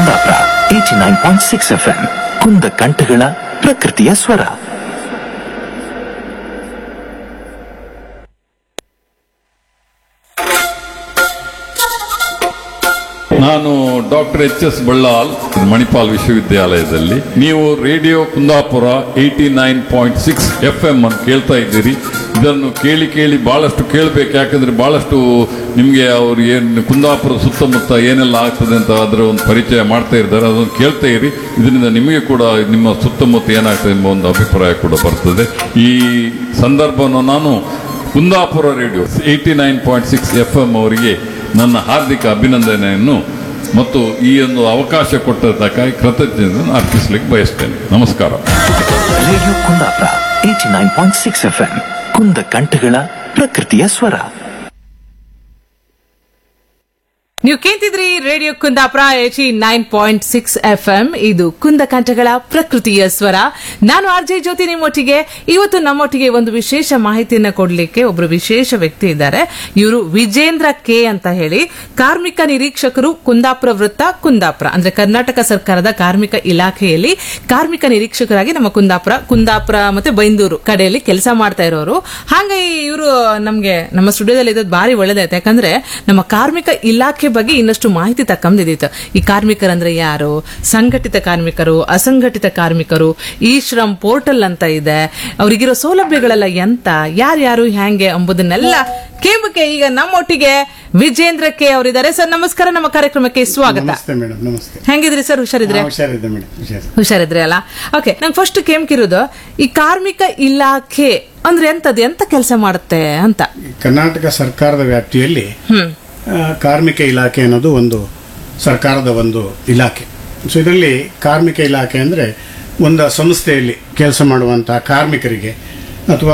Kundapura eighty nine point six F M ಕುಂದ ಕಂಠಗಳ ಪ್ರಕೃತಿಯ ಸ್ವರ ನಾನು doctor H S Ballal Manipal ವಿಶ್ವವಿದ್ಯಾಲಯದಲ್ಲಿ ನೀವು radio Kundapura eighty nine point six F M ಅನ್ನು ಕೇಳ್ತಾ ಇದ್ದೀರಿ ಇದನ್ನು ಕೇಳಿ ಕೇಳಿ ಬಹಳಷ್ಟು ಕೇಳಬೇಕು ಯಾಕಂದ್ರೆ ಬಹಳಷ್ಟು ನಿಮಗೆ ಅವ್ರು ಏನು ಕುಂದಾಪುರ ಸುತ್ತಮುತ್ತ ಏನೆಲ್ಲ ಆಗ್ತದೆ ಅಂತ ಅದರ ಒಂದು ಪರಿಚಯ ಮಾಡ್ತಾ ಇದ್ದಾರೆ ಅದನ್ನು ಕೇಳ್ತಾ ಇರಿ ಇದರಿಂದ ನಿಮಗೆ ಕೂಡ ನಿಮ್ಮ ಸುತ್ತಮುತ್ತ ಏನಾಗ್ತದೆ ಎಂಬ ಒಂದು ಅಭಿಪ್ರಾಯ ಕೂಡ ಬರ್ತದೆ ಈ ಸಂದರ್ಭವನ್ನು ನಾನು Kundapura radio eighty nine point six F M ಅವರಿಗೆ ನನ್ನ ಹಾರ್ದಿಕ ಅಭಿನಂದನೆಯನ್ನು ಮತ್ತು ಈ ಒಂದು ಅವಕಾಶ ಕೊಟ್ಟದ್ದಕ್ಕಾಗಿ ಕೃತಜ್ಞತೆಯನ್ನು ಅರ್ಪಿಸಲಿಕ್ಕೆ ಬಯಸ್ತೇನೆ ನಮಸ್ಕಾರ radio Kundapura eighty nine point six F M ಕುಂದ ಕಂಠಗಳ ಪ್ರಕೃತಿಯ ಸ್ವರ ನೀವು ಕೇಳ್ತಿದ್ರಿ radio Kundapura eighty nine point six F M ಇದು ಕುಂದ ಕಂಠಗಳ ಪ್ರಕೃತಿಯ ಸ್ವರ ನಾನು ಆರ್ ಜೆ ಜ್ಯೋತಿ ನಿಮ್ಮೊಟ್ಟಿಗೆ ಇವತ್ತು ನಮ್ಮೊಟ್ಟಿಗೆ ಒಂದು ವಿಶೇಷ ಮಾಹಿತಿಯನ್ನ ಕೊಡ್ಲಿಕ್ಕೆ ಒಬ್ರು ವಿಶೇಷ ವ್ಯಕ್ತಿ ಇದ್ದಾರೆ ಇವರು ವಿಜೇಂದ್ರ ಕೆ ಅಂತ ಹೇಳಿ ಕಾರ್ಮಿಕ ನಿರೀಕ್ಷಕರು ಕುಂದಾಪುರ ವೃತ್ತ ಕುಂದಾಪುರ ಅಂದ್ರೆ ಕರ್ನಾಟಕ ಸರ್ಕಾರದ ಕಾರ್ಮಿಕ ಇಲಾಖೆಯಲ್ಲಿ ಕಾರ್ಮಿಕ ನಿರೀಕ್ಷಕರಾಗಿ ನಮ್ಮ ಕುಂದಾಪುರ ಕುಂದಾಪುರ ಮತ್ತೆ ಬೈಂದೂರು ಕಡೆಯಲ್ಲಿ ಕೆಲಸ ಮಾಡ್ತಾ ಇರೋರು ಹಾಗಾಗಿ ಇವರು ನಮ್ಗೆ ನಮ್ಮ ಸ್ಟುಡಿಯೋದಲ್ಲಿ ಇದ್ದದ್ದು ಬಾರಿ ಒಳ್ಳೇದಾಯ್ತು ಯಾಕಂದ್ರೆ ನಮ್ಮ ಕಾರ್ಮಿಕ ಇಲಾಖೆ ಬಗ್ಗೆ ಇನ್ನಷ್ಟು ಮಾಹಿತಿ ತಕ್ಕಂದಿದ್ದಿತ್ತು ಈ ಕಾರ್ಮಿಕರಂದ್ರೆ ಯಾರು ಸಂಘಟಿತ ಕಾರ್ಮಿಕರು ಅಸಂಘಟಿತ ಕಾರ್ಮಿಕರು ಈ ಶ್ರಮ್ ಪೋರ್ಟಲ್ ಅಂತ ಇದೆ ಅವರಿಗಿರೋ ಸೌಲಭ್ಯಗಳೆಲ್ಲ ಎಂತ ಯಾರ್ಯಾರು ಹ್ಯಾಂಗೆ ಎಂಬುದನ್ನೆಲ್ಲ ಕೇಂಬಕ್ಕೆ ಈಗ ನಮ್ಮೊಟ್ಟಿಗೆ ವಿಜೇಂದ್ರ ಕೆ ಅವರಿದ್ದಾರೆ ಸರ್ ನಮಸ್ಕಾರ ನಮ್ಮ ಕಾರ್ಯಕ್ರಮಕ್ಕೆ ಸ್ವಾಗತ ನಮಸ್ತೆ ಮೇಡಮ್ ನಮಸ್ತೆ ಹೆಂಗಿದ್ರಿ ಸರ್ ಹುಷಾರಿದ್ರೆ ಹಾ, ಹುಷಾರಿದ್ದೆ ಮೇಡಮ್ ಹುಷಾರು ಹುಷಾರಿದ್ರಿ ಅಲ್ಲ ಓಕೆ ನಂಗೆ ಫಸ್ಟ್ ಕೇಮ್ಕಿರೋದು ಈ ಕಾರ್ಮಿಕ ಇಲಾಖೆ ಅಂದ್ರೆ ಎಂತದ್ದು ಎಂತ ಕೆಲಸ ಮಾಡುತ್ತೆ ಅಂತ ಕರ್ನಾಟಕ ಸರ್ಕಾರದ ವ್ಯಾಪ್ತಿಯಲ್ಲಿ ಹ್ಮ್ ಆ, ಕಾರ್ಮಿಕ ಇಲಾಖೆ ಅನ್ನೋದು ಒಂದು ಸರ್ಕಾರದ ಒಂದು ಇಲಾಖೆ ಸೊ ಇದರಲ್ಲಿ ಕಾರ್ಮಿಕ ಇಲಾಖೆ ಅಂದರೆ ಒಂದು ಸಂಸ್ಥೆಯಲ್ಲಿ ಕೆಲಸ ಮಾಡುವಂತಹ ಕಾರ್ಮಿಕರಿಗೆ ಅಥವಾ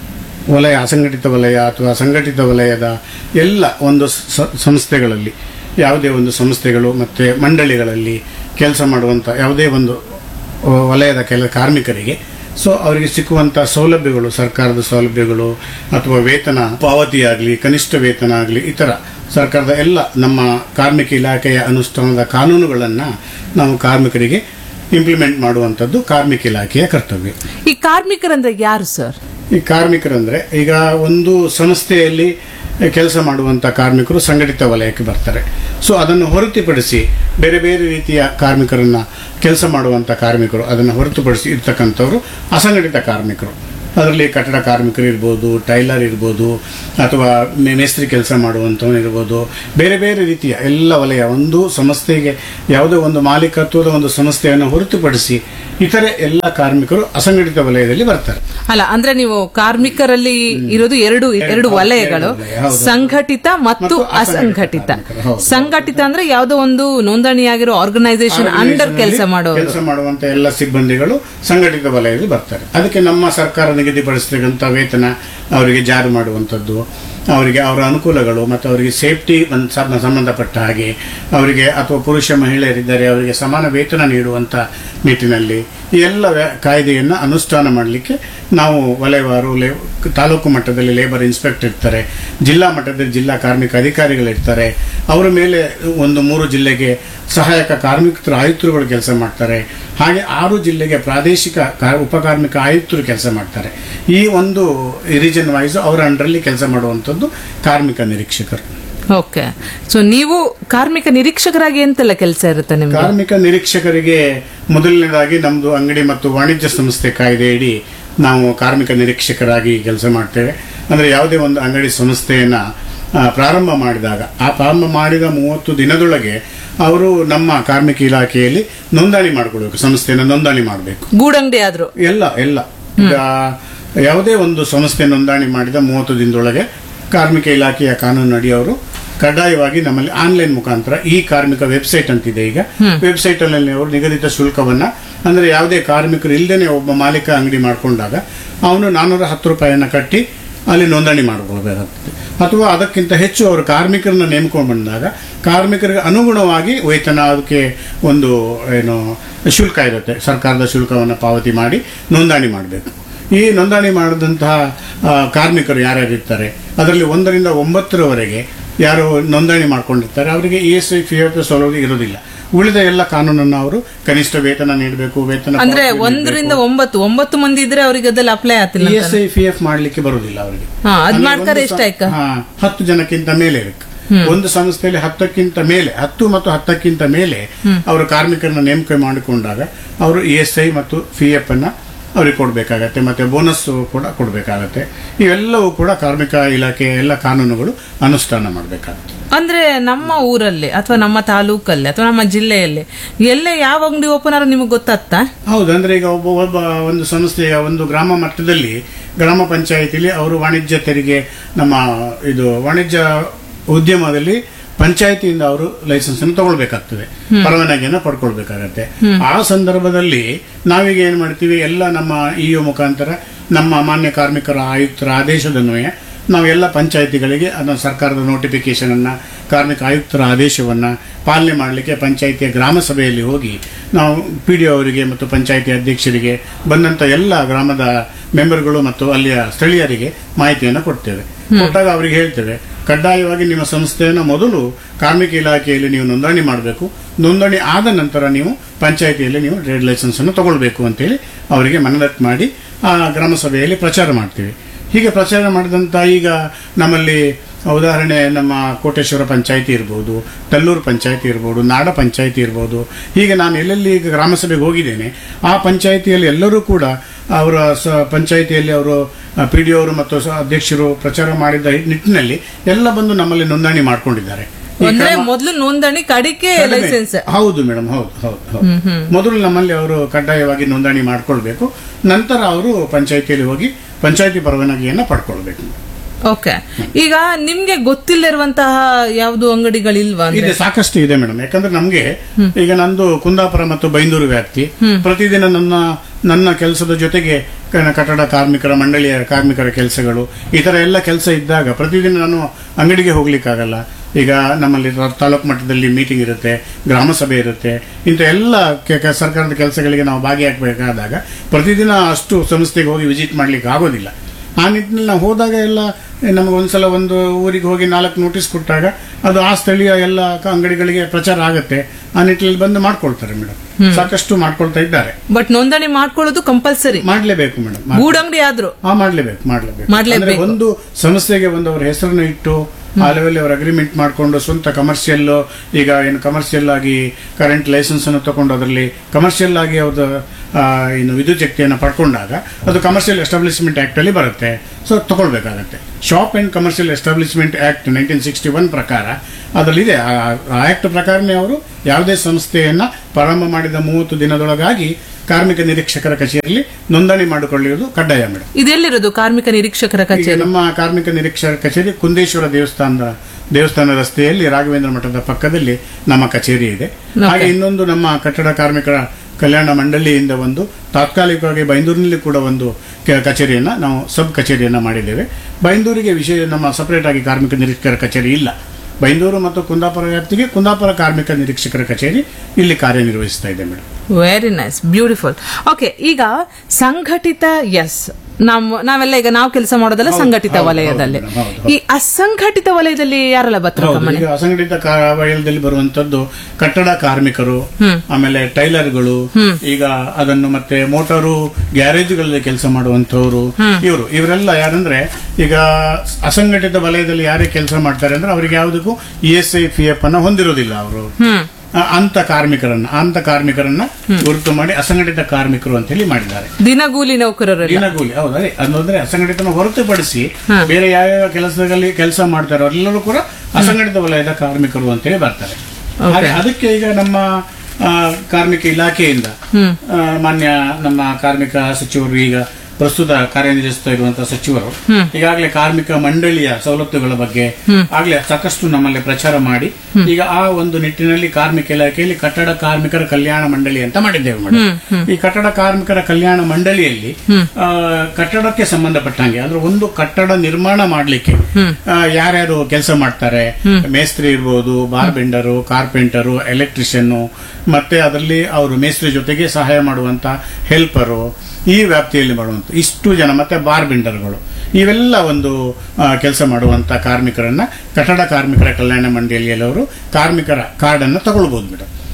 ವಲಯ ಅಸಂಘಟಿತ ವಲಯ ಅಥವಾ ಸಂಘಟಿತ ವಲಯದ ಎಲ್ಲ ಒಂದು ಸ- ಸಂಸ್ಥೆಗಳಲ್ಲಿ ಯಾವುದೇ ಒಂದು ಸಂಸ್ಥೆಗಳು ಮತ್ತು ಮಂಡಳಿಗಳಲ್ಲಿ ಕೆಲಸ ಮಾಡುವಂಥ ಯಾವುದೇ ಒಂದು ವ- ವಲಯದ ಕೆಲ ಕಾರ್ಮಿಕರಿಗೆ ಸೊ ಅವರಿಗೆ ಸಿಕ್ಕುವಂಥ ಸೌಲಭ್ಯಗಳು ಸರ್ಕಾರದ ಸೌಲಭ್ಯಗಳು ಅಥವಾ ವೇತನ ಪಾವತಿಯಾಗಲಿ ಕನಿಷ್ಠ ವೇತನ ಆಗಲಿ ಇತರ ಸರ್ಕಾರದ ಎಲ್ಲ ನಮ್ಮ ಕಾರ್ಮಿಕ ಇಲಾಖೆಯ ಅನುಷ್ಠಾನದ ಕಾನೂನುಗಳನ್ನು ನಾವು ಕಾರ್ಮಿಕರಿಗೆ ಇಂಪ್ಲಿಮೆಂಟ್ ಮಾಡುವಂಥದ್ದು ಕಾರ್ಮಿಕ ಇಲಾಖೆಯ ಕರ್ತವ್ಯ ಈ ಕಾರ್ಮಿಕರಂದ್ರೆ ಯಾರು ಸರ್ ಈ ಕಾರ್ಮಿಕರಂದ್ರೆ ಈಗ ಒಂದು ಸಂಸ್ಥೆಯಲ್ಲಿ ಕೆಲಸ ಮಾಡುವಂತ ಕಾರ್ಮಿಕರು ಸಂಘಟಿತ ವಲಯಕ್ಕೆ ಬರ್ತಾರೆ ಸೊ ಅದನ್ನು ಹೊರತುಪಡಿಸಿ ಬೇರೆ ಬೇರೆ ರೀತಿಯ ಕಾರ್ಮಿಕರನ್ನ ಕೆಲಸ ಮಾಡುವಂತ ಕಾರ್ಮಿಕರು ಅದನ್ನು ಹೊರತುಪಡಿಸಿ ಇರ್ತಕ್ಕಂಥವ್ರು ಅಸಂಘಟಿತ ಕಾರ್ಮಿಕರು ಅದರಲ್ಲಿ ಕಟ್ಟಡ ಕಾರ್ಮಿಕರು ಇರ್ಬೋದು ಟೈಲರ್ ಇರ್ಬೋದು ಅಥವಾ ಮೆ- ಮೇಸ್ತ್ರಿ ಕೆಲಸ ಮಾಡುವಂಥವನು ಇರ್ಬೋದು ಬೇರೆ ಬೇರೆ ರೀತಿಯ ಎಲ್ಲ ವಲಯ ಒಂದು ಸಂಸ್ಥೆಗೆ ಯಾವುದೋ ಒಂದು ಮಾಲೀಕತ್ವದ ಒಂದು ಸಂಸ್ಥೆಯನ್ನು ಹೊರತುಪಡಿಸಿ ಇತರೆ ಎಲ್ಲ ಕಾರ್ಮಿಕರು ಅಸಂಘಟಿತ ವಲಯದಲ್ಲಿ ಬರ್ತಾರೆ ಅಲ್ಲ ಅಂದ್ರೆ ನೀವು ಕಾರ್ಮಿಕರಲ್ಲಿ ಇರೋದು ಎರಡು ಎರಡು ವಲಯಗಳು ಎರಡು ವಲಯ, ಹೌದು. ಸಂಘಟಿತ ಮತ್ತು ಮತ್ತು ಅಸಂಘಟಿತ ಅಸಂಘಟಿತ ಕಾರ್ಮಿಕರು, ಹೌದು. ಸಂಘಟಿತ ಅಂದ್ರೆ ಯಾವುದೋ ಒಂದು ನೋಂದಣಿಯಾಗಿರೋ ಆರ್ಗನೈಸೇಷನ್ ಅಂಡರ್ ಕೆಲಸ ಮಾಡೋರು ಕೆಲಸ ಮಾಡುವಂತ ಎಲ್ಲ ಸಿಬ್ಬಂದಿಗಳು ಸಂಘಟಿತ ವಲಯದಲ್ಲಿ ಬರ್ತಾರೆ ಅದಕ್ಕೆ ನಮ್ಮ ಸರ್ಕಾರ ನಿಗದಿಪಡಿಸಿದಂತ ವೇತನ ಅವರಿಗೆ ಜಾರಿ ಮಾಡುವಂಥದ್ದು ಅವರಿಗೆ ಅವರ ಅನುಕೂಲಗಳು ಮತ್ತು ಅವರಿಗೆ ಸೇಫ್ಟಿ ಸಂಬಂಧಪಟ್ಟ ಹಾಗೆ ಅವರಿಗೆ ಅಥವಾ ಪುರುಷ ಮಹಿಳೆಯರಿದ್ದರೆ ಅವರಿಗೆ ಸಮಾನ ವೇತನ ನೀಡುವಂತ ನಿಟ್ಟಿನಲ್ಲಿ ಈ ಎಲ್ಲ ವ್ಯ- ಕಾಯ್ದೆಯನ್ನ ಅನುಷ್ಠಾನ ಮಾಡಲಿಕ್ಕೆ ನಾವು ವಲಯವಾರು ಲೇ ತಾಲೂಕು ಮಟ್ಟದಲ್ಲಿ ಲೇಬರ್ ಇನ್ಸ್ಪೆಕ್ಟರ್ ಇರ್ತಾರೆ ಜಿಲ್ಲಾ ಮಟ್ಟದಲ್ಲಿ ಜಿಲ್ಲಾ ಕಾರ್ಮಿಕ ಅಧಿಕಾರಿಗಳಿರ್ತಾರೆ ಅವರ ಮೇಲೆ ಒಂದು ಮೂರು ಜಿಲ್ಲೆಗೆ ಸಹಾಯಕ ಕಾರ್ಮಿಕರು ಆಯುಕ್ತರುಗಳು ಕೆಲಸ ಮಾಡ್ತಾರೆ ಹಾಗೆ ಆರು ಜಿಲ್ಲೆಗೆ ಪ್ರಾದೇಶಿಕ ಕಾ- ಉಪಕಾರ್ಮಿಕ ಆಯುಕ್ತರು ಕೆಲಸ ಮಾಡ್ತಾರೆ ಈ ಒಂದು ರೀಜನ್ ವೈಸ್ ಅವರ ಅಂಡರಲ್ಲಿ ಕೆಲಸ ಮಾಡುವಂಥದ್ದು ಕಾರ್ಮಿಕ ನಿರೀಕ್ಷಕರು ಓಕೆ ಸೊ ನೀವು ಕಾರ್ಮಿಕ ನಿರೀಕ್ಷಕರಾಗಿ ಎಂತೆಲ್ಲ ಕೆಲಸ ಇರುತ್ತೆ ನಿಮ್ಗೆ ಕಾರ್ಮಿಕ ನಿರೀಕ್ಷಕರಿಗೆ ಮೊದಲನೇದಾಗಿ ನಮ್ದು ಅಂಗಡಿ ಮತ್ತು ವಾಣಿಜ್ಯ ಸಂಸ್ಥೆ ಕಾಯ್ದೆಯಡಿ ನಾವು ಕಾರ್ಮಿಕ ನಿರೀಕ್ಷಕರಾಗಿ ಕೆಲಸ ಮಾಡ್ತೇವೆ ಅಂದ್ರೆ ಯಾವುದೇ ಒಂದು ಅಂಗಡಿ ಸಂಸ್ಥೆಯನ್ನ ಆ, ಪ್ರಾರಂಭ ಮಾಡಿದಾಗ ಆ ಪ್ರಾರಂಭ ಮಾಡಿದ ಮೂವತ್ತು ದಿನದೊಳಗೆ ಅವರು ನಮ್ಮ ಕಾರ್ಮಿಕ ಇಲಾಖೆಯಲ್ಲಿ ನೋಂದಣಿ ಮಾಡಿಕೊಡ್ಬೇಕು ಸಂಸ್ಥೆಯನ್ನು ನೋಂದಣಿ ಮಾಡಬೇಕು ಗೂಡಂಗಡಿ ಆದ್ರು ಎಲ್ಲ ಎಲ್ಲ ಈಗ ಯಾವುದೇ ಒಂದು ಸಂಸ್ಥೆ ನೋಂದಣಿ ಮಾಡಿದ ಮೂವತ್ತು ದಿನದೊಳಗೆ ಕಾರ್ಮಿಕ ಇಲಾಖೆಯ ಕಾನೂನು ಅಡಿ ಅವರು ಕಡ್ಡಾಯವಾಗಿ ನಮ್ಮಲ್ಲಿ ಆನ್ಲೈನ್ ಮುಖಾಂತರ ಈ ಕಾರ್ಮಿಕ ವೆಬ್ಸೈಟ್ ಅಂತಿದೆ ಈಗ ವೆಬ್ಸೈಟ್ ಅಲ್ಲಿ ಅವರು ನಿಗದಿತ ಶುಲ್ಕವನ್ನ ಅಂದ್ರೆ ಯಾವುದೇ ಕಾರ್ಮಿಕರು ಇಲ್ಲದೇನೆ ಒಬ್ಬ ಮಾಲೀಕ ಅಂಗಡಿ ಮಾಡ್ಕೊಂಡಾಗ ಅವನು ನಾನ್ನೂರ ಹತ್ತು ರೂಪಾಯಿಯನ್ನ ಕಟ್ಟಿ ಅಲ್ಲಿ ನೋಂದಣಿ ಮಾಡ್ಕೊಳ್ಬೇಕಾಗ್ತದೆ ಅಥವಾ ಅದಕ್ಕಿಂತ ಹೆಚ್ಚು ಅವರು ಕಾರ್ಮಿಕರನ್ನ ನೇಮಕೊಂಡು ಬಂದಾಗ ಕಾರ್ಮಿಕರಿಗೆ ಅನುಗುಣವಾಗಿ ವೇತನ ಅದಕ್ಕೆ ಒಂದು ಏನು ಶುಲ್ಕ ಇರುತ್ತೆ ಸರ್ಕಾರದ ಶುಲ್ಕವನ್ನು ಪಾವತಿ ಮಾಡಿ ನೋಂದಣಿ ಮಾಡಬೇಕು ಈ ನೋಂದಣಿ ಮಾಡಿದಂತಹ ಆ, ಕಾರ್ಮಿಕರು ಯಾರ್ಯಾರು ಇರ್ತಾರೆ ಅದರಲ್ಲಿ ಒಂದರಿಂದ ಒಂಬತ್ತರವರೆಗೆ ಯಾರು ನೋಂದಣಿ ಮಾಡ್ಕೊಂಡಿರ್ತಾರೆ ಅವರಿಗೆ E S I P F ಸೌಲಭ್ಯ ಇರೋದಿಲ್ಲ ಉಳಿದ ಎಲ್ಲ ಕಾನೂನನ್ನು ಅವರು ಕನಿಷ್ಠ ವೇತನ ನೀಡಬೇಕು ವೇತನ ಅಂದ್ರೆ ಒಂದರಿಂದ ಒಂಬತ್ತು ಒಂಬತ್ತು ಮಂದಿ ಇದ್ರೆ ಅವ್ರಿಗೆ ಅದೆಲ್ಲ ಅಪ್ಲೈ ಆಗ್ತಿಲ್ಲ ಎಸ್ ಐ ಪಿ ಎಫ್ ಮಾಡ್ಲಿಕ್ಕೆ ಬರುವುದಿಲ್ಲ ಅವರಿಗೆ ಹಾ, ಅದ್ ಅಂದ್ರೆ ಮಾಡ್ತಾರೆ ಒಂದು ಸ- ಎಷ್ಟಾಯ್ಕ? ಹಾ, ಹತ್ತು ಜನಕ್ಕಿಂತ ಮೇಲೆ ಇರಕ್ಕೆ ಒಂದು ಸಂಸ್ಥೆಯಲ್ಲಿ ಹತ್ತಕ್ಕಿಂತ ಮೇಲೆ ಹತ್ತು ಮತ್ತು ಹತ್ತಕ್ಕಿಂತ ಮೇಲೆ ಅವರು ಕಾರ್ಮಿಕರನ್ನ ನೇಮಕ ಮಾಡಿಕೊಂಡಾಗ ಅವರು ಇ ಎಸ್ ಐ ಮತ್ತು ಪಿ ಎಫ್ ಅನ್ನ ಅವ್ರಿಗೆ ಕೊಡಬೇಕಾಗತ್ತೆ ಮತ್ತೆ ಬೋನಸ್ ಕೂಡ ಕೊಡಬೇಕಾಗತ್ತೆ ಇವೆಲ್ಲವೂ ಕೂಡ ಕಾರ್ಮಿಕ ಇಲಾಖೆ ಎಲ್ಲ ಕಾನೂನುಗಳು ಅನುಷ್ಠಾನ ಮಾಡಬೇಕಾಗುತ್ತೆ ಅಂದ್ರೆ ನಮ್ಮ ಊರಲ್ಲಿ ಅಥವಾ ನಮ್ಮ ತಾಲೂಕಲ್ಲಿ ಅಥವಾ ನಮ್ಮ ಜಿಲ್ಲೆಯಲ್ಲಿ ಎಲ್ಲೇ ಯಾವ ಅಂಗಡಿ ಓಪನ್ ಆದ್ರೂ ನಿಮಗೆ ಗೊತ್ತಾಗ್ತಾ ಹೌದು ಅಂದ್ರೆ ಈಗ ಒಬ್ಬ ಒಬ್ಬ ಒಂದು ಸಂಸ್ಥೆಯ ಒಂದು ಗ್ರಾಮ ಮಟ್ಟದಲ್ಲಿ ಗ್ರಾಮ ಪಂಚಾಯಿತಿಲಿ ಅವರು ವಾಣಿಜ್ಯ ತೆರಿಗೆ ನಮ್ಮ ಇದು ವಾಣಿಜ್ಯ ಉದ್ಯಮದಲ್ಲಿ ಪಂಚಾಯಿತಿಯಿಂದ ಅವರು ಲೈಸೆನ್ಸ್ ಅನ್ನು ತಗೊಳ್ಬೇಕಾಗ್ತದೆ ಪರವಾನಗಿಯನ್ನು ಪಡ್ಕೊಳ್ಬೇಕಾಗತ್ತೆ ಆ ಸಂದರ್ಭದಲ್ಲಿ ನಾವೀಗ ಏನ್ ಮಾಡ್ತೀವಿ ಎಲ್ಲ ನಮ್ಮ ಇಒ ಮುಖಾಂತರ ನಮ್ಮ ಮಾನ್ಯ ಕಾರ್ಮಿಕರ ಆಯುಕ್ತರ ಆದೇಶದನ್ವಯ ನಾವೆಲ್ಲ ಪಂಚಾಯಿತಿಗಳಿಗೆ ಅದನ್ನ ಸರ್ಕಾರದ ನೋಟಿಫಿಕೇಶನ್ ಅನ್ನ ಕಾರ್ಮಿಕ ಆಯುಕ್ತರ ಆದೇಶವನ್ನ ಪಾಲನೆ ಮಾಡಲಿಕ್ಕೆ ಪಂಚಾಯಿತಿಯ ಗ್ರಾಮ ಸಭೆಯಲ್ಲಿ ಹೋಗಿ ನಾವು ಪಿ ಡಿ ಅವರಿಗೆ ಮತ್ತು ಪಂಚಾಯಿತಿ ಅಧ್ಯಕ್ಷರಿಗೆ ಬಂದಂತ ಎಲ್ಲ ಗ್ರಾಮದ ಮೆಂಬರ್ಗಳು ಮತ್ತು ಅಲ್ಲಿಯ ಸ್ಥಳೀಯರಿಗೆ ಮಾಹಿತಿಯನ್ನು ಕೊಡ್ತೇವೆ ಕೊಟ್ಟಾಗ ಅವರಿಗೆ ಹೇಳ್ತೇವೆ ಕಡ್ಡಾಯವಾಗಿ ನಿಮ್ಮ ಸಂಸ್ಥೆಯನ್ನು ಮೊದಲು ಕಾರ್ಮಿಕ ಇಲಾಖೆಯಲ್ಲಿ ನೀವು ನೋಂದಣಿ ಮಾಡಬೇಕು ನೋಂದಣಿ ಆದ ನಂತರ ನೀವು ಪಂಚಾಯಿತಿಯಲ್ಲಿ ನೀವು ಟ್ರೇಡ್ ಲೈಸೆನ್ಸ್ ಅನ್ನು ತಗೊಳ್ಬೇಕು ಅಂತೇಳಿ ಅವರಿಗೆ ಮನದಟ್ಟು ಮಾಡಿ ಆ ಗ್ರಾಮ ಸಭೆಯಲ್ಲಿ ಪ್ರಚಾರ ಮಾಡ್ತೀವಿ ಹೀಗೆ ಪ್ರಚಾರ ಮಾಡಿದಂತ ಈಗ ನಮ್ಮಲ್ಲಿ ಉದಾಹರಣೆ ನಮ್ಮ ಕೋಟೇಶ್ವರ ಪಂಚಾಯಿತಿ ಇರ್ಬೋದು ತಲ್ಲೂರು ಪಂಚಾಯಿತಿ ಇರ್ಬೋದು ನಾಡ ಪಂಚಾಯಿತಿ ಇರ್ಬೋದು ಹೀಗೆ ನಾನು ಎಲ್ಲೆಲ್ಲಿ ಈಗ ಗ್ರಾಮ ಸಭೆಗೆ ಹೋಗಿದ್ದೇನೆ ಆ ಪಂಚಾಯಿತಿಯಲ್ಲಿ ಎಲ್ಲರೂ ಕೂಡ ಅವರ ಸ ಪಂಚಾಯಿತಿಯಲ್ಲಿ ಅವರು ಪಿ ಡಿ ಅವರು ಮತ್ತು ಸ- ಅಧ್ಯಕ್ಷರು ಪ್ರಚಾರ ಮಾಡಿದ ನಿಟ್ಟಿನಲ್ಲಿ ಎಲ್ಲ ಬಂದು ನಮ್ಮಲ್ಲಿ ನೋಂದಣಿ ಮಾಡ್ಕೊಂಡಿದ್ದಾರೆ ಈ ಅಂದ್ರೆ ಕ್ರಮ- ಮೊದಲು ನೋಂದಣಿ ಕಡಿಕೆ ಕಡಿಮೆ. ಲೈಸೆನ್ಸ್ ಹೌದು ಮೇಡಮ್ ಹೌದು ಹೌದು ಹೌದು ಮೊದಲು ನಮ್ಮಲ್ಲಿ ಅವರು ಕಡ್ಡಾಯವಾಗಿ ನೋಂದಣಿ ಮಾಡ್ಕೊಳ್ಬೇಕು ನಂತರ ಅವರು ಪಂಚಾಯಿತಿಯಲ್ಲಿ ಹೋಗಿ ಪಂಚಾಯಿತಿ ಪರವಾನಗಿಯನ್ನ ಪಡ್ಕೊಳ್ಬೇಕು ಓಕೆ ಈಗ ನಿಮ್ಗೆ ಗೊತ್ತಿಲ್ಲದಿರುವಂತಹ ಯಾವ್ದು ಅಂಗಡಿಗಳಿಲ್ವಾ ಅಂದ್ರೆ ಇದೆ ಸಾಕಷ್ಟು ಇದೆ ಮೇಡಮ್ ಯಾಕಂದ್ರೆ ನಮ್ಗೆ ಈಗ ನಂದು ಕುಂದಾಪುರ ಮತ್ತು ಬೈಂದೂರು ವ್ಯಾಪ್ತಿ ಪ್ರತಿದಿನ ನನ್ನ ನನ್ನ ಕೆಲಸದ ಜೊತೆಗೆ ಕ- ಕಟ್ಟಡ ಕಾರ್ಮಿಕರ ಮಂಡಳಿಯ ಕಾರ್ಮಿಕರ ಕೆಲಸಗಳು ಈ ತರ ಎಲ್ಲ ಕೆಲಸ ಇದ್ದಾಗ ಪ್ರತಿದಿನ ನಾನು ಅಂಗಡಿಗೆ ಹೋಗ್ಲಿಕ್ಕಾಗಲ್ಲ ಈಗ ನಮ್ಮಲ್ಲಿ ತಾ- ತಾಲೂಕು ಮಟ್ಟದಲ್ಲಿ ಮೀಟಿಂಗ್ ಇರುತ್ತೆ ಗ್ರಾಮ ಸಭೆ ಇರುತ್ತೆ ಇಂಥ ಎಲ್ಲ ಕೆ- ಕೆ- ಸರ್ಕಾರದ ಕೆಲಸಗಳಿಗೆ ನಾವು ಭಾಗಿಯಾಗಬೇಕಾದಾಗ ಪ್ರತಿದಿನ ಅಷ್ಟು ಸಂಸ್ಥೆಗೆ ಹೋಗಿ ವಿಸಿಟ್ ಮಾಡ್ಲಿಕ್ಕೆ ಆಗೋದಿಲ್ಲ ಆ ನಿಟ್ಟಿನಲ್ಲಿ ನಾವು ಹೋದಾಗ ಎಲ್ಲ ನಮಗೆ ಒಂದ್ಸಲ ಒಂದು ಊರಿಗೆ ಹೋಗಿ ನಾಲ್ಕು ನೋಟಿಸ್ ಕೊಟ್ಟಾಗ ಅದು ಆ ಸ್ಥಳೀಯ ಎಲ್ಲ ಕ- ಅಂಗಡಿಗಳಿಗೆ ಪ್ರಚಾರ ಆಗುತ್ತೆ ಆ ನಿಟ್ಟಿನಲ್ಲಿ ಬಂದು ಮಾಡ್ಕೊಳ್ತಾರೆ ಮೇಡಮ್ ಸಾಕಷ್ಟು ಮಾಡ್ಕೊಳ್ತಾ ಇದ್ದಾರೆ ಬಟ್ ನೋಂದಣಿ ಮಾಡ್ಕೊಳ್ಳೋದು ಕಂಪಲ್ಸರಿ ಮಾಡ್ಲೇಬೇಕು ಮೇಡಮ್ ಗೂಡಂಗಡಿ ಆದ್ರೂ ಆ ಮಾಡ್ಲೇಬೇಕು ಮಾಡ್ಲೇಬೇಕು ಮಾಡ್ಲೇಬೇಕು. ಅಂದ್ರೆ ಒಂದು ಸಂಸ್ಥೆಗೆ ಒಂದು ಅವರ ಹೆಸರನ್ನು ಇಟ್ಟು ಆ ಲೆವೆಲ್ ಅವರು ಅಗ್ರಿಮೆಂಟ್ ಮಾಡಿಕೊಂಡು ಸ್ವಂತ ಕಮರ್ಷಿಯಲ್ ಈಗ ಏನು ಕಮರ್ಷಿಯಲ್ ಆಗಿ ಕರೆಂಟ್ ಲೈಸೆನ್ಸ್ ಅನ್ನು ತಗೊಂಡು ಅದರಲ್ಲಿ ಕಮರ್ಷಿಯಲ್ ಆಗಿ ಅವ್ರದ್ದು ಆ, ಏನು ವಿದ್ಯುತ್ ಶಕ್ತಿಯನ್ನು ಪಡ್ಕೊಂಡಾಗ ಅದು ಕಮರ್ಷಿಯಲ್ ಎಸ್ಟಾಬ್ಲಿಷ್ಮೆಂಟ್ ಆಕ್ಟ್ ಅಲ್ಲಿ ಬರುತ್ತೆ ಸೊ ತಗೊಳ್ಬೇಕಾಗತ್ತೆ shop and commercial establishment act nineteen sixty one ಪ್ರಕಾರ ಅದರಲ್ಲಿದೆ ಆ ಆಕ್ಟ್ ಪ್ರಕಾರನೇ ಅವರು ಯಾವುದೇ ಸಂಸ್ಥೆಯನ್ನ ಪ್ರಾರಂಭ ಮಾಡಿದ ಮೂವತ್ತು ದಿನದೊಳಗಾಗಿ ಕಾರ್ಮಿಕ ನಿರೀಕ್ಷಕರ ಕಚೇರಿಯಲ್ಲಿ ನೋಂದಣಿ ಮಾಡಿಕೊಳ್ಳುವುದು ಕಡ್ಡಾಯ ಮೇಡಮ್ ಇದೆಲ್ಲಿರೋದು ಕಾರ್ಮಿಕ ನಿರೀಕ್ಷಕರ ಈಗ ಕಚೇರಿ ನಮ್ಮ ಕಾರ್ಮಿಕ ನಿರೀಕ್ಷಕರ ಕಚೇರಿ ಕುಂದೇಶ್ವರ ದೇವಸ್ಥಾನದ ದೇವಸ್ಥಾನ ರಸ್ತೆಯಲ್ಲಿ ರಾಘವೇಂದ್ರ ಮಠದ ಪಕ್ಕದಲ್ಲಿ ನಮ್ಮ ಕಚೇರಿ ಇದೆ ಹಾಗೆ ಇನ್ನೊಂದು ನಮ್ಮ ಕಟ್ಟಡ ಕಾರ್ಮಿಕರ ಕಲ್ಯಾಣ ಮಂಡಳಿಯಿಂದ ಒಂದು ತಾತ್ಕಾಲಿಕವಾಗಿ ಬೈಂದೂರಿನಲ್ಲಿ ಕೂಡ ಒಂದು ಕೆ- ಕಚೇರಿಯನ್ನ ನಾವು ಸಬ್ ಕಚೇರಿಯನ್ನ ಮಾಡಿದ್ದೇವೆ ಬೈಂದೂರಿಗೆ ವಿಶೇಷ ನಮ್ಮ ಸಪರೇಟ್ ಆಗಿ ಕಾರ್ಮಿಕ ನಿರೀಕ್ಷಕರ ಕಚೇರಿ ಇಲ್ಲ ಬೈಂದೂರು ಮತ್ತು ಕುಂದಾಪುರ ವ್ಯಾಪ್ತಿಗೆ ಕುಂದಾಪುರ ಕಾರ್ಮಿಕ ನಿರೀಕ್ಷಕರ ಕಚೇರಿ ಇಲ್ಲಿ ಕಾರ್ಯನಿರ್ವಹಿಸ್ತಾ ಇದೆ madam very nice beautiful okay ಈಗ ಸಂಘಟಿತ ಎಸ್ ನಮ್ಮ ನಾವೆಲ್ಲ ಈಗ ನಾವು ಕೆಲಸ ಮಾಡೋದಲ್ಲ ಹೌದು, ಸಂಘಟಿತ ಹೌದು, ವಲಯದಲ್ಲಿ ಹೌದು, ಹೌದು, ಹೌದು. ಈ ಅಸಂಘಟಿತ ವಲಯದಲ್ಲಿ ಯಾರೆಲ್ಲ ಬರ್ತಾರೆ ಹೌದು ಕಮ್ಮನೆ ಈಗ ಅಸಂಘಟಿತ ಕಾ- ವಲಯದಲ್ಲಿ ಬರುವಂತದ್ದು ಕಟ್ಟಡ ಕಾರ್ಮಿಕರು ಆಮೇಲೆ ಟೈಲರ್ಗಳು ಈಗ ಅದನ್ನು ಮತ್ತೆ ಮೋಟಾರು ಗ್ಯಾರೇಜ್ಗಳಲ್ಲಿ ಕೆಲಸ ಮಾಡುವಂತವರು ಇವರು ಇವರೆಲ್ಲ ಯಾರಂದ್ರೆ ಈಗ ಅಸಂಘಟಿತ ವಲಯದಲ್ಲಿ ಯಾರೇ ಕೆಲಸ ಮಾಡ್ತಾರೆ ಅಂದ್ರೆ ಅವರಿಗೆ ಯಾವುದಕ್ಕೂ E S I P F ಅನ್ನ ಹೊಂದಿರೋದಿಲ್ಲ ಅವರು ಅಂತ ಕಾರ್ಮಿಕರನ್ನ ಅಂತ ಕಾರ್ಮಿಕರನ್ನ ಗುರುತು ಮಾಡಿ ಅಸಂಘಟಿತ ಕಾರ್ಮಿಕರು ಅಂತ ಹೇಳಿ ಮಾಡಿದ್ದಾರೆ ದಿನಗೂಲಿ ನೌಕರರೆಲ್ಲ ದಿನಗೂಲಿ ಹೌದು ಅದೇ ಅಂದ್ರೆ ಅಸಂಘಟಿತನ ಹೊರತುಪಡಿಸಿ ಬೇರೆ ಯಾವ್ಯಾವ ಕೆಲಸದಲ್ಲಿ ಕೆಲಸ ಮಾಡ್ತಾರೆ ಅವರೆಲ್ಲರೂ ಕೂಡ ಅಸಂಘಟಿತ ವಲಯದ ಕಾರ್ಮಿಕರು ಅಂತೇಳಿ ಬರ್ತಾರೆ ಹಾಗೆ ಅದಕ್ಕೆ ಈಗ ನಮ್ಮ ಆ, ಕಾರ್ಮಿಕ ಇಲಾಖೆಯಿಂದ ಆ, ಮಾನ್ಯ ನಮ್ಮ ಕಾರ್ಮಿಕ ಸಚಿವರು ಈಗ ಪ್ರಸ್ತುತ ಕಾರ್ಯನಿರ್ವಹಿಸ್ತಾ ಇರುವಂತಹ ಸಚಿವರು ಈಗಾಗಲೇ ಕಾರ್ಮಿಕ ಮಂಡಳಿಯ ಸವಲತ್ತುಗಳ ಬಗ್ಗೆ ಆಗ್ಲೇ ಸಾಕಷ್ಟು ನಮ್ಮಲ್ಲಿ ಪ್ರಚಾರ ಮಾಡಿ ಈಗ ಆ ಒಂದು ನಿಟ್ಟಿನಲ್ಲಿ ಕಾರ್ಮಿಕ ಇಲಾಖೆಯಲ್ಲಿ ಕಟ್ಟಡ ಕಾರ್ಮಿಕರ ಕಲ್ಯಾಣ ಮಂಡಳಿ ಅಂತ ಮಾಡಿದ್ದೇವೆ ಮೇಡಮ್ ಈ ಕಟ್ಟಡ ಕಾರ್ಮಿಕರ ಕಲ್ಯಾಣ ಮಂಡಳಿಯಲ್ಲಿ ಆ, ಕಟ್ಟಡಕ್ಕೆ ಸಂಬಂಧಪಟ್ಟಂಗೆ ಅಂದ್ರೆ ಒಂದು ಕಟ್ಟಡ ನಿರ್ಮಾಣ ಮಾಡ್ಲಿಕ್ಕೆ ಆ, ಯಾರ್ಯಾರು ಕೆಲಸ ಮಾಡ್ತಾರೆ ಮೇಸ್ತ್ರಿ ಇರ್ಬೋದು ಬಾರ್ ಬೆಂಡರು ಕಾರ್ಪೆಂಟರು ಎಲೆಕ್ಟ್ರಿಷಿಯನ್ ಮತ್ತೆ ಅದರಲ್ಲಿ ಅವರು ಮೇಸ್ತ್ರಿ ಜೊತೆಗೆ ಸಹಾಯ ಮಾಡುವಂತ ಹೆಲ್ಪರು ಈ ವ್ಯಾಪ್ತಿಯಲ್ಲಿ ಮಾಡುವಂತ ಇಷ್ಟು ಜನ ಮತ್ತೆ ಬಾರ್ ಬೆಂಡರ್ಗಳು ಇವೆಲ್ಲ ಒಂದು ಕೆಲಸ ಮಾಡುವಂತ ಕಾರ್ಮಿಕರನ್ನ ಕಟ್ಟಡ ಕಾರ್ಮಿಕರ ಕಲ್ಯಾಣ ಮಂಡಳಿಯಲ್ಲಿ ಅವರು ಕಾರ್ಮಿಕರ ಕಾರ್ಡ್ ಅನ್ನು ತಗೊಳ್ಬಹುದು ಮೇಡಮ್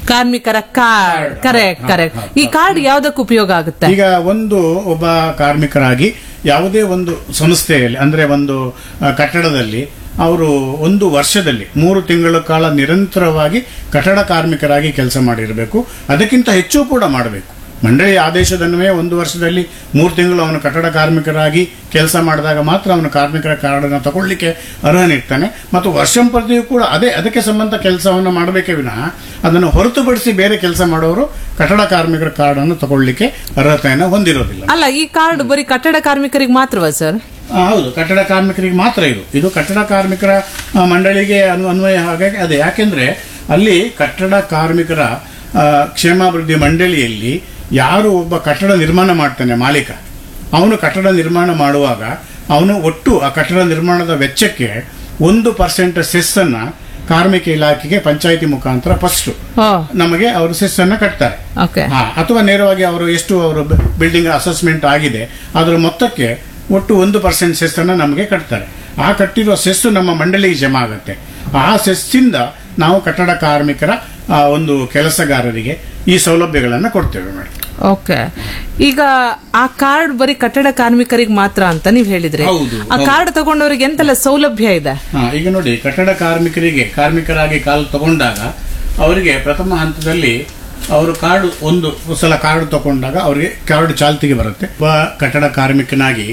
ಕಾರ್ಮಿಕರ ಕಾರ್ಡ್ ಕರೆಕ್ಟ್ ಕರೆಕ್ಟ್ ಈ ಕಾರ್ಡ್ ಯಾವ್ದಕ್ಕೆ ಉಪಯೋಗ ಆಗುತ್ತೆ ಈಗ ಒಂದು ಒಬ್ಬ ಕಾರ್ಮಿಕರಾಗಿ ಯಾವುದೇ ಒಂದು ಸಂಸ್ಥೆಯಲ್ಲಿ ಅಂದ್ರೆ ಒಂದು ಆ, ಕಟ್ಟಡದಲ್ಲಿ ಅವರು ಒಂದು ವರ್ಷದಲ್ಲಿ ಮೂರು ತಿಂಗಳ ಕಾಲ ನಿರಂತರವಾಗಿ ಕಟ್ಟಡ ಕಾರ್ಮಿಕರಾಗಿ ಕೆಲಸ ಮಾಡಿರಬೇಕು ಅದಕ್ಕಿಂತ ಹೆಚ್ಚು ಕೂಡ ಮಾಡಬೇಕು ಮಂಡಳಿ ಆದೇಶದನ್ವೇ ಒಂದು ವರ್ಷದಲ್ಲಿ ಮೂರು ತಿಂಗಳು ಅವನು ಕಟ್ಟಡ ಕಾರ್ಮಿಕರಾಗಿ ಕೆಲಸ ಮಾಡಿದಾಗ ಮಾತ್ರ ಅವನು ಕಾರ್ಮಿಕರ ಕಾರ್ಡನ್ನು ತಗೊಳ್ಳಿಕ್ಕೆ ಅರ್ಹನಿರ್ತಾನೆ ಮತ್ತು ವರ್ಷಂಪ್ರತಿಯೂ ಕೂಡ ಅದೇ ಅದಕ್ಕೆ ಸಂಬಂಧ ಕೆಲಸವನ್ನು ಮಾಡಬೇಕೇ ವಿನಃ ಅದನ್ನು ಹೊರತುಪಡಿಸಿ ಬೇರೆ ಕೆಲಸ ಮಾಡೋರು ಕಟ್ಟಡ ಕಾರ್ಮಿಕರ ಕಾರ್ಡನ್ನು ತಗೊಳ್ಳಿಕ್ಕೆ ಅರ್ಹತೆಯನ್ನು ಹೊಂದಿರೋದಿಲ್ಲ ಅಲ್ಲ ಈ ಕಾರ್ಡ್ ಬರೀ ಕಟ್ಟಡ ಕಾರ್ಮಿಕರಿಗೆ ಮಾತ್ರವಾ ಸರ್ ಆ, ಹೌದು ಕಟ್ಟಡ ಕಾರ್ಮಿಕರಿಗೆ ಮಾತ್ರ ಇದು ಇದು ಕಟ್ಟಡ ಕಾರ್ಮಿಕರ ಆ, ಮಂಡಳಿಗೆ ಅನು ಅನ್ವಯ ಹಾಗಾಗಿ ಅದೇ ಯಾಕೆಂದ್ರೆ ಅಲ್ಲಿ ಕಟ್ಟಡ ಕಾರ್ಮಿಕರ ಆ, ಕ್ಷೇಮಾಭಿವೃದ್ಧಿ ಮಂಡಳಿಯಲ್ಲಿ ಯಾರು ಒಬ್ಬ ಕಟ್ಟಡ ನಿರ್ಮಾಣ ಮಾಡ್ತಾನೆ ಮಾಲೀಕ ಅವನು ಕಟ್ಟಡ ನಿರ್ಮಾಣ ಮಾಡುವಾಗ ಅವನು ಒಟ್ಟು ಆ ಕಟ್ಟಡ ನಿರ್ಮಾಣದ ವೆಚ್ಚಕ್ಕೆ ಒಂದು ಪರ್ಸೆಂಟ್ ಸೆಸ್ ಅನ್ನ ಕಾರ್ಮಿಕ ಇಲಾಖೆಗೆ ಪಂಚಾಯಿತಿ ಮುಖಾಂತರ ಫಸ್ಟ್ ಓ ನಮಗೆ ಅವರು ಸೆಸ್ ಅನ್ನ ಕಟ್ತಾರೆ ಓಕೆ ಹಾ, ಅಥವಾ ನೇರವಾಗಿ ಅವರು ಎಷ್ಟು ಅವರು ಬಿಲ್ಡಿಂಗ್ ಅಸೆಸ್ಮೆಂಟ್ ಆಗಿದೆ ಅದರ ಮೊತ್ತಕ್ಕೆ ಒಟ್ಟು ಒಂದು ಪರ್ಸೆಂಟ್ ಸೆಸ್ ಅನ್ನ ನಮಗೆ ಕಟ್ತಾರೆ ಆ ಕಟ್ಟಿರೋ ಸೆಸ್ ನಮ್ಮ ಮಂಡಳಿಗೆ ಜಮಾ ಆಗುತ್ತೆ ಆ ಸೆಸ್ಸಿಂದ ನಾವು ಕಟ್ಟಡ ಕಾರ್ಮಿಕರ ಆ, ಒಂದು ಕೆಲಸಗಾರರಿಗೆ ಈ ಸೌಲಭ್ಯಗಳನ್ನು ಕೊಡ್ತೇವೆ ಮೇಡಮ್ ಓಕೆ ಈಗ ಆ ಕಾರ್ಡ್ ಬರೀ ಕಟ್ಟಡ ಕಾರ್ಮಿಕರಿಗೆ ಮಾತ್ರ ಅಂತ ನೀವು ಹೇಳಿದ್ರಿ ಹೌದು, ಆ ಹೌದು. ಕಾರ್ಡ್ ತಗೊಂಡವರಿಗೆ ಎಂತೆಲ್ಲ ಸೌಲಭ್ಯ ಇದೆ ಹಾ, ಈಗ ನೋಡಿ ಕಟ್ಟಡ ಕಾರ್ಮಿಕರಿಗೆ ಕಾರ್ಮಿಕರಾಗಿ ಕಾಲು ತಗೊಂಡಾಗ ಅವರಿಗೆ ಪ್ರಥಮ ಹಂತದಲ್ಲಿ ಅವರು ಕಾರ್ಡ್ ಒಂದು ಸಲ ಕಾರ್ಡ್ ತಗೊಂಡಾಗ ಅವರಿಗೆ ಕಾರ್ಡ್ ಚಾಲ್ತಿಗೆ ಬರುತ್ತೆ ಒಬ್ಬ ಕಟ್ಟಡ ಕಾರ್ಮಿಕನಾಗಿ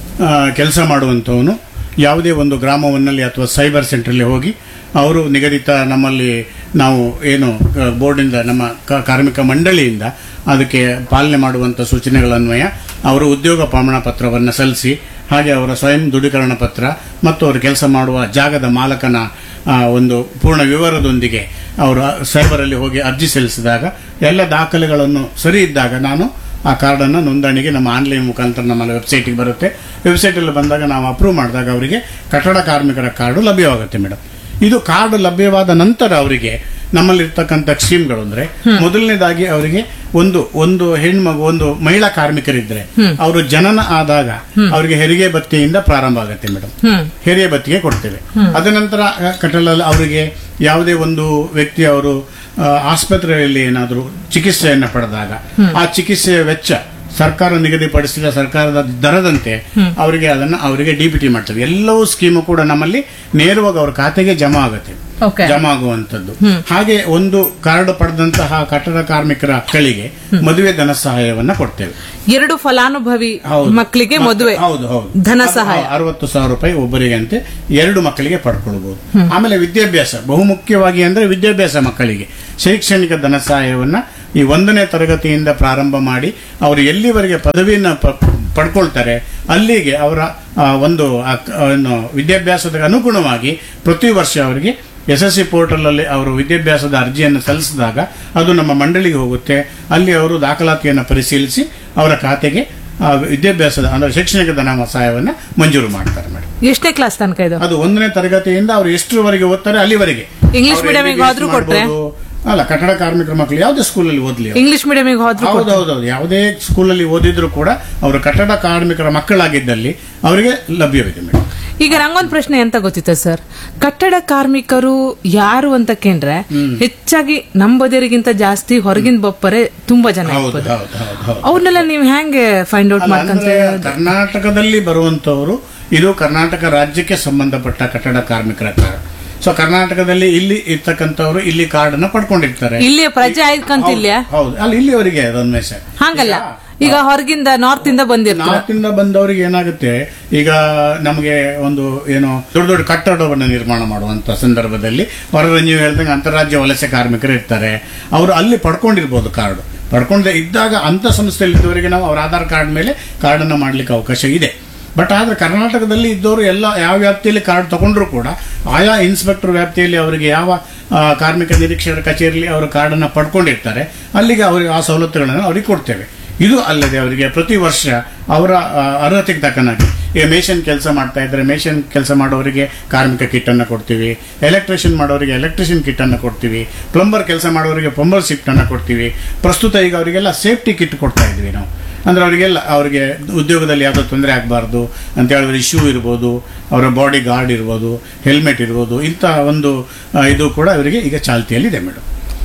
ಕೆಲಸ ಮಾಡುವಂಥವನು ಯಾವುದೇ ಒಂದು ಗ್ರಾಮವನ್ನಲ್ಲಿ ಅಥವಾ ಸೈಬರ್ ಸೆಂಟ್ರಲ್ಲಿ ಹೋಗಿ ಅವರು ನಿಗದಿತ ನಮ್ಮಲ್ಲಿ ನಾವು ಏನು ಆ, ಬೋರ್ಡಿಂದ ನಮ್ಮ ಕ- ಕಾರ್ಮಿಕ ಮಂಡಳಿಯಿಂದ ಅದಕ್ಕೆ ಪಾಲನೆ ಮಾಡುವಂಥ ಸೂಚನೆಗಳನ್ವಯ ಅವರು ಉದ್ಯೋಗ ಪ್ರಮಾಣ ಪತ್ರವನ್ನು ಸಲ್ಲಿಸಿ ಹಾಗೆ ಅವರ ಸ್ವಯಂ ದೃಢೀಕರಣ ಪತ್ರ ಮತ್ತು ಅವರು ಕೆಲಸ ಮಾಡುವ ಜಾಗದ ಮಾಲಕನ ಆ, ಒಂದು ಪೂರ್ಣ ವಿವರದೊಂದಿಗೆ ಅವರು ಸೈಬರಲ್ಲಿ ಹೋಗಿ ಅರ್ಜಿ ಸಲ್ಲಿಸಿದಾಗ ಎಲ್ಲ ದಾಖಲೆಗಳನ್ನು ಸರಿ ಇದ್ದಾಗ ನಾನು ಆ ಕಾರ್ಡನ್ನು ನೋಂದಣಿಗೆ ನಮ್ಮ ಆನ್ಲೈನ್ ಮುಖಾಂತರ ನಮ್ಮ ವೆಬ್ಸೈಟ್ಗೆ ಬರುತ್ತೆ ವೆಬ್ಸೈಟಲ್ಲಿ ಬಂದಾಗ ನಾವು ಅಪ್ರೂವ್ ಮಾಡಿದಾಗ ಅವರಿಗೆ ಕಟ್ಟಡ ಕಾರ್ಮಿಕರ ಕಾರ್ಡು ಲಭ್ಯವಾಗುತ್ತೆ ಮೇಡಮ್ ಇದು ಕಾರ್ಡ್ ಲಭ್ಯವಾದ ನಂತರ ಅವರಿಗೆ ನಮ್ಮಲ್ಲಿರ್ತಕ್ಕಂಥ ಸ್ಕೀಮ್ಗಳು ಅಂದ್ರೆ ಮೊದಲನೇದಾಗಿ ಅವರಿಗೆ ಒಂದು ಒಂದು ಹೆಣ್ಮಗು ಒಂದು ಮಹಿಳಾ ಕಾರ್ಮಿಕರಿದ್ರೆ ಅವರು ಜನನ ಆದಾಗ ಅವರಿಗೆ ಹೆರಿಗೆ ಭತ್ಯೆಯಿಂದ ಪ್ರಾರಂಭ ಆಗುತ್ತೆ ಮೇಡಮ್ ಹ್ಮ್ ಹೆರಿಗೆ ಭತ್ಯೆ ಕೊಡ್ತೇವೆ ಅದ ನಂತರ ಕಟ್ಟಡದಲ್ಲಿ ಅವರಿಗೆ ಯಾವುದೇ ಒಂದು ವ್ಯಕ್ತಿ ಅವರು ಆ, ಆಸ್ಪತ್ರೆಯಲ್ಲಿ ಏನಾದರೂ ಚಿಕಿತ್ಸೆಯನ್ನು ಪಡೆದಾಗ ಆ ಚಿಕಿತ್ಸೆಯ ವೆಚ್ಚ ಸರ್ಕಾರ ನಿಗದಿಪಡಿಸಿದ ಸರ್ಕಾರದ ದರದಂತೆ ಅವರಿಗೆ ಅದನ್ನ ಅವರಿಗೆ ಡಿಬಿಟಿ ಮಾಡ್ತೇವೆ ಎಲ್ಲವೂ ಸ್ಕೀಮು ಕೂಡ ನಮ್ಮಲ್ಲಿ ನೇರವಾಗಿ ಅವ್ರ ಖಾತೆಗೆ ಜಮಾ ಆಗುತ್ತೆ ಓಕೆ ಜಮಾ ಆಗುವಂತದ್ದು ಹಾಗೆ ಒಂದು ಕಾರ್ಡ್ ಪಡೆದಂತಹ ಕಟ್ಟಡ ಕಾರ್ಮಿಕರ ಮಕ್ಕಳಿಗೆ ಮದುವೆ ಧನ ಸಹಾಯವನ್ನ ಕೊಡ್ತೇವೆ ಎರಡು ಫಲಾನುಭವಿ ಹೌದು. ಮಕ್ಕಳಿಗೆ ಮ- ಮದುವೆ ಹೌದು ಹೌದು ಧನ ಅದು ಸಹಾಯ ಅರವತ್ತು ಸಾವಿರ ರೂಪಾಯಿ ಒಬ್ಬರಿಗೆ ಅಂತೆ ಎರಡು ಮಕ್ಕಳಿಗೆ ಪಡ್ಕೊಳ್ಬಹುದು ಆಮೇಲೆ ವಿದ್ಯಾಭ್ಯಾಸ ಬಹುಮುಖ್ಯವಾಗಿ ಅಂದ್ರೆ ವಿದ್ಯಾಭ್ಯಾಸ ಮಕ್ಕಳಿಗೆ ಶೈಕ್ಷಣಿಕ ಧನ ಸಹಾಯವನ್ನ ಈ ಒಂದನೇ ತರಗತಿಯಿಂದ ಪ್ರಾರಂಭ ಮಾಡಿ ಅವರು ಎಲ್ಲಿವರೆಗೆ ಪದವಿಯನ್ನ ಪ- ಪಡ್ಕೊಳ್ತಾರೆ ಅಲ್ಲಿಗೆ ಅವರ ಆ, ಒಂದು ಆ ಕ- ಏನು ವಿದ್ಯಾಭ್ಯಾಸದ ಅನುಗುಣವಾಗಿ ಪ್ರತಿ ವರ್ಷ ಅವರಿಗೆ ಎಸ್ ಎಸ್ ಸಿ ಪೋರ್ಟಲ್ ಅಲ್ಲಿ ಅವರು ವಿದ್ಯಾಭ್ಯಾಸದ ಅರ್ಜಿಯನ್ನು ಸಲ್ಲಿಸಿದಾಗ ಅದು ನಮ್ಮ ಮಂಡಳಿಗೆ ಹೋಗುತ್ತೆ ಅಲ್ಲಿ ಅವರು ದಾಖಲಾತಿಯನ್ನು ಪರಿಶೀಲಿಸಿ ಅವರ ಖಾತೆಗೆ ಆ ವಿದ್ಯಾಭ್ಯಾಸದ ಅಂದ್ರೆ ಶೈಕ್ಷಣಿಕ ಧನ ಸಹಾಯವನ್ನ ಮಂಜೂರು ಮಾಡ್ತಾರೆ ಮೇಡಮ್ ಎಷ್ಟನೇ ಕ್ಲಾಸ್ ತನಕ ಇದು ಅದು ಒಂದನೇ ತರಗತಿಯಿಂದ ಅವರು ಎಷ್ಟರವರೆಗೆ ಓದ್ತಾರೆ ಅಲ್ಲಿವರೆಗೆ ಇಂಗ್ಲಿಷ್ ಅವ್ರು medium ಗೆ MBBS ಹೋದ್ರೂ ಕೊಟ್ರೆ? ಮಾಡ್ಬೋದು. ಅಲ್ಲ ಕಟ್ಟಡ ಕಾರ್ಮಿಕರ ಮಕ್ಕಳು ಯಾವುದೇ ಸ್ಕೂಲಲ್ಲಿ ಓದ್ಲಿ ಅವ್ರು. ಇಂಗ್ಲಿಷ್ ಮೀಡಿಯಂಗೆ ಹೋದ್ರು ಹೌದೌದೌದು ಯಾವುದೇ ಸ್ಕೂಲಲ್ಲಿ ಓದಿದ್ರು ಕೂಡ ಅವರು ಕಟ್ಟಡ ಕಾರ್ಮಿಕರ ಮಕ್ಕಳಾಗಿದ್ದಲ್ಲಿ ಅವರಿಗೆ ಲಭ್ಯವಿದೆ ಮೇಡಮ್ ಈಗ ನಂಗೊಂದು ಪ್ರಶ್ನೆ ಎಂತ ಗೊತ್ತಿತ್ತ ಸರ್ ಕಟ್ಟಡ ಕಾರ್ಮಿಕರು ಯಾರು ಅಂತ ಕೇಂದ್ರೆ ಹೆಚ್ಚಾಗಿ ನಂಬದರಿಗಿಂತ ಜಾಸ್ತಿ ಹೊರಗಿನ ಬಪ್ಪರೆ ತುಂಬಾ ಜನ ಹೌದು ಇರ್ಬೋದು ಹೌದು ಹೌದು ಹೌದು ಅವ್ರನ್ನೆಲ್ಲ ನೀವು ಹೆಂಗೆ ಫೈಂಡ್ ಔಟ್ ಅಲ್ಲ, ಮಾಡ್ಕೊಂತ ಅಂದ್ರೆ ಕರ್ನಾಟಕದಲ್ಲಿ ಬರುವಂತವರು ಇದು ಕರ್ನಾಟಕ ರಾಜ್ಯಕ್ಕೆ ಸಂಬಂಧಪಟ್ಟ ಕಟ್ಟಡ ಕಾರ್ಮಿಕರ ಕಾರ್ಡ್ ಸೊ ಕರ್ನಾಟಕದಲ್ಲಿ ಇಲ್ಲಿ ಇರ್ತಕ್ಕಂಥವ್ರು ಇಲ್ಲಿ ಕಾರ್ಡ್ ಅನ್ನ ಪಡ್ಕೊಂಡಿರ್ತಾರೆ ಇಲ್ಲಿಯ ಪ್ರಜೆ ಆಯ್ಕಂತ ಇಲ್ಲ ಹೌದು, ಹೌದು ಅಲ್ಲಿ ಇಲ್ಲಿಯವರಿಗೆ ಅದೊಂದು ಸರ್ ಹಂಗಲ್ಲ ಈಗ ಹೊರಗಿಂದ ನಾರ್ತ್ ಇಂದ ಬಂದಿರ್ತಾರೆ ನಾರ್ತ್ ಇಂದ ಬಂದವರಿಗೆ ಏನಾಗುತ್ತೆ ಈಗ ನಮಗೆ ಒಂದು ಏನು ದೊಡ್ಡ ದೊಡ್ಡ ಕಟ್ಟಡವನ್ನು ನಿರ್ಮಾಣ ಮಾಡುವಂತ ಸಂದರ್ಭದಲ್ಲಿ ಹೊರ ನೀವು ಹೇಳ್ದಂಗೆ ಅಂತಾರಾಜ್ಯ ವಲಸೆ ಕಾರ್ಮಿಕರು ಇರ್ತಾರೆ ಅವರು ಅಲ್ಲಿ ಪಡ್ಕೊಂಡಿರ್ಬೋದು ಕಾರ್ಡ್ ಪಡ್ಕೊಂಡೆ ಇದ್ದಾಗ ಅಂತ ಸಂಸ್ಥೆಯಲ್ಲಿ ಇದ್ದವರಿಗೆ ನಾವು ಅವ್ರ ಆಧಾರ್ ಕಾರ್ಡ್ ಮೇಲೆ ಕಾರ್ಡ್ ಅನ್ನ ಮಾಡ್ಲಿಕ್ಕೆ ಅವಕಾಶ ಇದೆ ಬಟ್ ಆದ್ರೆ ಕರ್ನಾಟಕದಲ್ಲಿ ಇದ್ದವರು ಎಲ್ಲ ಯಾವ ವ್ಯಾಪ್ತಿಯಲ್ಲಿ ಕಾರ್ಡ್ ತಗೊಂಡ್ರು ಕೂಡ ಆಯಾ ಇನ್ಸ್ಪೆಕ್ಟರ್ ವ್ಯಾಪ್ತಿಯಲ್ಲಿ ಅವರಿಗೆ ಯಾವ ಆ, ಕಾರ್ಮಿಕ ನಿರೀಕ್ಷಕರ ಕಚೇರಿಯಲ್ಲಿ ಅವರು ಕಾರ್ಡನ್ನು ಪಡ್ಕೊಂಡಿರ್ತಾರೆ ಅಲ್ಲಿಗೆ ಅವರಿಗೆ ಆ ಸವಲತ್ತುಗಳನ್ನು ಅವರಿಗೆ ಕೊಡ್ತೇವೆ ಇದು ಅಲ್ಲದೆ ಅವರಿಗೆ ಪ್ರತಿ ವರ್ಷ ಅವರ ಆ, ಅರ್ಹತೆಗೆ ತಕ್ಕನಾಗಿ ಈಗ ಮೇಷನ್ ಕೆಲಸ ಮಾಡ್ತಾ ಇದ್ರೆ ಮೇಷನ್ ಕೆಲಸ ಮಾಡೋರಿಗೆ ಕಾರ್ಮಿಕ ಕಿಟ್ ಅನ್ನ ಕೊಡ್ತೀವಿ ಎಲೆಕ್ಟ್ರಿಷಿಯನ್ ಮಾಡೋರಿಗೆ ಎಲೆಕ್ಟ್ರಿಷಿಯನ್ ಕಿಟ್ ಅನ್ನ ಕೊಡ್ತೀವಿ ಪ್ಲಂಬರ್ ಕೆಲಸ ಮಾಡೋರಿಗೆ ಪ್ಲಂಬರ್ ಶಿಫ್ಟ್ ಅನ್ನ ಕೊಡ್ತೀವಿ ಪ್ರಸ್ತುತ ಈಗ ಅವರಿಗೆಲ್ಲ ಸೇಫ್ಟಿ ಕಿಟ್ ಕೊಡ್ತಾ ಇದ್ವಿ ನಾವು ಅಂದ್ರೆ ಅವರಿಗೆಲ್ಲ ಅವರಿಗೆ ಉದ್ಯೋಗದಲ್ಲಿ ಯಾವುದೋ ತೊಂದರೆ ಆಗಬಾರ್ದು ಅಂತ ಹೇಳಿದ್ರೆ ಇಶ್ಯೂ ಇರ್ಬೋದು ಅವರ ಬಾಡಿ ಗಾರ್ಡ್ ಇರ್ಬೋದು ಹೆಲ್ಮೆಟ್ ಇರ್ಬೋದು ಇಂಥ ಒಂದು ಆ, ಇದು ಕೂಡ ಅವರಿಗೆ ಈಗ ಚಾಲ್ತಿಯಲ್ಲಿದೆ ಮೇಡಮ್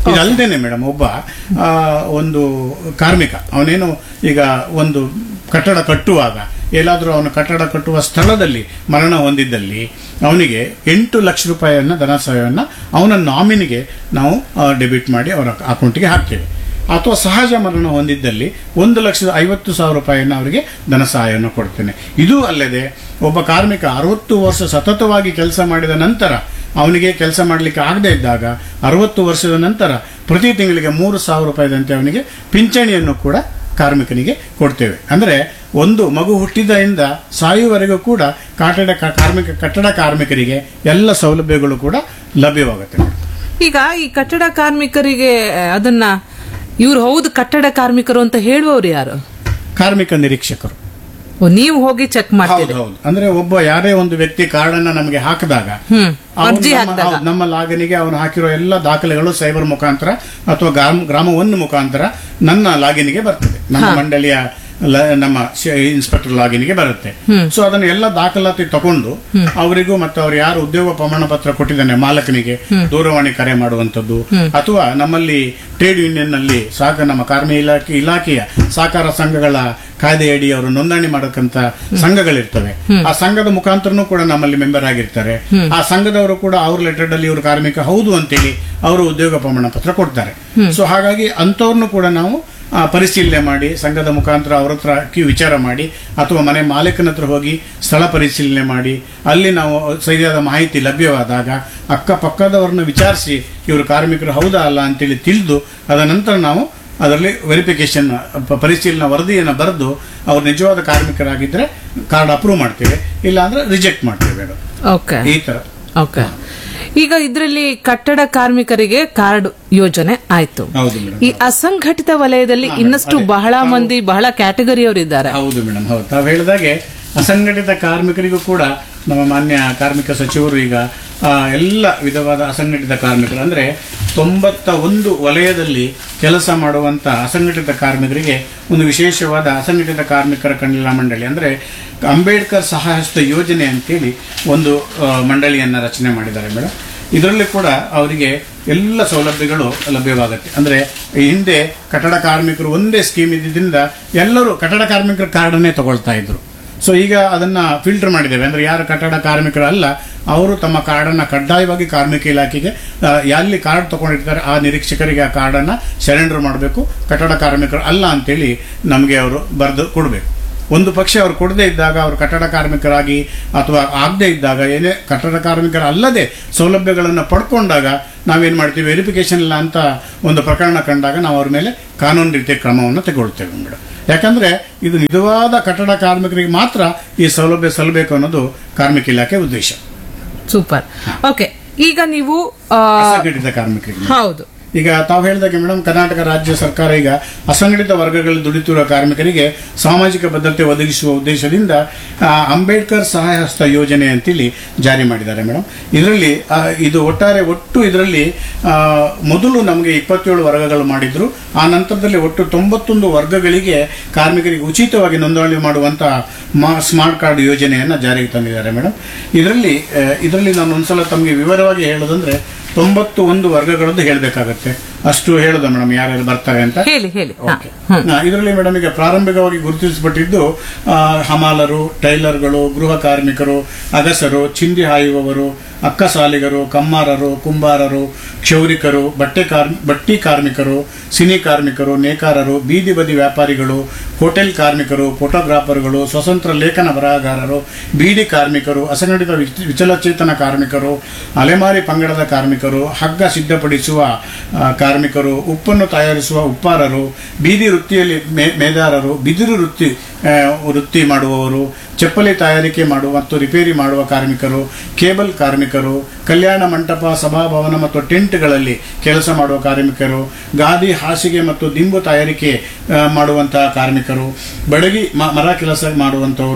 ಇದಲ್ದೇನೆ ಮೇಡಮ್ ಒಬ್ಬ ಆ, ಒಂದು ಕಾರ್ಮಿಕ ಅವನೇನು ಈಗ ಒಂದು ಕಟ್ಟಡ ಕಟ್ಟುವಾಗ ಎಲ್ಲಾದರೂ ಅವನು ಕಟ್ಟಡ ಕಟ್ಟುವ ಸ್ಥಳದಲ್ಲಿ ಮರಣ ಹೊಂದಿದ್ದಲ್ಲಿ ಅವನಿಗೆ ಎಂಟು ಲಕ್ಷ ರೂಪಾಯಿಯನ್ನ ಧನ ಸಹಾಯವನ್ನು ಅವನ ನಾಮಿನಿಗೆ ನಾವು ಡೆಬಿಟ್ ಮಾಡಿ ಅವರ ಅಕೌಂಟಿಗೆ ಹಾಕ್ತೇವೆ ಅಥವಾ ಸಹಜ ಮರಣ ಹೊಂದಿದ್ದಲ್ಲಿ ಒಂದು ಲಕ್ಷದ ಐವತ್ತು ಸಾವಿರ ರೂಪಾಯಿಯನ್ನು ಅವರಿಗೆ ಧನ ಸಹಾಯವನ್ನು ಕೊಡ್ತೇನೆ ಇದು ಅಲ್ಲದೆ ಒಬ್ಬ ಕಾರ್ಮಿಕ ಅರವತ್ತು ವರ್ಷ ಸತತವಾಗಿ ಕೆಲಸ ಮಾಡಿದ ನಂತರ ಅವನಿಗೆ ಕೆಲಸ ಮಾಡಲಿಕ್ಕೆ ಆಗದೇ ಇದ್ದಾಗ ಅರವತ್ತು ವರ್ಷದ ನಂತರ ಪ್ರತಿ ತಿಂಗಳಿಗೆ ಮೂರು ಸಾವಿರ ರೂಪಾಯಿದಂತೆ ಅವನಿಗೆ ಪಿಂಚಣಿಯನ್ನು ಕೂಡ ಕಾರ್ಮಿಕನಿಗೆ ಕೊಡ್ತೇವೆ ಅಂದರೆ ಒಂದು ಮಗು ಹುಟ್ಟಿದಿಂದ ಸಾಯುವವರೆಗೂ ಕೂಡ ಕಟ್ಟಡ ಕಾರ್ಮಿಕ ಕಟ್ಟಡ ಕಾರ್ಮಿಕರಿಗೆ ಎಲ್ಲ ಸೌಲಭ್ಯಗಳು ಕೂಡ ಲಭ್ಯವಾಗುತ್ತೆ ಈಗ ಈ ಕಟ್ಟಡ ಕಾರ್ಮಿಕರಿಗೆ ಅದನ್ನ ಇವ್ರು ಹೌದು ಕಟ್ಟಡ ಕಾರ್ಮಿಕರು ಅಂತ ಹೇಳುವವರು ಯಾರು ಕಾರ್ಮಿಕ ನಿರೀಕ್ಷಕರು ಓ, ನೀವು ಹೋಗಿ ಚೆಕ್ ಮಾಡ್ತೀರಿ ಹೌದು ಹೌದು ಅಂದ್ರೆ ಒಬ್ಬ ಯಾರೇ ಒಂದು ವ್ಯಕ್ತಿ ಕಾರ್ಡ್ ಅನ್ನ ನಮಗೆ ಹಾಕಿದಾಗ ಹ್ಮ್ ಅವನು ಅರ್ಜಿ ನಮ್ಮ- ಹಾಕಿದಾಗ ಹೌದು, ನಮ್ಮ ಲಾಗಿನಿಗೆ ಅವನು ಹಾಕಿರೋ ಎಲ್ಲ ದಾಖಲೆಗಳು ಸೈಬರ್ ಮುಖಾಂತರ ಅಥವಾ ಗ್ರಾಮ ಗ್ರಾಮ ಒಂದು ಮುಖಾಂತರ ನನ್ನ ಲಾಗಿನಿಗೆ ಬರ್ತದೆ ನಮ್ಮ ಮಂಡಳಿಯ ಲ- ನಮ್ಮ ಶ- ಇನ್ಸ್ಪೆಕ್ಟರ್ ಲಾಗಿನ್ಗೆ ಬರುತ್ತೆ ಸೊ ಅದನ್ನ ಎಲ್ಲ ದಾಖಲಾತಿ ತಗೊಂಡು ಅವರಿಗೂ ಮತ್ತು ಅವ್ರು ಯಾರು ಉದ್ಯೋಗ ಪ್ರಮಾಣ ಪತ್ರ ಕೊಟ್ಟಿದ್ದಾನೆ ಮಾಲಕನಿಗೆ ದೂರವಾಣಿ ಕರೆ ಮಾಡುವಂತದ್ದು ಅಥವಾ ನಮ್ಮಲ್ಲಿ ಟ್ರೇಡ್ ಯೂನಿಯನ್ ನಲ್ಲಿ ಸಾಕ ನಮ್ಮ ಕಾರ್ಮಿಕ ಇಲಾಖೆ ಇಲಾಖೆಯ ಸಹಕಾರ ಸಂಘಗಳ ಕಾಯ್ದೆಯಡಿ ಅವರು ನೋಂದಣಿ ಮಾಡಕ್ಕಂತ ಸಂಘಗಳಿರ್ತವೆ ಆ ಸಂಘದ ಮುಖಾಂತರನೂ ಕೂಡ ನಮ್ಮಲ್ಲಿ ಮೆಂಬರ್ ಆಗಿರ್ತಾರೆ ಆ ಸಂಘದವರು ಕೂಡ ಅವ್ರ ಲೆಟರ್ ಅಲ್ಲಿ ಇವರು ಕಾರ್ಮಿಕ ಹೌದು ಅಂತೇಳಿ ಅವರು ಉದ್ಯೋಗ ಪ್ರಮಾಣ ಪತ್ರ ಕೊಡ್ತಾರೆ ಸೊ ಹಾಗಾಗಿ ಅಂತವ್ರನ್ನು ಕೂಡ ನಾವು ಆ, ಪರಿಶೀಲನೆ ಮಾಡಿ ಸಂಘದ ಮುಖಾಂತರ ಅವ್ರ ಹತ್ರ ಕಿ- ವಿಚಾರ ಮಾಡಿ ಅಥವಾ ಮನೆ ಮಾಲೀಕನ ಹತ್ರ ಹೋಗಿ ಸ್ಥಳ ಪರಿಶೀಲನೆ ಮಾಡಿ ಅಲ್ಲಿ ನಾವು ಸರಿಯಾದ ಮಾಹಿತಿ ಲಭ್ಯವಾದಾಗ ಅಕ್ಕಪಕ್ಕದವ್ರನ್ನ ವಿಚಾರಿಸಿ ಇವರು ಕಾರ್ಮಿಕರು ಹೌದಾ ಅಲ್ಲ ಅಂತೇಳಿ ತಿಳಿದು ಅದ ನಂತರ ನಾವು ಅದರಲ್ಲಿ ವೆರಿಫಿಕೇಶನ್ ಪರಿಶೀಲನಾ ವರದಿಯನ್ನು ಬರೆದು ಅವ್ರು ನಿಜವಾದ ಕಾರ್ಮಿಕರಾಗಿದ್ರೆ ಕಾರ್ಡ್ ಅಪ್ರೂವ್ ಮಾಡ್ತೇವೆ ಇಲ್ಲ ಅಂದ್ರೆ ರಿಜೆಕ್ಟ್ ಮಾಡ್ತೇವೆ ಅದು. ಓಕೆ ಈ ತರ ಓಕೆ ಈಗ ಇದರಲ್ಲಿ ಕಟ್ಟಡ ಕಾರ್ಮಿಕರಿಗೆ ಕಾರ್ಡ್ ಯೋಜನೆ ಆಯ್ತು ಹೌದು ಮೇಡಮ್ ಈ ಅಸಂಘಟಿತ ವಲಯದಲ್ಲಿ ಇನ್ನಷ್ಟು ಬಹಳ ಮಂದಿ ಬಹಳ ಕ್ಯಾಟಗರಿಯವರಿದ್ದಾರೆ ಹೌದು ಮೇಡಮ್ ಹೌದು ತಾವು ಹೇಳಿದಾಗೆ ಅಸಂಘಟಿತ ಕಾರ್ಮಿಕರಿಗೂ ಕೂಡ ನಮ್ಮ ಮಾನ್ಯ ಕಾರ್ಮಿಕ ಸಚಿವರು ಈಗ ಆ, ಎಲ್ಲ ವಿಧವಾದ ಅಸಂಘಟಿತ ಕಾರ್ಮಿಕರು ಅಂದ್ರೆ ತೊಂಬತ್ತ ಒಂದು ವಲಯದಲ್ಲಿ ಕೆಲಸ ಮಾಡುವಂತ ಅಸಂಘಟಿತ ಕಾರ್ಮಿಕರಿಗೆ ಒಂದು ವಿಶೇಷವಾದ ಅಸಂಘಟಿತ ಕಾರ್ಮಿಕರ ಕಣ್ಣಿನ ಮಂಡಳಿ ಅಂದ್ರೆ ಅಂಬೇಡ್ಕರ್ ಸಹಾಯಸ್ತ ಯೋಜನೆ ಅಂತೇಳಿ ಒಂದು ಆ, ಮಂಡಳಿಯನ್ನ ರಚನೆ ಮಾಡಿದ್ದಾರೆ ಮೇಡಮ್ ಇದರಲ್ಲಿ ಕೂಡ ಅವರಿಗೆ ಎಲ್ಲ ಸೌಲಭ್ಯಗಳು ಲಭ್ಯವಾಗುತ್ತೆ ಅಂದ್ರೆ ಈ ಹಿಂದೆ ಕಟ್ಟಡ ಕಾರ್ಮಿಕರು ಒಂದೇ ಸ್ಕೀಮ್ ಇದ್ದಿದ್ದರಿಂದ ಎಲ್ಲರೂ ಕಟ್ಟಡ ಕಾರ್ಮಿಕರ ಕಾರ್ಡನ್ನೇ ತಗೊಳ್ತಾ ಇದ್ರು ಸೊ ಈಗ ಅದನ್ನ ಫಿಲ್ಟರ್ ಮಾಡಿದ್ದೇವೆ ಅಂದ್ರೆ ಯಾರು ಕಟ್ಟಡ ಕಾರ್ಮಿಕರು ಅಲ್ಲ ಅವರು ತಮ್ಮ ಕಾರ್ಡನ್ನ ಕಡ್ಡಾಯವಾಗಿ ಕಾರ್ಮಿಕ ಇಲಾಖೆಗೆ ಆ, ಎಲ್ಲಿ ಕಾರ್ಡ್ ತಗೊಂಡಿರ್ತಾರೆ ಆ ನಿರೀಕ್ಷಕರಿಗೆ ಆ ಕಾರ್ಡನ್ನ ಸರೆಂಡರ್ ಮಾಡಬೇಕು ಕಟ್ಟಡ ಕಾರ್ಮಿಕರು ಅಲ್ಲ ಅಂತೇಳಿ ನಮಗೆ ಅವರು ಬರೆದು ಕೊಡಬೇಕು ಒಂದು ಪಕ್ಷ ಅವ್ರು ಕೊಡದೇ ಇದ್ದಾಗ ಅವರು ಕಟ್ಟಡ ಕಾರ್ಮಿಕರಾಗಿ ಅಥವಾ ಆಗದೇ ಇದ್ದಾಗ ಏನೇ ಕಟ್ಟಡ ಕಾರ್ಮಿಕರ ಅಲ್ಲದೆ ಸೌಲಭ್ಯಗಳನ್ನು ಪಡ್ಕೊಂಡಾಗ ನಾವೇನ್ ಮಾಡ್ತೀವಿ ವೆರಿಫಿಕೇಶನ್ ಇಲ್ಲ ಅಂತ ಒಂದು ಪ್ರಕರಣ ಕಂಡಾಗ ನಾವು ಅವ್ರ ಮೇಲೆ ಕಾನೂನು ರೀತಿಯ ಕ್ರಮವನ್ನು ತಗೊಳ್ತೇವೆ ಮೇಡಮ್ ಯಾಕಂದ್ರೆ ಇದು ನಿಜವಾದ ಕಟ್ಟಡ ಕಾರ್ಮಿಕರಿಗೆ ಮಾತ್ರ ಈ ಸೌಲಭ್ಯ ಸಲ್ಲಬೇಕು ಅನ್ನೋದು ಕಾರ್ಮಿಕ ಇಲಾಖೆ ಉದ್ದೇಶ ಸೂಪರ್ ಓಕೆ ಈಗ ನೀವು ಆ, ಅಸಂಘಟಿತ ಕಾರ್ಮಿಕರಿಗೆ ಹೌದು ಈಗ ತಾವು ಹೇಳಿದಾಗೆ ಮೇಡಮ್ ಕರ್ನಾಟಕ ರಾಜ್ಯ ಸರ್ಕಾರ ಈಗ ಅಸಂಘಟಿತ ವರ್ಗಗಳಲ್ಲಿ ದುಡಿತಿರುವ ಕಾರ್ಮಿಕರಿಗೆ ಸಾಮಾಜಿಕ ಭದ್ರತೆ ಒದಗಿಸುವ ಉದ್ದೇಶದಿಂದ ಆ, ಅಂಬೇಡ್ಕರ್ ಸಹಾಯ ಹಸ್ತ ಯೋಜನೆ ಅಂತೇಳಿ ಜಾರಿ ಮಾಡಿದ್ದಾರೆ ಮೇಡಮ್ ಇದರಲ್ಲಿ ಆ, ಇದು ಒಟ್ಟಾರೆ ಒಟ್ಟು ಇದರಲ್ಲಿ ಆ, ಮೊದಲು ನಮಗೆ ಇಪ್ಪತ್ತೇಳು ವರ್ಗಗಳು ಮಾಡಿದ್ರು ಆ ನಂತರದಲ್ಲಿ ಒಟ್ಟು ತೊಂಬತ್ತೊಂದು ವರ್ಗಗಳಿಗೆ ಕಾರ್ಮಿಕರಿಗೆ ಉಚಿತವಾಗಿ ನೋಂದಣಿ ಮಾಡುವಂತ ಸ್ಮಾರ್ಟ್ ಕಾರ್ಡ್ ಯೋಜನೆಯನ್ನ ಜಾರಿಗೆ ತಂದಿದ್ದಾರೆ ಮೇಡಮ್ ಇದರಲ್ಲಿ ಆ, ಇದರಲ್ಲಿ ನಾನು ಒಂದ್ಸಲ ತಮಗೆ ವಿವರವಾಗಿ ಹೇಳೋದಂದ್ರೆ ತೊಂಬತ್ತು ಒಂದು ವರ್ಗಗಳದ್ದು ಹೇಳಬೇಕಾಗತ್ತೆ ಅಷ್ಟು ಹೇಳೋದ ಮೇಡಮ್ ಯಾರ್ಯಾರು ಬರ್ತಾರೆ ಅಂತ ಹೇಳಿ ಹೇಳಿ ಹಾ. ಓಕೆ. ಹಾ, ಇದರಲ್ಲಿ ಮೇಡಮ್ ಈಗ ಪ್ರಾರಂಭಿಕವಾಗಿ ಗುರುತಿಸಲ್ಪಟ್ಟಿದ್ದು ಆ, ಹಮಾಲರು ಟೈಲರ್ಗಳು ಗೃಹ ಕಾರ್ಮಿಕರು ಅಗಸರು ಚಿಂದಿ ಹಾಯುವವರು ಅಕ್ಕಸಾಲಿಗರು ಕಮ್ಮಾರರು ಕುಂಬಾರರು ಕ್ಷೌರಿಕರು ಬಟ್ಟೆ ಕಾರ್ಮಿ ಬಟ್ಟಿ ಕಾರ್ಮಿಕರು ಸಿನಿ ಕಾರ್ಮಿಕರು ನೇಕಾರರು ಬೀದಿ ಬದಿ ವ್ಯಾಪಾರಿಗಳು ಹೋಟೆಲ್ ಕಾರ್ಮಿಕರು ಫೋಟೋಗ್ರಾಫರ್ಗಳು ಸ್ವತಂತ್ರ ಲೇಖನ ಬರಹಗಾರರು ಬೀಡಿ ಕಾರ್ಮಿಕರು ಅಸಂಘಟಿತ ವಿಚ- ವಿಚಲಚೇತನ ಕಾರ್ಮಿಕರು ಅಲೆಮಾರಿ ಪಂಗಡದ ಕಾರ್ಮಿಕರು ಹಗ್ಗ ಸಿದ್ಧಪಡಿಸುವ ಆ, ಕಾರ್ಮಿಕರು ಉಪ್ಪನ್ನು ತಯಾರಿಸುವ ಉಪ್ಪಾರರು ಬೀದಿ ವೃತ್ತಿಯಲ್ಲಿ ಮೇ- ಮೇದಾರರು ಬಿದಿರು ವೃತ್ತಿ ಆ, ವೃತ್ತಿ ಮಾಡುವವರು ಚಪ್ಪಲಿ ತಯಾರಿಕೆ ಮಾಡುವ ಮತ್ತು ರಿಪೇರಿ ಮಾಡುವ ಕಾರ್ಮಿಕರು ಕೇಬಲ್ ಕಾರ್ಮಿಕರು ಕಲ್ಯಾಣ ಮಂಟಪ ಸಭಾಭವನ ಮತ್ತು ಟೆಂಟ್ಗಳಲ್ಲಿ ಕೆಲಸ ಮಾಡುವ ಕಾರ್ಮಿಕರು ಗಾದಿ ಹಾಸಿಗೆ ಮತ್ತು ದಿಂಬು ತಯಾರಿಕೆ ಆ, ಮಾಡುವಂತಹ ಕಾರ್ಮಿಕರು ಬಡಗಿ ಮ- ಮರ ಕೆಲಸ ಮಾಡುವಂತವರು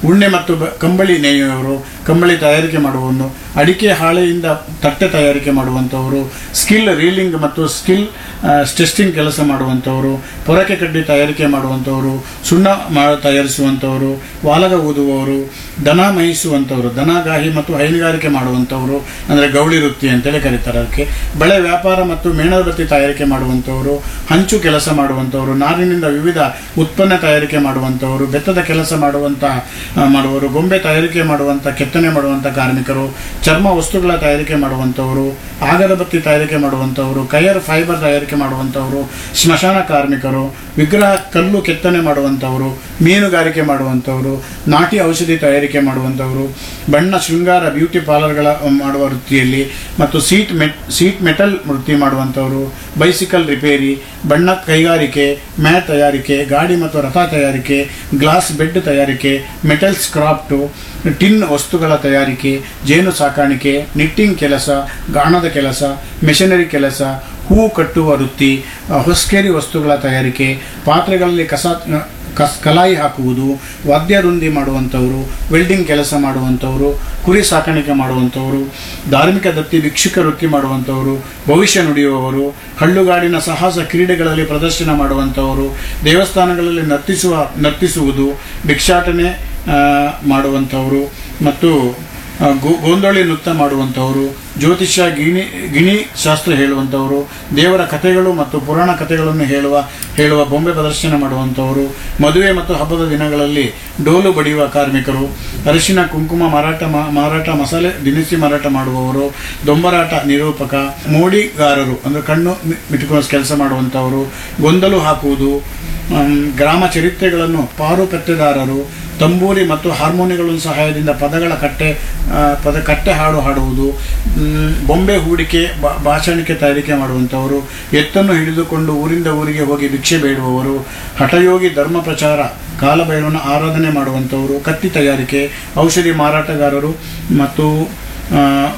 ಉಣ್ಣೆ ಮತ್ತು ಬ- ಕಂಬಳಿ ನೇಯುವವರು ಕಂಬಳಿ ತಯಾರಿಕೆ ಮಾಡುವವರು ಅಡಿಕೆ ಹಾಳೆಯಿಂದ ತಟ್ಟೆ ತಯಾರಿಕೆ ಮಾಡುವಂಥವರು ಸ್ಕಿಲ್ ರೀಲಿಂಗ್ ಮತ್ತು ಸ್ಕಿಲ್ ಸ್ಟೆಸ್ಟಿಂಗ್ ಕೆಲಸ ಮಾಡುವಂಥವರು ಪೊರಕೆ ಕಡ್ಡಿ ತಯಾರಿಕೆ ಮಾಡುವಂಥವರು ಸುಣ್ಣ ಮಾ ತಯಾರಿಸುವಂಥವರು ವಾಲಗ ಊದುವವರು ದನ ಮೇಯಿಸುವಂಥವರು ದನಗಾಹಿ ಮತ್ತು ಹೈನುಗಾರಿಕೆ ಮಾಡುವಂಥವರು ಅಂದರೆ ಗೌಳಿ ವೃತ್ತಿ ಅಂತೇಳಿ ಕರೀತಾರೆ ಅದಕ್ಕೆ ಬೆಳೆ ವ್ಯಾಪಾರ ಮತ್ತು ಮೇಣಬತ್ತಿ ತಯಾರಿಕೆ ಮಾಡುವಂಥವರು ಹಂಚು ಕೆಲಸ ಮಾಡುವಂಥವರು ನಾರಿನಿಂದ ವಿವಿಧ ಉತ್ಪನ್ನ ತಯಾರಿಕೆ ಮಾಡುವಂಥವರು ಬೆತ್ತದ ಕೆಲಸ ಮಾಡುವಂತ ಆ, ಮಾಡುವವರು ಗೊಂಬೆ ತಯಾರಿಕೆ ಮಾಡುವಂತ ಕೆತ್ತನೆ ಮಾಡುವಂತ ಕಾರ್ಮಿಕರು ಚರ್ಮ ವಸ್ತುಗಳ ತಯಾರಿಕೆ ಮಾಡುವಂಥವರು ಆಗದ ಬತ್ತಿ ತಯಾರಿಕೆ ಮಾಡುವಂಥವರು ಕಯರ್ ಫೈಬರ್ ತಯಾರಿಕೆ ಮಾಡುವಂಥವರು ಸ್ಮಶಾನ ಕಾರ್ಮಿಕರು ವಿಗ್ರಹ ಕಲ್ಲು ಕೆತ್ತನೆ ಮಾಡುವಂಥವರು ಮೀನುಗಾರಿಕೆ ಮಾಡುವಂಥವರು ನಾಟಿ ಔಷಧಿ ತಯಾರಿಕೆ ಮಾಡುವಂಥವರು ಬಣ್ಣ ಶೃಂಗಾರ ಬ್ಯೂಟಿ ಪಾರ್ಲರ್ಗಳ ಮಾಡುವ ವೃತ್ತಿಯಲ್ಲಿ ಮತ್ತು ಸೀಟ್ ಮೆಟ್ ಸೀಟ್ ಮೆಟಲ್ ವೃತ್ತಿ ಮಾಡುವಂಥವರು ಬೈಸಿಕಲ್ ರಿಪೇರಿ ಬಣ್ಣ ಕೈಗಾರಿಕೆ ಮ್ಯಾಟ್ ತಯಾರಿಕೆ ಗಾಡಿ ಮತ್ತು ರಥ ತಯಾರಿಕೆ ಗ್ಲಾಸ್ ಬೆಡ್ ತಯಾರಿಕೆ ಮೆಟಲ್ ಸ್ಕ್ರಾಫ್ಟು ಟಿನ್ ವಸ್ತುಗಳ ತಯಾರಿಕೆ ಜೇನು ಸಾಕಾಣಿಕೆ ನಿಟ್ಟಿಂಗ್ ಕೆಲಸ ಗಾಣದ ಕೆಲಸ ಮೆಷಿನರಿ ಕೆಲಸ ಹೂ ಕಟ್ಟುವ ವೃತ್ತಿ ಅ, ಹೊಸ್ಕೇರಿ ವಸ್ತುಗಳ ತಯಾರಿಕೆ ಪಾತ್ರೆಗಳಲ್ಲಿ ಕಸ ಕಸ್ ಕಲಾಯಿ ಹಾಕುವುದು ವಾದ್ಯರುಂದಿ ಮಾಡುವಂಥವರು ವೆಲ್ಡಿಂಗ್ ಕೆಲಸ ಮಾಡುವಂಥವರು ಕುರಿ ಸಾಕಾಣಿಕೆ ಮಾಡುವಂಥವರು ಧಾರ್ಮಿಕ ದತ್ತಿ ಭಿಕ್ಷುಕ ವೃತ್ತಿ ಮಾಡುವಂಥವರು ಭವಿಷ್ಯ ನುಡಿಯುವವರು ಹಳ್ಳುಗಾಡಿನ ಸಾಹಸ ಕ್ರೀಡೆಗಳಲ್ಲಿ ಪ್ರದರ್ಶನ ಮಾಡುವಂಥವರು ದೇವಸ್ಥಾನಗಳಲ್ಲಿ ನರ್ತಿಸುವ ನರ್ತಿಸುವುದು ಭಿಕ್ಷಾಟನೆ ಆ, ಮಾಡುವಂಥವರು ಮತ್ತು ಆ, ಗೋ- ಗೋಂದೋಳಿ ನೃತ್ಯ ಮಾಡುವಂಥವರು ಜ್ಯೋತಿಷ್ಯ ಗಿಣಿ ಗಿಣಿ ಶಾಸ್ತ್ರ ಹೇಳುವಂಥವರು ದೇವರ ಕಥೆಗಳು ಮತ್ತು ಪುರಾಣ ಕಥೆಗಳನ್ನು ಹೇಳುವ ಹೇಳುವ ಬೊಂಬೆ ಪ್ರದರ್ಶನ ಮಾಡುವಂಥವರು ಮದುವೆ ಮತ್ತು ಹಬ್ಬದ ದಿನಗಳಲ್ಲಿ ಡೋಲು ಬಡಿಯುವ ಕಾರ್ಮಿಕರು ಅರಿಶಿನ ಕುಂಕುಮ ಮಾರಾಟ ಮಾ- ಮಾರಾಟ ಮಸಾಲೆ ದಿನಸಿ ಮಾರಾಟ ಮಾಡುವವರು ದೊಂಬರಾಟ ನಿರೂಪಕ ಮೋಡಿಗಾರರು ಅಂದ್ರೆ ಕಣ್ಣು ಮಿ- ಮಿಟುಕುವ ಕೆಲಸ ಮಾಡುವಂಥವರು ಗೊಂದಲು ಹಾಕುವುದು ಆಮ್, ಗ್ರಾಮ ಚರಿತ್ರೆಗಳನ್ನು ಪಾರು ಪತ್ತೆದಾರರು ತಂಬೂರಿ ಮತ್ತು ಹಾರ್ಮೋನಿಗಳ ಸಹಾಯದಿಂದ ಪದಗಳ ಕಟ್ಟೆ ಆ, ಪದ ಕಟ್ಟೆ ಹಾಡು ಹಾಡುವುದು ಮ್, ಬೊಂಬೆ ಹೂಡಿಕೆ ಬಾ- ಭಾಷಣಿಕೆ ತಯಾರಿಕೆ ಮಾಡುವಂಥವರು ಎತ್ತನ್ನು ಹಿಡಿದುಕೊಂಡು ಊರಿಂದ ಊರಿಗೆ ಹೋಗಿ ಭಿಕ್ಷೆ ಬೇಡುವವರು ಹಠಯೋಗಿ ಧರ್ಮ ಪ್ರಚಾರ ಕಾಲಭೈರವನ ಆರಾಧನೆ ಮಾಡುವಂಥವರು ಕತ್ತಿ ತಯಾರಿಕೆ ಔಷಧಿ ಮಾರಾಟಗಾರರು ಮತ್ತು ಆ,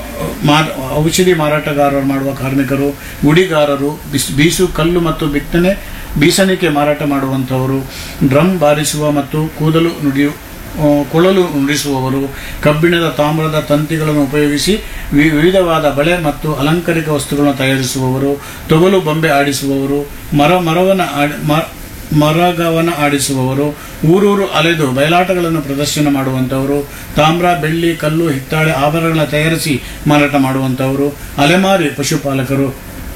ಮಾ- ಔಷಧಿ ಮಾರಾಟಗಾರರು ಮಾಡುವ ಕಾರ್ಮಿಕರು ಗುಡಿಗಾರರು ಬಿಸ್- ಬೀಸು ಕಲ್ಲು ಮತ್ತು ಬಿತ್ತನೆ ಬೀಸಣಿಕೆ ಮಾರಾಟ ಮಾಡುವಂಥವರು ಡ್ರಮ್ ಬಾರಿಸುವ ಮತ್ತು ಕೂದಲು ನುಡಿಯು ಆ, ಕೊಳಲು ನುಡಿಸುವವರು ಕಬ್ಬಿಣದ ತಾಮ್ರದ ತಂತಿಗಳನ್ನು ಉಪಯೋಗಿಸಿ ವಿ- ವಿವಿಧವಾದ ಬಳೆ ಮತ್ತು ಅಲಂಕಾರಿಕ ವಸ್ತುಗಳನ್ನು ತಯಾರಿಸುವವರು ತೊಗಲು ಬೊಂಬೆ ಆಡಿಸುವವರು ಮರ ಮರವನ ಆಡಿ- ಮ- ಮರಗವನ ಆಡಿಸುವವರು ಊರೂರು ಅಲೆದು ಬಯಲಾಟಗಳನ್ನು ಪ್ರದರ್ಶನ ಮಾಡುವಂಥವರು ತಾಮ್ರ ಬೆಳ್ಳಿ ಕಲ್ಲು ಹಿತ್ತಾಳೆ ಆಭರಣಗಳ ತಯಾರಿಸಿ ಮಾರಾಟ ಮಾಡುವಂಥವರು ಅಲೆಮಾರಿ ಪಶುಪಾಲಕರು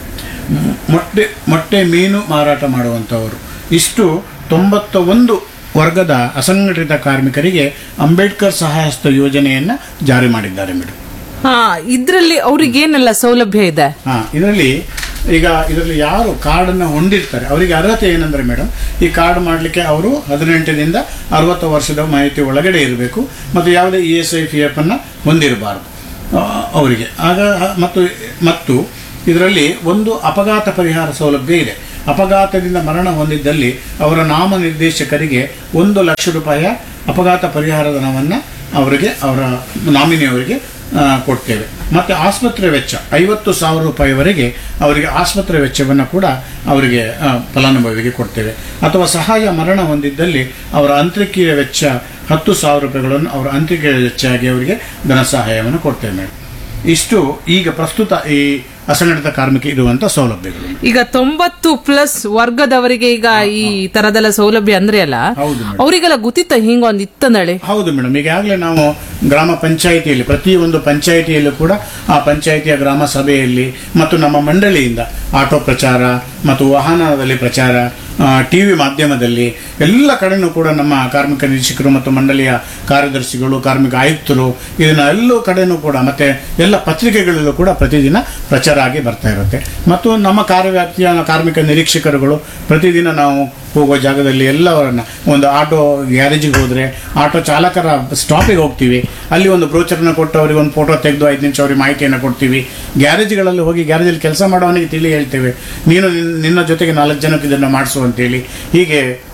ಮ್- ಮೊಟ್ಟೆ ಮೊಟ್ಟೆ ಮೀನು ಮಾರಾಟ ಮಾಡುವಂಥವರು ಇಷ್ಟು ತೊಂಬತ್ತ ಒಂದು ವರ್ಗದ ಅಸಂಘಟಿತ ಕಾರ್ಮಿಕರಿಗೆ ಅಂಬೇಡ್ಕರ್ ಸಹಾಯಸ್ತ ಯೋಜನೆಯನ್ನ ಜಾರಿ ಮಾಡಿದ್ದಾರೆ ಮೇಡಮ್ ಹಾ ಇದ್ರಲ್ಲಿ ಅವ್ರಿಗೇನೆಲ್ಲ ಸೌಲಭ್ಯ ಇದೆ ಹಾ ಇದರಲ್ಲಿ ಈಗ ಇದರಲ್ಲಿ ಯಾರು ಕಾರ್ಡನ್ನು ಹೊಂದಿರ್ತಾರೆ ಅವರಿಗೆ ಅರ್ಹತೆ ಏನಂದ್ರೆ ಮೇಡಮ್ ಈ ಕಾರ್ಡ್ ಮಾಡಲಿಕ್ಕೆ ಅವರು ಹದಿನೆಂಟರಿಂದ ಅರವತ್ತು ವರ್ಷದ ಮಾಹಿತಿ ಒಳಗಡೆ ಇರಬೇಕು ಮತ್ತು ಯಾವುದೇ E S I P F ಅನ್ನ ಹೊಂದಿರಬಾರದು ಆ, ಅವರಿಗೆ ಆಗ ಮತ್ತು ಮತ್ತು ಇದರಲ್ಲಿ ಒಂದು ಅಪಘಾತ ಪರಿಹಾರ ಸೌಲಭ್ಯ ಇದೆ ಅಪಘಾತದಿಂದ ಮರಣ ಹೊಂದಿದ್ದಲ್ಲಿ ಅವರ ನಾಮನಿರ್ದೇಶಕರಿಗೆ ಒಂದು ಲಕ್ಷ ರೂಪಾಯಿಯ ಅಪಘಾತ ಪರಿಹಾರ ಧನವನ್ನು ಅವರಿಗೆ ಅವರ ನಾಮಿನಿಯವರಿಗೆ ಆ, ಕೊಡ್ತೇವೆ ಮತ್ತೆ ಆಸ್ಪತ್ರೆ ವೆಚ್ಚ ಐವತ್ತು ಸಾವಿರ ರೂಪಾಯಿವರೆಗೆ ಅವರಿಗೆ ಆಸ್ಪತ್ರೆ ವೆಚ್ಚವನ್ನು ಕೂಡ ಅವರಿಗೆ ಆ, ಫಲಾನುಭವಿಗೆ ಕೊಡ್ತೇವೆ ಅಥವಾ ಸಹಾಯ ಮರಣ ಹೊಂದಿದ್ದಲ್ಲಿ ಅವರ ಅಂತ್ಯಕ್ರಿಯೆ ವೆಚ್ಚ ಹತ್ತು ಸಾವಿರ ರೂಪಾಯಿಗಳನ್ನು ಅವರ ಅಂತ್ಯಕ್ರಿಯೆ ವೆಚ್ಚಾಗಿ ಅವರಿಗೆ ಧನ ಸಹಾಯವನ್ನು ಕೊಡ್ತೇವೆ ಮೇಡಮ್ ಇಷ್ಟು ಈಗ ಪ್ರಸ್ತುತ ಈ ಅಸಂಘಟಿತ ಕಾರ್ಮಿಕ ಇರುವಂತ ಸೌಲಭ್ಯಗಳು ಈಗ ತೊಂಬತ್ತು ಪ್ಲಸ್ ವರ್ಗದವರಿಗೆ ಈಗ ಈ ತರದೆಲ್ಲ ಸೌಲಭ್ಯ ಅಂದ್ರೆ ಅಲ್ಲ ಹೌದು ಮೇಡಮ್. ಅವರಿಗೆಲ್ಲ ಗೊತ್ತಿತ್ತ ಹಿಂಗೊಂದು ಇತ್ತಂದಳಿ ಹೌದು ಮೇಡಮ್ ಈಗಾಗಲೇ ನಾವು ಗ್ರಾಮ ಪಂಚಾಯಿತಿಯಲ್ಲಿ ಪ್ರತಿಯೊಂದು ಪಂಚಾಯಿತಿಯಲ್ಲೂ ಕೂಡ ಆ ಪಂಚಾಯಿತಿಯ ಗ್ರಾಮ ಸಭೆಯಲ್ಲಿ ಮತ್ತು ನಮ್ಮ ಮಂಡಳಿಯಿಂದ ಆಟೋ ಪ್ರಚಾರ ಮತ್ತು ವಾಹನದಲ್ಲಿ ಪ್ರಚಾರ ಟಿವಿ ಮಾಧ್ಯಮದಲ್ಲಿ ಎಲ್ಲ ಕಡೆನೂ ಕೂಡ ನಮ್ಮ ಕಾರ್ಮಿಕ ನಿರೀಕ್ಷಕರು ಮತ್ತು ಮಂಡಳಿಯ ಕಾರ್ಯದರ್ಶಿಗಳು ಕಾರ್ಮಿಕ ಆಯುಕ್ತರು ಇದನ್ನ ಎಲ್ಲೂ ಕಡೆನೂ ಕೂಡ ಮತ್ತೆ ಎಲ್ಲ ಪತ್ರಿಕೆಗಳಲ್ಲೂ ಕೂಡ ಪ್ರತಿದಿನ ಪ್ರಚಾರ ಆಗಿ ಬರ್ತಾ ಇರುತ್ತೆ ಮತ್ತು ನಮ್ಮ ಕಾರ್ಯವ್ಯಾಪ್ತಿಯ ಕಾರ್ಮಿಕ ನಿರೀಕ್ಷಕರುಗಳು ಪ್ರತಿದಿನ ನಾವು ಹೋಗೋ ಜಾಗದಲ್ಲಿ ಎಲ್ಲವರನ್ನ ಒಂದು ಆಟೋ ಗ್ಯಾರೇಜಿಗೆ ಹೋದ್ರೆ ಆಟೋ ಚಾಲಕರ ಸ್ಟಾಪಿಗೆ ಹೋಗ್ತೀವಿ ಅಲ್ಲಿ ಒಂದು ಬ್ರೋಚರ್ನ ಕೊಟ್ಟು ಅವರಿಗೆ ಒಂದು ಫೋಟೋ ತೆಗೆದು ಐದು ನಿಮಿಷ ಅವರಿಗೆ ಮಾಹಿತಿಯನ್ನು ಕೊಡ್ತೀವಿ ಗ್ಯಾರೇಜ್ಗಳಲ್ಲಿ ಹೋಗಿ ಗ್ಯಾರೇಜಲ್ಲಿ ಕೆಲಸ ಮಾಡೋವನಿಗೆ ತಿಳಿ ಹೇಳ್ತೇವೆ ನೀನು ನಿನ್- ನಿನ್ನ ಜೊತೆಗೆ ನಾಲ್ಕು ಜನಕ್ಕೆ ಇದನ್ನು ಮಾಡಿಸು ಅಂತೇಳಿ ಹೀಗೆ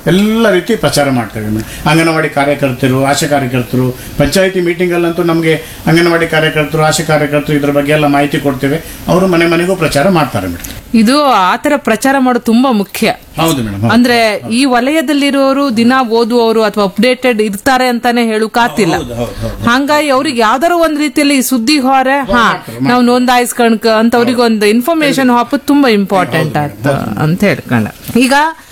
ಎಲ್ಲ ರೀತಿ ಪ್ರಚಾರ ಮಾಡ್ತೇವೆ ಮೇಡಮ್ ಅಂಗನವಾಡಿ ಕಾರ್ಯಕರ್ತರು ಆಶಾ ಕಾರ್ಯಕರ್ತರು ಪಂಚಾಯಿತಿ ಮೀಟಿಂಗಲ್ಲಂತೂ ನಮಗೆ ಅಂಗನವಾಡಿ ಕಾರ್ಯಕರ್ತರು ಆಶಾ ಕಾರ್ಯಕರ್ತರು ಇದ್ರ ಬಗ್ಗೆ ಎಲ್ಲ ಮಾಹಿತಿ ಕೊಡ್ತೇವೆ ಅವರು ಮನೆ ಮನೆಗೂ ಪ್ರಚಾರ ಮಾಡ್ತಾರೆ ಮೇಡಮ್ ಇದು ಆತರ ಪ್ರಚಾರ ಮಾಡೋದು ತುಂಬಾ ಮುಖ್ಯ ಹೌದು ಮೇಡಮ್ ಅಂದ್ರೆ ಈ ವಲಯದಲ್ಲಿರೋರು ದಿನ ಓದುವವರು ಅಥವಾ ಅಪ್ಡೇಟೆಡ್ ಇರ್ತಾರೆ ಅಂತಾನೆ ಹೇಳುಕಾತಿಲ್ಲ ಹೌದು, ಹೌದು, ಹೌದು. ಹಂಗಾಗಿ ಅವ್ರಿಗೆ ಯಾವ್ದಾರ ಒಂದ್ ರೀತಿಯಲ್ಲಿ ಈ ಸುದ್ದಿ ಹೊರೆ ಹಾ ನಾವು ನೋಂದಾಯಿಸ್ಕೊಂಡ್ ಅಂತ ಅವ್ರಿಗೆ ಒಂದು ಇನ್ಫಾರ್ಮೇಶನ್ ಹಾಕೋದು ತುಂಬಾ ಇಂಪಾರ್ಟೆಂಟ್ ಆಯ್ತು ಅಂತ ಹೇಳ್ಕೊಂಡ ಈಗ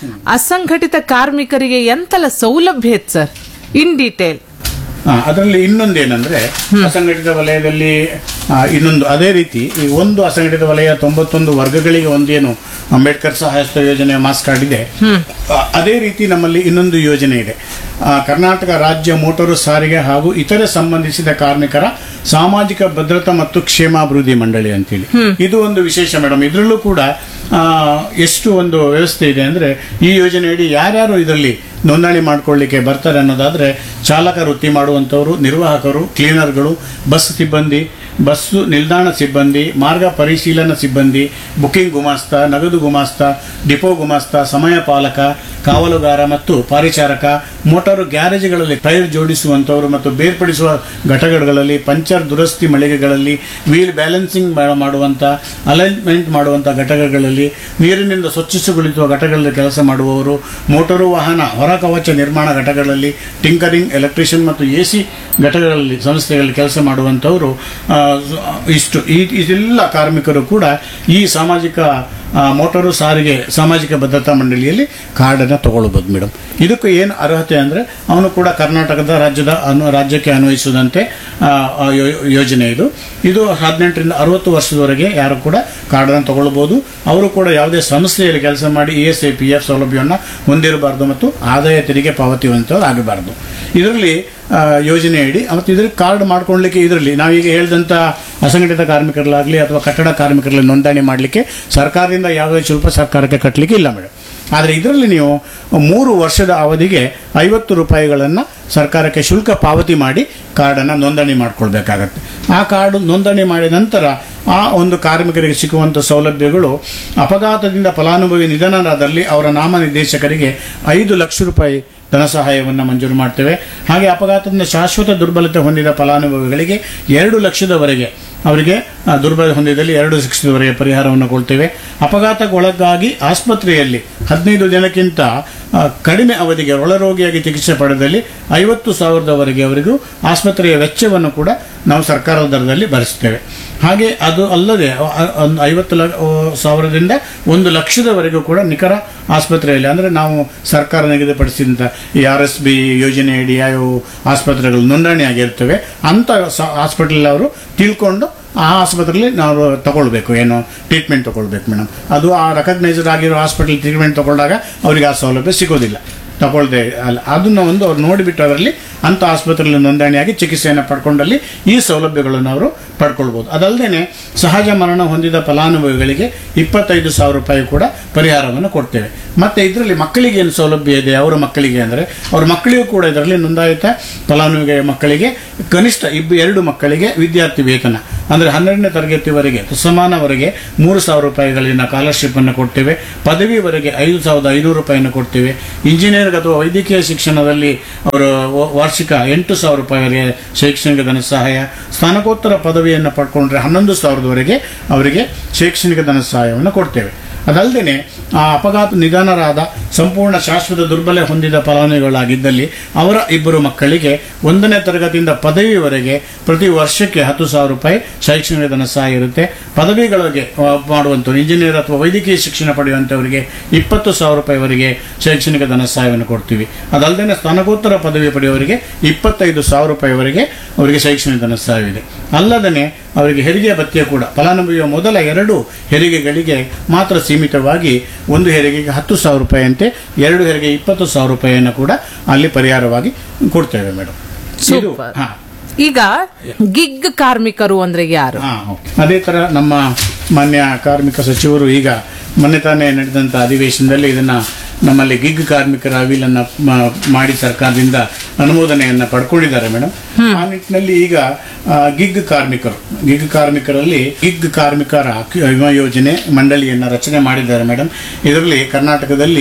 ಅಸಂಘಟಿತ ಕಾರ್ಮಿಕರಿಗೆ ಎಂತೆಲ್ಲ ಸೌಲಭ್ಯ ಇತ್ತು ಸರ್ ಇನ್ ಡೀಟೇಲ್ ಅದರಲ್ಲಿ ಇನ್ನೊಂದೇನಂದ್ರೆ ಅಸಂಘಟಿತ ವಲಯದಲ್ಲಿ ಆ, ಇನ್ನೊಂದು ಅದೇ ರೀತಿ ಈ ಒಂದು ಅಸಂಘಟಿತ ವಲಯ ತೊಂಬತ್ತೊಂದು ವರ್ಗಗಳಿಗೆ ಒಂದೇನು ಅಂಬೇಡ್ಕರ್ ಸಹಾಯಸ್ತ ಯೋಜನೆ ಮಾಸ್ ಕಾರ್ಡ್ ಇದೆ ಆ, ಅದೇ ರೀತಿ ನಮ್ಮಲ್ಲಿ ಇನ್ನೊಂದು ಯೋಜನೆ ಇದೆ ಆ, ಕರ್ನಾಟಕ ರಾಜ್ಯ ಮೋಟಾರು ಸಾರಿಗೆ ಹಾಗೂ ಇತರೆ ಸಂಬಂಧಿಸಿದ ಕಾರ್ಮಿಕರ ಸಾಮಾಜಿಕ ಭದ್ರತಾ ಮತ್ತು ಕ್ಷೇಮಾಭಿವೃದ್ಧಿ ಮಂಡಳಿ ಅಂತೇಳಿ ಇದು ಒಂದು ವಿಶೇಷ ಮೇಡಮ್ ಇದರಲ್ಲೂ ಕೂಡ ಆ, ಎಷ್ಟು ಒಂದು ವ್ಯವಸ್ಥೆ ಇದೆ ಅಂದ್ರೆ ಈ ಯೋಜನೆಯಡಿ ಯಾರ್ಯಾರು ಇದರಲ್ಲಿ ನೋಂದಣಿ ಮಾಡ್ಕೊಳ್ಳಿಕ್ಕೆ ಬರ್ತಾರೆ ಅನ್ನೋದಾದ್ರೆ ಚಾಲಕ ವೃತ್ತಿ ಮಾಡುವಂಥವರು ನಿರ್ವಾಹಕರು ಕ್ಲೀನರ್ಗಳು ಬಸ್ ಸಿಬ್ಬಂದಿ ಬಸ್ಸು ನಿಲ್ದಾಣ ಸಿಬ್ಬಂದಿ ಮಾರ್ಗ ಪರಿಶೀಲನಾ ಸಿಬ್ಬಂದಿ ಬುಕಿಂಗ್ ಗುಮಾಸ್ತ ನಗದು ಗುಮಾಸ್ತ ಡಿಪೋ ಗುಮಾಸ್ತ ಸಮಯ ಪಾಲಕ ಕಾವಲುಗಾರ ಮತ್ತು ಪಾರಿಚಾರಕ ಮೋಟಾರು ಗ್ಯಾರೇಜ್ಗಳಲ್ಲಿ ಟೈರ್ ಜೋಡಿಸುವಂತವರು ಮತ್ತು ಬೇರ್ಪಡಿಸುವ ಘಟಕಗಳಲ್ಲಿ ಪಂಚರ್ ದುರಸ್ತಿ ಮಳಿಗೆಗಳಲ್ಲಿ ವೀಲ್ ಬ್ಯಾಲೆನ್ಸಿಂಗ್ ಮಾ- ಮಾಡುವಂತ ಅಲೈನ್ಮೆಂಟ್ ಮಾಡುವಂತ ಘಟಕಗಳಲ್ಲಿ ನೀರಿನಿಂದ ಸ್ವಚ್ಛಗೊಳಿಸುವ ಘಟಕಗಳಲ್ಲಿ ಕೆಲಸ ಮಾಡುವವರು ಮೋಟಾರು ವಾಹನ ಹೊರ ಕವಚ ನಿರ್ಮಾಣ ಘಟಕಗಳಲ್ಲಿ ಟಿಂಕರಿಂಗ್ ಎಲೆಕ್ಟ್ರಿಷಿಯನ್ ಮತ್ತು ಎ ಸಿ ಘಟಕಗಳಲ್ಲಿ ಸಂಸ್ಥೆಗಳಲ್ಲಿ ಕೆಲಸ ಮಾಡುವಂತವರು ಆ, ಇಷ್ಟು ಈ ಇದೆಲ್ಲ ಕಾರ್ಮಿಕರು ಕೂಡ ಈ ಸಾಮಾಜಿಕ ಆ, ಮೋಟಾರು ಸಾರಿಗೆ ಸಾಮಾಜಿಕ ಭದ್ರತಾ ಮಂಡಳಿಯಲ್ಲಿ ಕಾರ್ಡನ್ನು ತಗೊಳ್ಬಹುದು ಮೇಡಮ್ ಇದಕ್ಕೂ ಏನು ಅರ್ಹತೆ ಅಂದ್ರೆ ಅವನು ಕೂಡ ಕರ್ನಾಟಕದ ರಾಜ್ಯದ ಅನು ರಾಜ್ಯಕ್ಕೆ ಅನ್ವಯಿಸುವಂತೆ ಆ, ಆ, ಯೋ- ಯೋಜನೆ ಇದು ಇದು ಹದಿನೆಂಟರಿಂದ ಅರವತ್ತು ವರ್ಷದವರೆಗೆ ಯಾರು ಕೂಡ ಕಾರ್ಡನ್ನು ತಗೊಳ್ಬಹುದು ಅವರು ಕೂಡ ಯಾವುದೇ ಸಂಸ್ಥೆಯಲ್ಲಿ ಕೆಲಸ ಮಾಡಿ E S I P F ಸೌಲಭ್ಯವನ್ನು ಹೊಂದಿರಬಾರ್ದು ಮತ್ತು ಆದಾಯ ತೆರಿಗೆ ಪಾವತಿಯುವಂಥವ್ರು ಆಗಬಾರ್ದು ಇದರಲ್ಲಿ ಆ, ಯೋಜನೆಯಡಿ ಮತ್ತು ಇದರಲ್ಲಿ ಕಾರ್ಡ್ ಮಾಡ್ಕೊಳ್ಳಿಕ್ಕೆ ಇದರಲ್ಲಿ ನಾವೀಗ ಹೇಳಿದಂಥ ಅಸಂಘಟಿತ ಕಾರ್ಮಿಕರಲ್ಲಾಗಲಿ ಅಥವಾ ಕಟ್ಟಡ ಕಾರ್ಮಿಕರಲ್ಲಿ ನೋಂದಣಿ ಮಾಡಲಿಕ್ಕೆ ಸರ್ಕಾರದಿಂದ ಯಾವುದೇ ಶುಲ್ಕ ಸರ್ಕಾರಕ್ಕೆ ಕಟ್ಟಲಿಕ್ಕೆ ಇಲ್ಲ ಮೇಡಮ್ ಆದರೆ ಇದರಲ್ಲಿ ನೀವು ಮೂರು ವರ್ಷದ ಅವಧಿಗೆ ಐವತ್ತು ರೂಪಾಯಿಗಳನ್ನು ಸರ್ಕಾರಕ್ಕೆ ಶುಲ್ಕ ಪಾವತಿ ಮಾಡಿ ಕಾರ್ಡನ್ನು ನೋಂದಣಿ ಮಾಡ್ಕೊಳ್ಬೇಕಾಗತ್ತೆ ಆ ಕಾರ್ಡು ನೋಂದಣಿ ಮಾಡಿದ ನಂತರ ಆ ಒಂದು ಕಾರ್ಮಿಕರಿಗೆ ಸಿಕ್ಕುವಂಥ ಸೌಲಭ್ಯಗಳು ಅಪಘಾತದಿಂದ ಫಲಾನುಭವಿ ನಿಧನರಾದಲ್ಲಿ ಅವರ ನಾಮನಿರ್ದೇಶಕರಿಗೆ ಐದು ಲಕ್ಷ ರೂಪಾಯಿ ಧನ ಸಹಾಯವನ್ನು ಮಂಜೂರು ಮಾಡ್ತೇವೆ ಹಾಗೆ ಅಪಘಾತದಿಂದ ಶಾಶ್ವತ ದುರ್ಬಲತೆ ಹೊಂದಿದ ಫಲಾನುಭವಿಗಳಿಗೆ ಎರಡು ಲಕ್ಷದವರೆಗೆ ಅವರಿಗೆ ಆ, ದುರ್ಬಲ ಹೊಂದಿದಲ್ಲಿ ಎರಡು ಲಕ್ಷದವರೆಗೆ ಪರಿಹಾರವನ್ನು ಕೊಡ್ತೇವೆ ಅಪಘಾತಕ್ಕೊಳಗಾಗಿ ಆಸ್ಪತ್ರೆಯಲ್ಲಿ ಹದಿನೈದು ದಿನಕ್ಕಿಂತ ಆ, ಕಡಿಮೆ ಅವಧಿಗೆ ಒಳರೋಗಿಯಾಗಿ ಚಿಕಿತ್ಸೆ ಪಡೆದಲ್ಲಿ ಐವತ್ತು ಸಾವಿರದವರೆಗೆ ಅವರಿಗೂ ಆಸ್ಪತ್ರೆಯ ವೆಚ್ಚವನ್ನು ಕೂಡ ನಾವು ಸರ್ಕಾರದ ದರದಲ್ಲಿ ಭರಿಸ್ತೇವೆ ಹಾಗೆ ಅದು ಅಲ್ಲದೆ ಅ- ಒಂದು ಐವತ್ತು ಲ- ಆ, ಸಾವಿರದಿಂದ ಒಂದು ಲಕ್ಷದವರೆಗೂ ಕೂಡ ನಿಖರ ಆಸ್ಪತ್ರೆಯಲ್ಲಿ ಅಂದರೆ ನಾವು ಸರ್ಕಾರ ನಿಗದಿಪಡಿಸಿದಂಥ ಈ ಆರ್ ಎಸ್ ಬಿ ಯೋಜನೆಯಡಿ ಯಾವ ಆಸ್ಪತ್ರೆಗಳು ನೋಂದಣಿ ಆಗಿರ್ತವೆ ಅಂತ ಹಾಸ್ಪಿಟಲ್ ಅವರು ತಿಳ್ಕೊಂಡು ಆ ಆಸ್ಪತ್ರೆಯಲ್ಲಿ ನಾವು ತಗೊಳ್ಬೇಕು ಏನು ಟ್ರೀಟ್ಮೆಂಟ್ ತಗೊಳ್ಬೇಕು ಮೇಡಮ್ ಅದು ಆ ರೆಕಗ್ನೈಸ್ಡ್ ಆಗಿರೋ ಹಾಸ್ಪಿಟಲ್ ಟ್ರೀಟ್ಮೆಂಟ್ ತಗೊಂಡಾಗ ಅವರಿಗೆ ಆ ಸೌಲಭ್ಯ ಸಿಗೋದಿಲ್ಲ ತಗೊಳ್ದೆ ಅಲ್ಲ ಅದನ್ನ ಒಂದು ಅವ್ರು ನೋಡಿಬಿಟ್ಟು ಅದರಲ್ಲಿ ಅಂತ ಆಸ್ಪತ್ರೆಯಲ್ಲಿ ನೋಂದಣಿಯಾಗಿ ಚಿಕಿತ್ಸೆಯನ್ನು ಪಡ್ಕೊಂಡಲ್ಲಿ ಈ ಸೌಲಭ್ಯಗಳನ್ನು ಅವರು ಪಡ್ಕೊಳ್ಬೋದು ಅದಲ್ಲದೆ ಸಹಜ ಮರಣ ಹೊಂದಿದ ಫಲಾನುಭವಿಗಳಿಗೆ ಇಪ್ಪತ್ತೈದು ಸಾವಿರ ರೂಪಾಯಿ ಕೂಡ ಪರಿಹಾರವನ್ನು ಕೊಡ್ತೇವೆ ಮತ್ತೆ ಇದರಲ್ಲಿ ಮಕ್ಕಳಿಗೆ ಏನು ಸೌಲಭ್ಯ ಇದೆ ಅವರ ಮಕ್ಕಳಿಗೆ ಅಂದರೆ ಅವ್ರ ಮಕ್ಕಳಿಗೂ ಕೂಡ ಇದರಲ್ಲಿ ನೋಂದಾಯಿತ ಫಲಾನುಭವಿ ಮಕ್ಕಳಿಗೆ ಕನಿಷ್ಠ ಇಬ್ಬ ಎರಡು ಮಕ್ಕಳಿಗೆ ವಿದ್ಯಾರ್ಥಿ ವೇತನ ಅಂದರೆ ಹನ್ನೆರಡನೇ ತರಗತಿವರೆಗೆ ಸಮಾನವರೆಗೆ ಮೂರು ಸಾವಿರ ರೂಪಾಯಿಗಳಿನ ಸ್ಕಾಲರ್ಶಿಪ್ ಅನ್ನು ಕೊಡ್ತೇವೆ ಪದವಿವರೆಗೆ ಐದು ಸಾವಿರದ ಐನೂರು ರೂಪಾಯಿಯನ್ನು ಕೊಡ್ತೇವೆ ಇಂಜಿನಿಯರ್ ಅಥವಾ ವೈದ್ಯಕೀಯ ಶಿಕ್ಷಣದಲ್ಲಿ ಅವರು ವ- ವಾರ್ಷಿಕ ಎಂಟು ಸಾವಿರ ರೂಪಾಯಿವರೆಗೆ ಶೈಕ್ಷಣಿಕ ಧನ ಸಹಾಯ ಸ್ನಾತಕೋತ್ತರ ಪದವಿಯನ್ನು ಪಡ್ಕೊಂಡ್ರೆ ಹನ್ನೊಂದು ಸಾವಿರದವರೆಗೆ ಅವರಿಗೆ ಶೈಕ್ಷಣಿಕ ಧನ ಸಹಾಯವನ್ನು ಕೊಡ್ತೇವೆ ಅದಲ್ಲದೆ ಆ ಅಪಘಾತ ನಿಧನರಾದ ಸಂಪೂರ್ಣ ಶಾಶ್ವತ ದುರ್ಬಲ ಹೊಂದಿದ ಫಲಾನುಭವಿಗಳಾಗಿದ್ದಲ್ಲಿ ಅವರ ಇಬ್ಬರು ಮಕ್ಕಳಿಗೆ ಒಂದನೇ ತರಗತಿಯಿಂದ ಪದವಿವರೆಗೆ ಪ್ರತಿ ವರ್ಷಕ್ಕೆ ಹತ್ತು ಸಾವಿರ ರೂಪಾಯಿ ಶೈಕ್ಷಣಿಕ ಧನ ಸಹಾಯ ಇರುತ್ತೆ ಪದವಿಗಳಿಗೆ ಆ, ಮಾಡುವಂಥವ್ರು ಇಂಜಿನಿಯರ್ ಅಥವಾ ವೈದ್ಯಕೀಯ ಶಿಕ್ಷಣ ಪಡೆಯುವಂಥವರಿಗೆ ಇಪ್ಪತ್ತು ಸಾವಿರ ರೂಪಾಯಿವರೆಗೆ ಶೈಕ್ಷಣಿಕ ಧನ ಸಹಾಯವನ್ನು ಕೊಡ್ತೀವಿ ಅದಲ್ಲದೆ ಸ್ನಾತಕೋತ್ತರ ಪದವಿ ಪಡೆಯುವವರಿಗೆ ಇಪ್ಪತ್ತೈದು ಸಾವಿರ ರೂಪಾಯಿವರೆಗೆ ಅವರಿಗೆ ಶೈಕ್ಷಣಿಕ ಧನ ಸಹಾಯವಿದೆ ಅಲ್ಲದೆ ಅವರಿಗೆ ಹೆರಿಗೆ ಭತ್ಯೆ ಕೂಡ ಫಲಾನುಭವಿಯ ಮೊದಲ ಎರಡು ಹೆರಿಗೆಗಳಿಗೆ ಮಾತ್ರ ಸೀಮಿತವಾಗಿ ಒಂದು ಹೆರಿಗೆಗೆ ಹತ್ತು ಸಾವಿರ ರೂಪಾಯಿಯಂತೆ ಎರಡು ಹೆರಿಗೆ ಇಪ್ಪತ್ತು ಸಾವಿರ ರೂಪಾಯಿಯನ್ನು ಕೂಡ ಅಲ್ಲಿ ಪರಿಹಾರವಾಗಿ ಕೊಡ್ತೇವೆ ಮೇಡಮ್ ಇದು Super. ಹಾ ಈಗ ಗಿಗ್ ಕಾರ್ಮಿಕರು ಅಂದ್ರೆ ಯಾರು ಹಾ, ಓಕೆ. ಅದೇ ತರ ನಮ್ಮ ಮಾನ್ಯ ಕಾರ್ಮಿಕ ಸಚಿವರು ಈಗ ಮೊನ್ನೆ ತಾನೇ ನಡೆದಂತ ಅಧಿವೇಶನದಲ್ಲಿ ಇದನ್ನ ನಮ್ಮಲ್ಲಿ ಗಿಗ್ ಕಾರ್ಮಿಕರ ಅವಿಲನ್ನ ಮ- ಮಾಡಿ ಸರ್ಕಾರದಿಂದ ಅನುಮೋದನೆಯನ್ನ ಪಡ್ಕೊಂಡಿದ್ದಾರೆ ಮೇಡಮ್ ಆ ನಿಟ್ಟಿನಲ್ಲಿ ಈಗ ಆ, ಗಿಗ್ ಕಾರ್ಮಿಕರು ಗಿಗ್ ಕಾರ್ಮಿಕರಲ್ಲಿ ಗಿಗ್ ಕಾರ್ಮಿಕರ ವಿಮಾ ಯೋಜನೆ ಮಂಡಳಿಯನ್ನ ರಚನೆ ಮಾಡಿದ್ದಾರೆ ಮೇಡಮ್ ಇದರಲ್ಲಿ ಕರ್ನಾಟಕದಲ್ಲಿ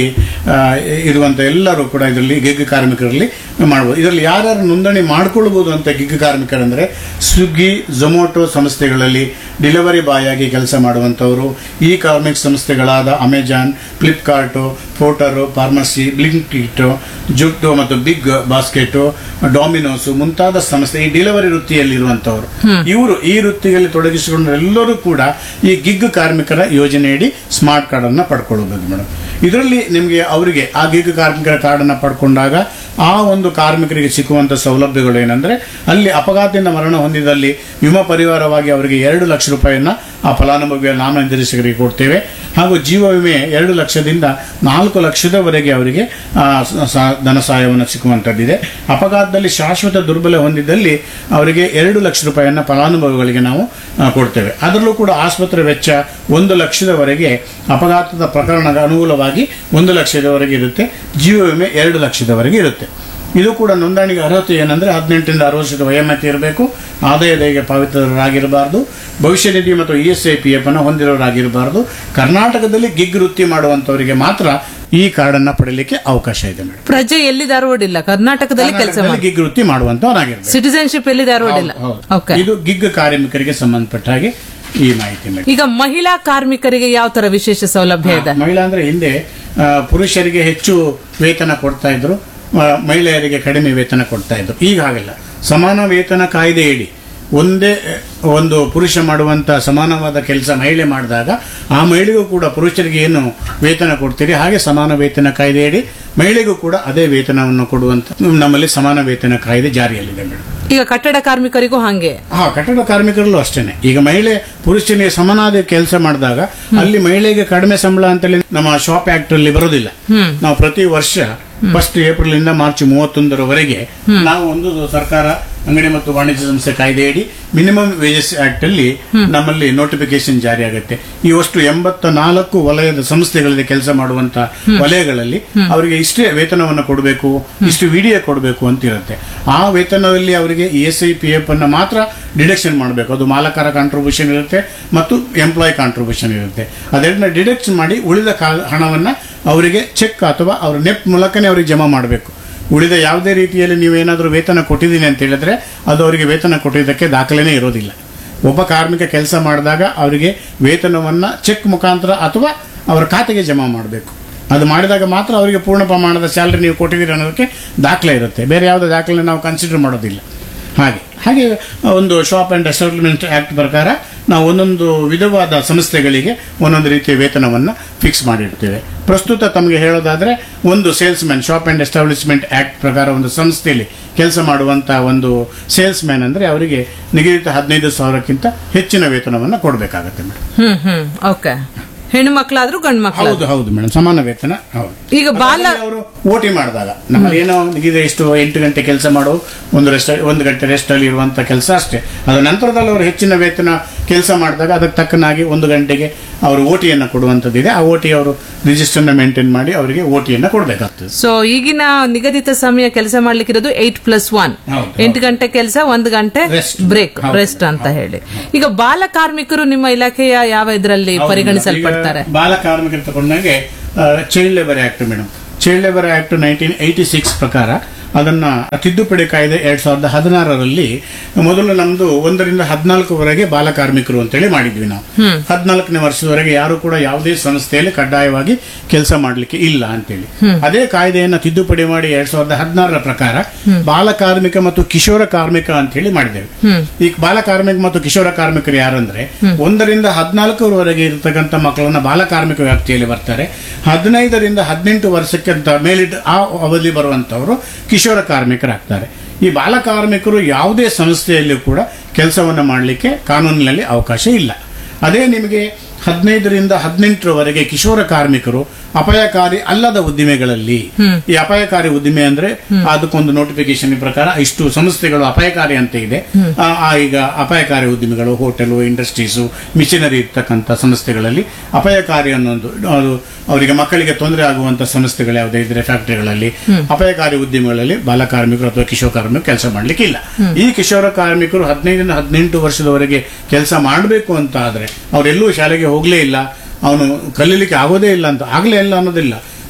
ಆ, ಇರುವಂತ ಎಲ್ಲರೂ ಕೂಡ ಇದರಲ್ಲಿ ಗಿಗ್ ಕಾರ್ಮಿಕರಲ್ಲಿ ಮಾಡಬಹುದು ಇದರಲ್ಲಿ ಯಾರ್ಯಾರು ನೋಂದಣಿ ಮಾಡ್ಕೊಳ್ಬಹುದು ಅಂತ ಗಿಗ್ ಕಾರ್ಮಿಕರಂದ್ರೆ ಸ್ವಿಗ್ಗಿ ಝೊಮೊಟೊ ಸಂಸ್ಥೆಗಳಲ್ಲಿ ಡೆಲಿವರಿ ಬಾಯ್ ಆಗಿ ಕೆಲಸ ಮಾಡುವಂತವರು ಈ ಕಾರ್ಮಿಕ ಸಂಸ್ಥೆಗಳಾದ ಅಮೆಜಾನ್ ಫ್ಲಿಪ್ಕಾರ್ಟ್ ಫೋಟರು ಫಾರ್ಮಸಿ ಬ್ಲಿಂಕಿಟ್ ಜುಟ್ಟು ಮತ್ತು ಬಿಗ್ ಬಾಸ್ಕೆಟ್ ಡಾಮಿನೋಸ್ ಮುಂತಾದ ಸಂಸ್ಥೆ ಈ ಡೆಲಿವರಿ ವೃತ್ತಿಯಲ್ಲಿ ಇರುವಂತವರು ಇವರು ಈ ವೃತ್ತಿಯಲ್ಲಿ ತೊಡಗಿಸಿಕೊಂಡ ಎಲ್ಲರೂ ಕೂಡ ಈ ಗಿಗ್ ಕಾರ್ಮಿಕರ ಯೋಜನೆಯಡಿ ಸ್ಮಾರ್ಟ್ ಕಾರ್ಡ್ ಅನ್ನ ಪಡ್ಕೊಳ್ಬಹುದು ಮೇಡಮ್ ಇದರಲ್ಲಿ ನಿಮಗೆ ಅವರಿಗೆ ಆ ಗಿಗ್ ಕಾರ್ಮಿಕರ ಕಾರ್ಡ್ ಅನ್ನ ಪಡ್ಕೊಂಡಾಗ ಆ ಒಂದು ಕಾರ್ಮಿಕರಿಗೆ ಸಿಕ್ಕುವಂತ ಸೌಲಭ್ಯಗಳು ಏನಂದ್ರೆ ಅಲ್ಲಿ ಅಪಘಾತದಿಂದ ಮರಣ ಹೊಂದಿದಲ್ಲಿ ವಿಮಾ ಪರಿವಾರವಾಗಿ ಅವರಿಗೆ ಎರಡು ಲಕ್ಷ ರೂಪಾಯಿಯನ್ನ ಆ ಫಲಾನುಭವಿಯ ನಾಮನಿರ್ದೇಶಕರಿಗೆ ಕೊಡ್ತೇವೆ ಹಾಗೂ ಜೀವ ವಿಮೆ ಎರಡು ಲಕ್ಷದಿಂದ ನಾಲ್ಕು ಲಕ್ಷದವರೆಗೆ ಅವರಿಗೆ ಆ, ಸ- ಸ- ಧನ ಸಹಾಯವನ್ನು ಸಿಕ್ಕುವಂತದ್ದಿದೆ ಅಪಘಾತದಲ್ಲಿ ಶಾಶ್ವತ ದುರ್ಬಲ ಹೊಂದಿದ್ದಲ್ಲಿ ಅವರಿಗೆ ಎರಡು ಲಕ್ಷ ರೂಪಾಯಿಯನ್ನ ಫಲಾನುಭವಿಗಳಿಗೆ ನಾವು ಆ, ಕೊಡ್ತೇವೆ ಅದರಲ್ಲೂ ಕೂಡ ಆಸ್ಪತ್ರೆ ವೆಚ್ಚ ಒಂದು ಲಕ್ಷದವರೆಗೆ ಅಪಘಾತದ ಪ್ರಕರಣದ ಅನುಕೂಲವಾಗಿ ಒಂದು ಲಕ್ಷದವರೆಗೆ ಇರುತ್ತೆ ಜೀವ ವಿಮೆ ಎರಡು ಲಕ್ಷದವರೆಗೆ ಇರುತ್ತೆ ಇದು ಕೂಡ ನೋಂದಣಿಗೆ ಅರ್ಹತೆ ಏನಂದ್ರೆ ಹದಿನೆಂಟರಿಂದ ಅರವತ್ತು ವರ್ಷದ ವಯೋಮಿತಿ ಇರಬೇಕು ಆದಾಯ ತೆರಿಗೆ ಪಾವತಿದಾರರಾಗಿರಬಾರದು ಭವಿಷ್ಯ ನಿಧಿ ಮತ್ತು E S I P F ಅನ್ನು ಹೊಂದಿರೋರಾಗಿರಬಾರದು ಕರ್ನಾಟಕದಲ್ಲಿ ಗಿಗ್ ವೃತ್ತಿ ಮಾಡುವಂತವರಿಗೆ ಮಾತ್ರ ಈ ಕಾರ್ಡ್ ಅನ್ನ ಪಡೆಯಲಿಕ್ಕೆ ಅವಕಾಶ ಇದೆ ಮೇಡಮ್ ಪ್ರಜೆ ಎಲ್ಲಿ ಧಾರವಾಡ ಇಲ್ಲ ಕರ್ನಾಟಕದಲ್ಲಿ ಕೆಲಸ ಕರ್ನಾಟಕದಲ್ಲಿ ಮಾಡಿ ಗಿಗ್ ವೃತ್ತಿ ಮಾಡುವಂತವರಾಗಿರ್ಬೇಕು ಸಿಟಿಸನ್ಶಿಪ್ ಎಲ್ಲಿ ಧಾರವಾಡ ಇಲ್ಲ ಹೌದು, ಹೌದು. ಓಕೆ ಇದು ಗಿಗ್ ಕಾರ್ಮಿಕರಿಗೆ ಸಂಬಂಧಪಟ್ಟ ಹಾಗೆ ಈ ಮಾಹಿತಿ ಮೇಡಮ್ ಈಗ ಮಹಿಳಾ ಕಾರ್ಮಿಕರಿಗೆ ಯಾವ ತರ ವಿಶೇಷ ಸೌಲಭ್ಯ ಇದೆ ಮಹಿಳಾ ಅಂದ್ರೆ ಹಿಂದೆ ಆ, ಪುರುಷರಿಗೆ ಹೆಚ್ಚು ವೇತನ ಕೊಡ್ತಾ ಇದ್ರು ಆ, ಮಹಿಳೆಯರಿಗೆ ಕಡಿಮೆ ವೇತನ ಕೊಡ್ತಾ ಇದ್ರು ಈಗ ಹಾಗಿಲ್ಲ ಸಮಾನ ವೇತನ ಕಾಯ್ದೆಯಡಿ ಒಂದೇ ಆ, ಒಂದು ಪುರುಷ ಮಾಡುವಂತ ಸಮಾನವಾದ ಕೆಲಸ ಮಹಿಳೆ ಮಾಡಿದಾಗ ಆ ಮಹಿಳೆಗೂ ಕೂಡ ಪುರುಷರಿಗೆ ಏನು ವೇತನ ಕೊಡ್ತೀರಿ ಹಾಗೆ ಸಮಾನ ವೇತನ ಕಾಯ್ದೆಯಡಿ ಮಹಿಳೆಗೂ ಕೂಡ ಅದೇ ವೇತನವನ್ನು ಕೊಡುವಂತ ನಮ್ಮಲ್ಲಿ ಸಮಾನ ವೇತನ ಕಾಯ್ದೆ ಜಾರಿಯಲ್ಲಿದೆ ಮೇಡಮ್ ಈಗ ಕಟ್ಟಡ ಕಾರ್ಮಿಕರಿಗೂ ಹಂಗೆ ಹಾ ಕಟ್ಟಡ ಕಾರ್ಮಿಕರಲ್ಲೂ ಅಷ್ಟೇನೆ ಈಗ ಮಹಿಳೆ ಪುರುಷನಿಗೆ ಸಮನಾದ ಕೆಲಸ ಮಾಡಿದಾಗ ಅಲ್ಲಿ ಮಹಿಳೆಗೆ ಕಡಿಮೆ ಸಂಬಳ ಅಂತೇಳಿ ನಮ್ಮ ಶಾಪ್ ಆಕ್ಟ್ ಅಲ್ಲಿ ಬರೋದಿಲ್ಲ ನಾವು ಪ್ರತಿ ವರ್ಷ ಫಸ್ಟ್ ಏಪ್ರಿಲ್ ಇಂದ ಮಾರ್ಚ್ ಮೂವತ್ತೊಂದರವರೆಗೆ ನಾವು ಒಂದು ಸರ್ಕಾರ ಅಂಗಡಿ ಮತ್ತು ವಾಣಿಜ್ಯ ಸಂಸ್ಥೆ ಕಾಯ್ದೆಯಡಿ ಮಿನಿಮಮ್ ವೇಜಸ್ ಆಕ್ಟ್ ಅಲ್ಲಿ ನಮ್ಮಲ್ಲಿ ನೋಟಿಫಿಕೇಶನ್ ಜಾರಿ ಆಗುತ್ತೆ ಈ ಅಷ್ಟು ಎಂಬತ್ತ ನಾಲ್ಕು ವಲಯದ ಸಂಸ್ಥೆಗಳಲ್ಲಿ ಕೆಲಸ ಮಾಡುವಂತ ವಲಯಗಳಲ್ಲಿ ಅವರಿಗೆ ಇಷ್ಟೇ ವೇತನವನ್ನು ಕೊಡಬೇಕು ಇಷ್ಟು ವಿಡಿಯೋ ಕೊಡಬೇಕು ಅಂತ ಇರುತ್ತೆ ಆ ವೇತನದಲ್ಲಿ ಅವರಿಗೆ E S I P F ಅನ್ನ ಮಾತ್ರ ಡಿಡಕ್ಷನ್ ಮಾಡಬೇಕು ಅದು ಮಾಲಕರ ಕಾಂಟ್ರಿಬ್ಯೂಷನ್ ಇರುತ್ತೆ ಮತ್ತು ಎಂಪ್ಲಾಯ್ ಕಾಂಟ್ರಿಬ್ಯೂಷನ್ ಇರುತ್ತೆ ಅದೆರಡನ್ನ ಡಿಡಕ್ಷನ್ ಮಾಡಿ ಉಳಿದ ಕಾ- ಹಣವನ್ನ ಅವರಿಗೆ ಚೆಕ್ ಅಥವಾ ಅವ್ರ ನೆಪ್ ಮೂಲಕನೇ ಅವರಿಗೆ ಜಮಾ ಮಾಡಬೇಕು ಉಳಿದ ಯಾವುದೇ ರೀತಿಯಲ್ಲಿ ನೀವೇನಾದರೂ ವೇತನ ಕೊಟ್ಟಿದ್ದೀನಿ ಅಂತ ಹೇಳಿದ್ರೆ ಅದು ಅವರಿಗೆ ವೇತನ ಕೊಟ್ಟಿದ್ದಕ್ಕೆ ದಾಖಲೆನೇ ಇರೋದಿಲ್ಲ ಒಬ್ಬ ಕಾರ್ಮಿಕ ಕೆಲಸ ಮಾಡಿದಾಗ ಅವರಿಗೆ ವೇತನವನ್ನ ಚೆಕ್ ಮುಖಾಂತರ ಅಥವಾ ಅವರ ಖಾತೆಗೆ ಜಮಾ ಮಾಡಬೇಕು ಅದು ಮಾಡಿದಾಗ ಮಾತ್ರ ಅವರಿಗೆ ಪೂರ್ಣ ಪ್ರಮಾಣದ ಸ್ಯಾಲರಿ ನೀವು ಕೊಟ್ಟಿದ್ದೀರಿ ಅನ್ನೋದಕ್ಕೆ ದಾಖಲೆ ಇರುತ್ತೆ ಬೇರೆ ಯಾವುದೇ ದಾಖಲೆ ನಾವು ಕನ್ಸಿಡರ್ ಮಾಡೋದಿಲ್ಲ ಹಾಗೆ ಹಾಗೆ ಒಂದು ಶಾಪ್ ಅಂಡ್ ಎಸ್ಟಾಬ್ಲಿಷ್ಮೆಂಟ್ ಆಕ್ಟ್ ಪ್ರಕಾರ ನಾವು ಒಂದೊಂದು ವಿಧವಾದ ಸಂಸ್ಥೆಗಳಿಗೆ ಒಂದೊಂದು ರೀತಿಯ ವೇತನವನ್ನು ಫಿಕ್ಸ್ ಮಾಡಿರ್ತೇವೆ ಪ್ರಸ್ತುತ ತಮಗೆ ಹೇಳೋದಾದ್ರೆ ಒಂದು salesman shop and establishment act ಪ್ರಕಾರ ಒಂದು ಸಂಸ್ಥೆಯಲ್ಲಿ ಕೆಲಸ ಮಾಡುವಂತ ಒಂದು ಸೇಲ್ಸ್ ಮ್ಯಾನ್ ಅಂದ್ರೆ ಅವರಿಗೆ ನಿಗದಿತ ಹದಿನೈದು ಸಾವಿರಕ್ಕಿಂತ ಹೆಚ್ಚಿನ ವೇತನವನ್ನು ಕೊಡಬೇಕಾಗತ್ತೆ ಮೇಡಮ್ ಹ್ಮ್ ಹ್ಮ್ ಓಕೆ ಹೆಣ್ಣು ಮಕ್ಕಳಾದ್ರೂ ಗಂಡು ಮಕ್ಕಳು ಹೌದು ಹೌದು ಮೇಡಮ್ ಸಮಾನ ವೇತನ ಹೌದು ಈಗ ಬಾಲ ಅವರು ಓಟಿ ಮಾಡಿದಾಗ ನಮ್ಮಲ್ಲಿ ಏನೋ ನಿಗದಿ ಎಷ್ಟು ಎಂಟು ಗಂಟೆ ಕೆಲಸ ಮಾಡೋ ಒಂದು ರೆಸ್ಟ್ ಒಂದು ಗಂಟೆ ರೆಸ್ಟ್ ಅಲ್ಲಿ ಇರುವಂತ ಕೆಲಸ ಅಷ್ಟೇ ಅದರ ನಂತರದಲ್ಲಿ ಅವರು ಹೆಚ್ಚಿನ ವೇತನ ಕೆಲಸ ಮಾಡಿದಾಗ ಅದಕ್ಕೆ ತಕ್ಕನಾಗಿ ಒಂದು ಗಂಟೆಗೆ ಅವರು ಓಟಿಯನ್ನು ಕೊಡುವಂತದ್ದಿದೆ ಆ ಓಟಿ ಅವರು ರಿಜಿಸ್ಟರ್ನ ಮೇಂಟೈನ್ ಮಾಡಿ ಅವರಿಗೆ ಓಟಿಯನ್ನು ಕೊಡಬೇಕಾಗ್ತದೆ ಸೊ ಈಗಿನ ನಿಗದಿತ ಸಮಯ ಕೆಲಸ ಮಾಡ್ಲಿಕ್ಕಿರೋದು ಏಟ್ ಪ್ಲಸ್ ಒನ್ ಹೌದು, ಎಂಟು ಗಂಟೆ ಕೆಲಸ ಒಂದು ಗಂಟೆ Rest. ಬ್ರೇಕ್ ಹೌದು, ರೆಸ್ಟ್ ಅಂತ ಹೇಳಿ ಈಗ ಬಾಲ ಕಾರ್ಮಿಕರು ನಿಮ್ಮ ಇಲಾಖೆಯ ಯಾವ ಇದರಲ್ಲಿ ಹೌದು ಪರಿಗಣಿಸಲ್ಪಡ್ತಾರೆ ಈಗ ಬಾಲ ಕಾರ್ಮಿಕರು ತಗೊಂಡಾಗೆ child labour act madam child labour act nineteen eighty six ಪ್ರಕಾರ ಅದನ್ನ ತಿದ್ದುಪಡಿ ಕಾಯ್ದೆ ಎರಡ್ ಸಾವಿರದ ಹದಿನಾರರಲ್ಲಿ ಮೊದಲು ನಮ್ದು ಒಂದರಿಂದ ಹದಿನಾಲ್ಕುವರೆಗೆ ಬಾಲ ಕಾರ್ಮಿಕರು ಅಂತೇಳಿ ಮಾಡಿದ್ವಿ ನಾವು ಹದಿನಾಲ್ಕನೇ ವರ್ಷದವರೆಗೆ ಯಾರು ಕೂಡ ಯಾವುದೇ ಸಂಸ್ಥೆಯಲ್ಲಿ ಕಡ್ಡಾಯವಾಗಿ ಕೆಲಸ ಮಾಡಲಿಕ್ಕೆ ಇಲ್ಲ ಅಂತೇಳಿ ಅದೇ ಕಾಯ್ದೆಯನ್ನ ತಿದ್ದುಪಡಿ ಮಾಡಿ ಎರಡ್ ಸಾವಿರದ ಹದಿನಾರರ ಪ್ರಕಾರ ಬಾಲ ಕಾರ್ಮಿಕ ಮತ್ತು ಕಿಶೋರ ಕಾರ್ಮಿಕ ಅಂತ ಹೇಳಿ ಮಾಡಿದ್ದೇವೆ ಈ ಬಾಲ ಕಾರ್ಮಿಕ ಮತ್ತು ಕಿಶೋರ ಕಾರ್ಮಿಕರು ಯಾರಂದ್ರೆ ಒಂದರಿಂದ ಹದಿನಾಲ್ಕರವರೆಗೆ ಇರತಕ್ಕಂಥ ಮಕ್ಕಳನ್ನ ಬಾಲ ಕಾರ್ಮಿಕ ವ್ಯಾಪ್ತಿಯಲ್ಲಿ ಬರ್ತಾರೆ ಹದಿನೈದರಿಂದ ಹದಿನೆಂಟು ವರ್ಷಕ್ಕೆ ಅಂತ ಮೇಲಿದ್ದ ಆ ಅವಧಿ ಬರುವಂತವರು ಕಿಶೋರ ಕಾರ್ಮಿಕರಾಗ್ತಾರೆ ಈ ಬಾಲ ಕಾರ್ಮಿಕರು ಯಾವುದೇ ಸಂಸ್ಥೆಯಲ್ಲೂ ಕೂಡ ಕೆಲಸವನ್ನು ಮಾಡಲಿಕ್ಕೆ ಕಾನೂನಿನಲ್ಲಿ ಅವಕಾಶ ಇಲ್ಲ ಅದೇ ನಿಮಗೆ ಹದಿನೈದರಿಂದ ಹದಿನೆಂಟರವರೆಗೆ ಕಿಶೋರ ಕಾರ್ಮಿಕರು ಅಪಾಯಕಾರಿ ಅಲ್ಲದ ಉದ್ದಿಮೆಗಳಲ್ಲಿ ಈ ಅಪಾಯಕಾರಿ ಉದ್ದಿಮೆ ಅಂದ್ರೆ ಅದಕ್ಕೊಂದು ನೋಟಿಫಿಕೇಶನ್ ಪ್ರಕಾರ ಇಷ್ಟು ಸಂಸ್ಥೆಗಳು ಅಪಾಯಕಾರಿ ಅಂತ ಇದೆ ಆ, ಆ ಈಗ ಅಪಾಯಕಾರಿ ಉದ್ದಿಮೆಗಳು ಹೋಟೆಲು ಇಂಡಸ್ಟ್ರೀಸು ಮಿಷನರಿ ಇರ್ತಕ್ಕಂಥ ಸಂಸ್ಥೆಗಳಲ್ಲಿ ಅಪಾಯಕಾರಿ ಅನ್ನೊಂದು ಅದು ಅವರಿಗೆ ಮಕ್ಕಳಿಗೆ ತೊಂದರೆ ಆಗುವಂತ ಸಂಸ್ಥೆಗಳು ಯಾವುದೇ ಇದ್ರೆ ಫ್ಯಾಕ್ಟರಿಗಳಲ್ಲಿ ಅಪಾಯಕಾರಿ ಉದ್ಯಮಗಳಲ್ಲಿ ಬಾಲ ಕಾರ್ಮಿಕರು ಅಥವಾ ಕಿಶೋರ ಕಾರ್ಮಿಕರು ಕೆಲಸ ಮಾಡ್ಲಿಕ್ಕೆ ಇಲ್ಲ ಈ ಕಿಶೋರ ಕಾರ್ಮಿಕರು ಹದಿನೈದರಿಂದ ಹದಿನೆಂಟು ವರ್ಷದವರೆಗೆ ಕೆಲಸ ಮಾಡಬೇಕು ಅಂತ ಆದ್ರೆ ಅವರೆಲ್ಲೂ ಶಾಲೆಗೆ ಹೋಗ್ಲೇ ಇಲ್ಲ ಅವನು ಕಲೀಲಿಕ್ಕೆ ಆಗೋದೇ ಇಲ್ಲ ಅಂತ ಆಗ್ಲೇ ಇಲ್ಲ ಅನ್ನೋದಿಲ್ಲ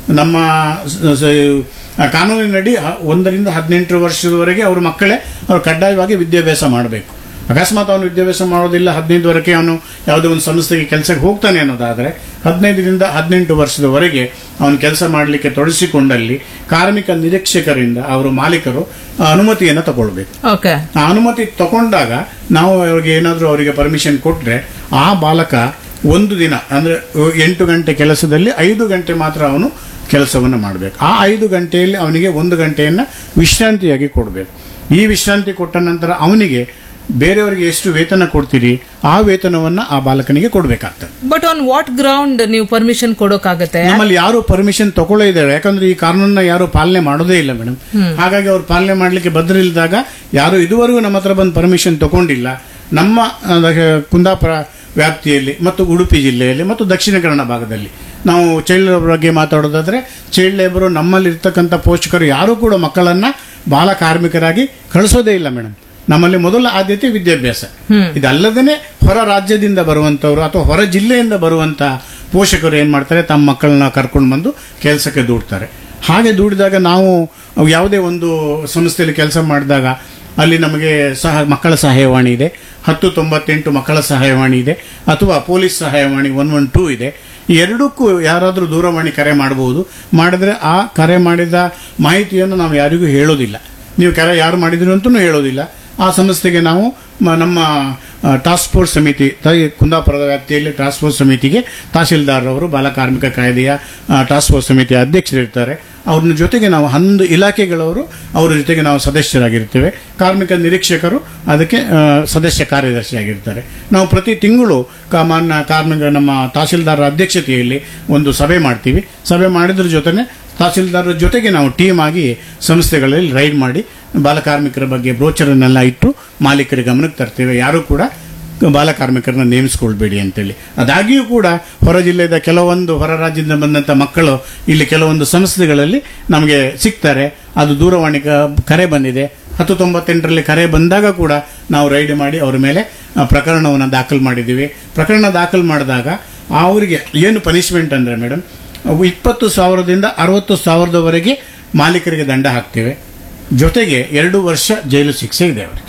ನಮ್ಮ ಸ- ಸ- ಆ ಕಾನೂನಿನಡಿ ಹ- ಒಂದರಿಂದ ಹದಿನೆಂಟು ವರ್ಷದವರೆಗೆ ಅವ್ರ ಮಕ್ಕಳೇ ಅವ್ರು ಕಡ್ಡಾಯವಾಗಿ ವಿದ್ಯಾಭ್ಯಾಸ ಮಾಡಬೇಕು ಅಕಸ್ಮಾತ್ ಅವನು ವಿದ್ಯಾಭ್ಯಾಸ ಮಾಡೋದಿಲ್ಲ ಹದಿನೈದುವರೆಗೆ ಅವನು ಯಾವುದೋ ಒಂದು ಸಂಸ್ಥೆಗೆ ಕೆಲಸಕ್ಕೆ ಹೋಗ್ತಾನೆ ಅನ್ನೋದಾದರೆ ಹದಿನೈದರಿಂದ ಹದಿನೆಂಟು ವರ್ಷದವರೆಗೆ ಅವನು ಕೆಲಸ ಮಾಡಲಿಕ್ಕೆ ತೊಡಗಿಸಿಕೊಂಡಲ್ಲಿ ಕಾರ್ಮಿಕ ನಿರೀಕ್ಷಕರಿಂದ ಅವರು ಮಾಲೀಕರು ಆ ಅನುಮತಿಯನ್ನು ತಗೊಳ್ಬೇಕು ಓಕೆ ಆ ಅನುಮತಿ ತಗೊಂಡಾಗ ನಾವು ಅವ್ರಿಗೆ ಏನಾದರೂ ಅವರಿಗೆ ಪರ್ಮಿಷನ್ ಕೊಟ್ರೆ ಆ ಬಾಲಕ ಒಂದು ದಿನ ಅಂದ್ರೆ ಎಂಟು ಗಂಟೆ ಕೆಲಸದಲ್ಲಿ ಐದು ಗಂಟೆ ಮಾತ್ರ ಅವನು ಕೆಲಸವನ್ನು ಮಾಡಬೇಕು ಆ ಐದು ಗಂಟೆಯಲ್ಲಿ ಅವನಿಗೆ ಒಂದು ಗಂಟೆಯನ್ನ ವಿಶ್ರಾಂತಿಯಾಗಿ ಕೊಡಬೇಕು ಈ ವಿಶ್ರಾಂತಿ ಕೊಟ್ಟ ನಂತರ ಅವನಿಗೆ ಬೇರೆಯವರಿಗೆ ಎಷ್ಟು ವೇತನ ಕೊಡ್ತೀರಿ ಆ ವೇತನವನ್ನ ಆ ಬಾಲಕನಿಗೆ ಕೊಡಬೇಕಾಗ್ತದೆ ಬಟ್ ಆನ್ ವಾಟ್ ಗ್ರೌಂಡ್ ನೀವು ಪರ್ಮಿಷನ್ ಕೊಡೋಕಾಗತ್ತೆ ನಮ್ಮಲ್ಲಿ ಯಾರು ಪರ್ಮಿಷನ್ ತಗೊಳ್ಳೇ ಇದ್ದಾರೆ ಯಾಕಂದ್ರೆ ಈ ಕಾನೂನನ್ನ ಯಾರು ಪಾಲನೆ ಮಾಡೋದೇ ಇಲ್ಲ ಮೇಡಮ್ ಹಾಗಾಗಿ ಅವ್ರು ಪಾಲನೆ ಮಾಡ್ಲಿಕ್ಕೆ ಬದ್ರಿಲ್ದಾಗ ಯಾರು ಇದುವರೆಗೂ ನಮ್ಮ ಹತ್ರ ಬಂದು ಪರ್ಮಿಷನ್ ತಗೊಂಡಿಲ್ಲ ನಮ್ಮ ಆ, ಕುಂದಾಪುರ ವ್ಯಾಪ್ತಿಯಲ್ಲಿ ಮತ್ತು ಉಡುಪಿ ಜಿಲ್ಲೆಯಲ್ಲಿ ಮತ್ತು ದಕ್ಷಿಣ ಕನ್ನಡ ಭಾಗದಲ್ಲಿ ನಾವು ಚೈಲ್ಡ್ ಲೇಬರ್ ಬಗ್ಗೆ ಮಾತಾಡೋದಾದ್ರೆ ಚೈಲ್ಡ್ ಲೇಬರ್ ನಮ್ಮಲ್ಲಿ ಇರ್ತಕ್ಕಂಥ ಪೋಷಕರು ಯಾರು ಕೂಡ ಮಕ್ಕಳನ್ನ ಬಾಲ ಕಾರ್ಮಿಕರಾಗಿ ಕಳಿಸೋದೇ ಇಲ್ಲ ಮೇಡಮ್ ನಮ್ಮಲ್ಲಿ ಮೊದಲ ಆದ್ಯತೆ ವಿದ್ಯಾಭ್ಯಾಸ ಇದಲ್ಲದೇ ಹೊರ ರಾಜ್ಯದಿಂದ ಬರುವಂತವರು ಅಥವಾ ಹೊರ ಜಿಲ್ಲೆಯಿಂದ ಬರುವಂತ ಪೋಷಕರು ಏನ್ ಮಾಡ್ತಾರೆ ತಮ್ಮ ಮಕ್ಕಳನ್ನ ಕರ್ಕೊಂಡು ಬಂದು ಕೆಲಸಕ್ಕೆ ದೂಡ್ತಾರೆ ಹಾಗೆ ದೂಡಿದಾಗ ನಾವು ಅವು ಯಾವುದೇ ಒಂದು ಸಂಸ್ಥೆಯಲ್ಲಿ ಕೆಲಸ ಮಾಡಿದಾಗ ಅಲ್ಲಿ ನಮಗೆ ಸಹ ಮಕ್ಕಳ ಸಹಾಯವಾಣಿ ಇದೆ ಹತ್ತು ತೊಂಬತ್ತೆಂಟು ಮಕ್ಕಳ ಸಹಾಯವಾಣಿ ಇದೆ ಅಥವಾ ಪೊಲೀಸ್ ಸಹಾಯವಾಣಿ ಒನ್ ಒನ್ ಟೂ ಇದೆ ಈ ಎರಡಕ್ಕೂ ಯಾರಾದರೂ ದೂರವಾಣಿ ಕರೆ ಮಾಡಬಹುದು ಮಾಡಿದ್ರೆ ಆ ಕರೆ ಮಾಡಿದ ಮಾಹಿತಿಯನ್ನು ನಾವು ಯಾರಿಗೂ ಹೇಳೋದಿಲ್ಲ ನೀವು ಕರೆ ಯಾರು ಮಾಡಿದ್ರು ಅಂತಲೂ ಹೇಳೋದಿಲ್ಲ ಆ ಸಂಸ್ಥೆಗೆ ನಾವು ಮ- ನಮ್ಮ ಆ, ಟಾಸ್ಕ್ ಫೋರ್ಸ್ ಸಮಿತಿ ತ- ಕುಂದಾಪುರದ ವ್ಯಾಪ್ತಿಯಲ್ಲಿ ಟಾಸ್ಕ್ ಫೋರ್ಸ್ ಸಮಿತಿಗೆ ತಹಸೀಲ್ದಾರ್ ಅವರು ಬಾಲ ಕಾರ್ಮಿಕ ಕಾಯ್ದೆಯ ಆ, ಟಾಸ್ಕ್ ಫೋರ್ಸ್ ಸಮಿತಿಯ ಅಧ್ಯಕ್ಷರಿರ್ತಾರೆ ಅವ್ರ ಜೊತೆಗೆ ನಾವು ಹನ್ನೊಂದು ಇಲಾಖೆಗಳವರು ಅವರ ಜೊತೆಗೆ ನಾವು ಸದಸ್ಯರಾಗಿರ್ತೇವೆ ಕಾರ್ಮಿಕ ನಿರೀಕ್ಷಕರು ಅದಕ್ಕೆ ಆ, ಸದಸ್ಯ ಕಾರ್ಯದರ್ಶಿಯಾಗಿರ್ತಾರೆ ನಾವು ಪ್ರತಿ ತಿಂಗಳು ಕ- ಮಾನ್ಯ ಕಾರ್ಮಿಕ ನಮ್ಮ ತಹಸೀಲ್ದಾರ್ ಅಧ್ಯಕ್ಷತೆಯಲ್ಲಿ ಒಂದು ಸಭೆ ಮಾಡ್ತೀವಿ ಸಭೆ ಮಾಡಿದ್ರ ಜೊತೆನೆ ತಹಸೀಲ್ದಾರ್ ಜೊತೆಗೆ ನಾವು ಟೀಮ್ ಆಗಿ ಸಂಸ್ಥೆಗಳಲ್ಲಿ ರೈಡ್ ಮಾಡಿ ಬಾಲಕಾರ್ಮಿಕರ ಬಗ್ಗೆ ಬ್ರೋಚರನ್ನೆಲ್ಲ ಇಟ್ಟು ಮಾಲೀಕರ ಗಮನಕ್ಕೆ ತರ್ತೇವೆ ಯಾರು ಕೂಡ ಬಾಲಕಾರ್ಮಿಕರನ್ನ ನೇಮಿಸ್ಕೊಳ್ಬೇಡಿ ಅಂತೇಳಿ ಅದಾಗಿಯೂ ಕೂಡ ಹೊರ ಜಿಲ್ಲೆಯ ಕೆಲವೊಂದು ಹೊರ ರಾಜ್ಯದಿಂದ ಬಂದಂತ ಮಕ್ಕಳು ಇಲ್ಲಿ ಕೆಲವೊಂದು ಸಂಸ್ಥೆಗಳಲ್ಲಿ ನಮಗೆ ಸಿಗ್ತಾರೆ ಅದು ದೂರವಾಣಿ ಕ- ಕರೆ ಬಂದಿದೆ ಹತ್ತು ತೊಂಬತ್ತೆಂಟರಲ್ಲಿ ಕರೆ ಬಂದಾಗ ಕೂಡ ನಾವು ರೈಡ್ ಮಾಡಿ ಅವರ ಮೇಲೆ ಆ, ಪ್ರಕರಣವನ್ನು ದಾಖಲು ಮಾಡಿದ್ದೀವಿ ಪ್ರಕರಣ ದಾಖಲು ಮಾಡಿದಾಗ ಅವರಿಗೆ ಏನು ಪನಿಷ್ಮೆಂಟ್ ಅಂದ್ರೆ ಮೇಡಮ್ ಅವು ಇಪ್ಪತ್ತು ಸಾವಿರದಿಂದ ಅರವತ್ತು ಸಾವಿರದವರೆಗೆ ಮಾಲೀಕರಿಗೆ ದಂಡ ಹಾಕ್ತೇವೆ ಜೊತೆಗೆ ಎರಡು ವರ್ಷ ಜೈಲು ಶಿಕ್ಷೆ ಇದೆ ಅವರಿಗೆ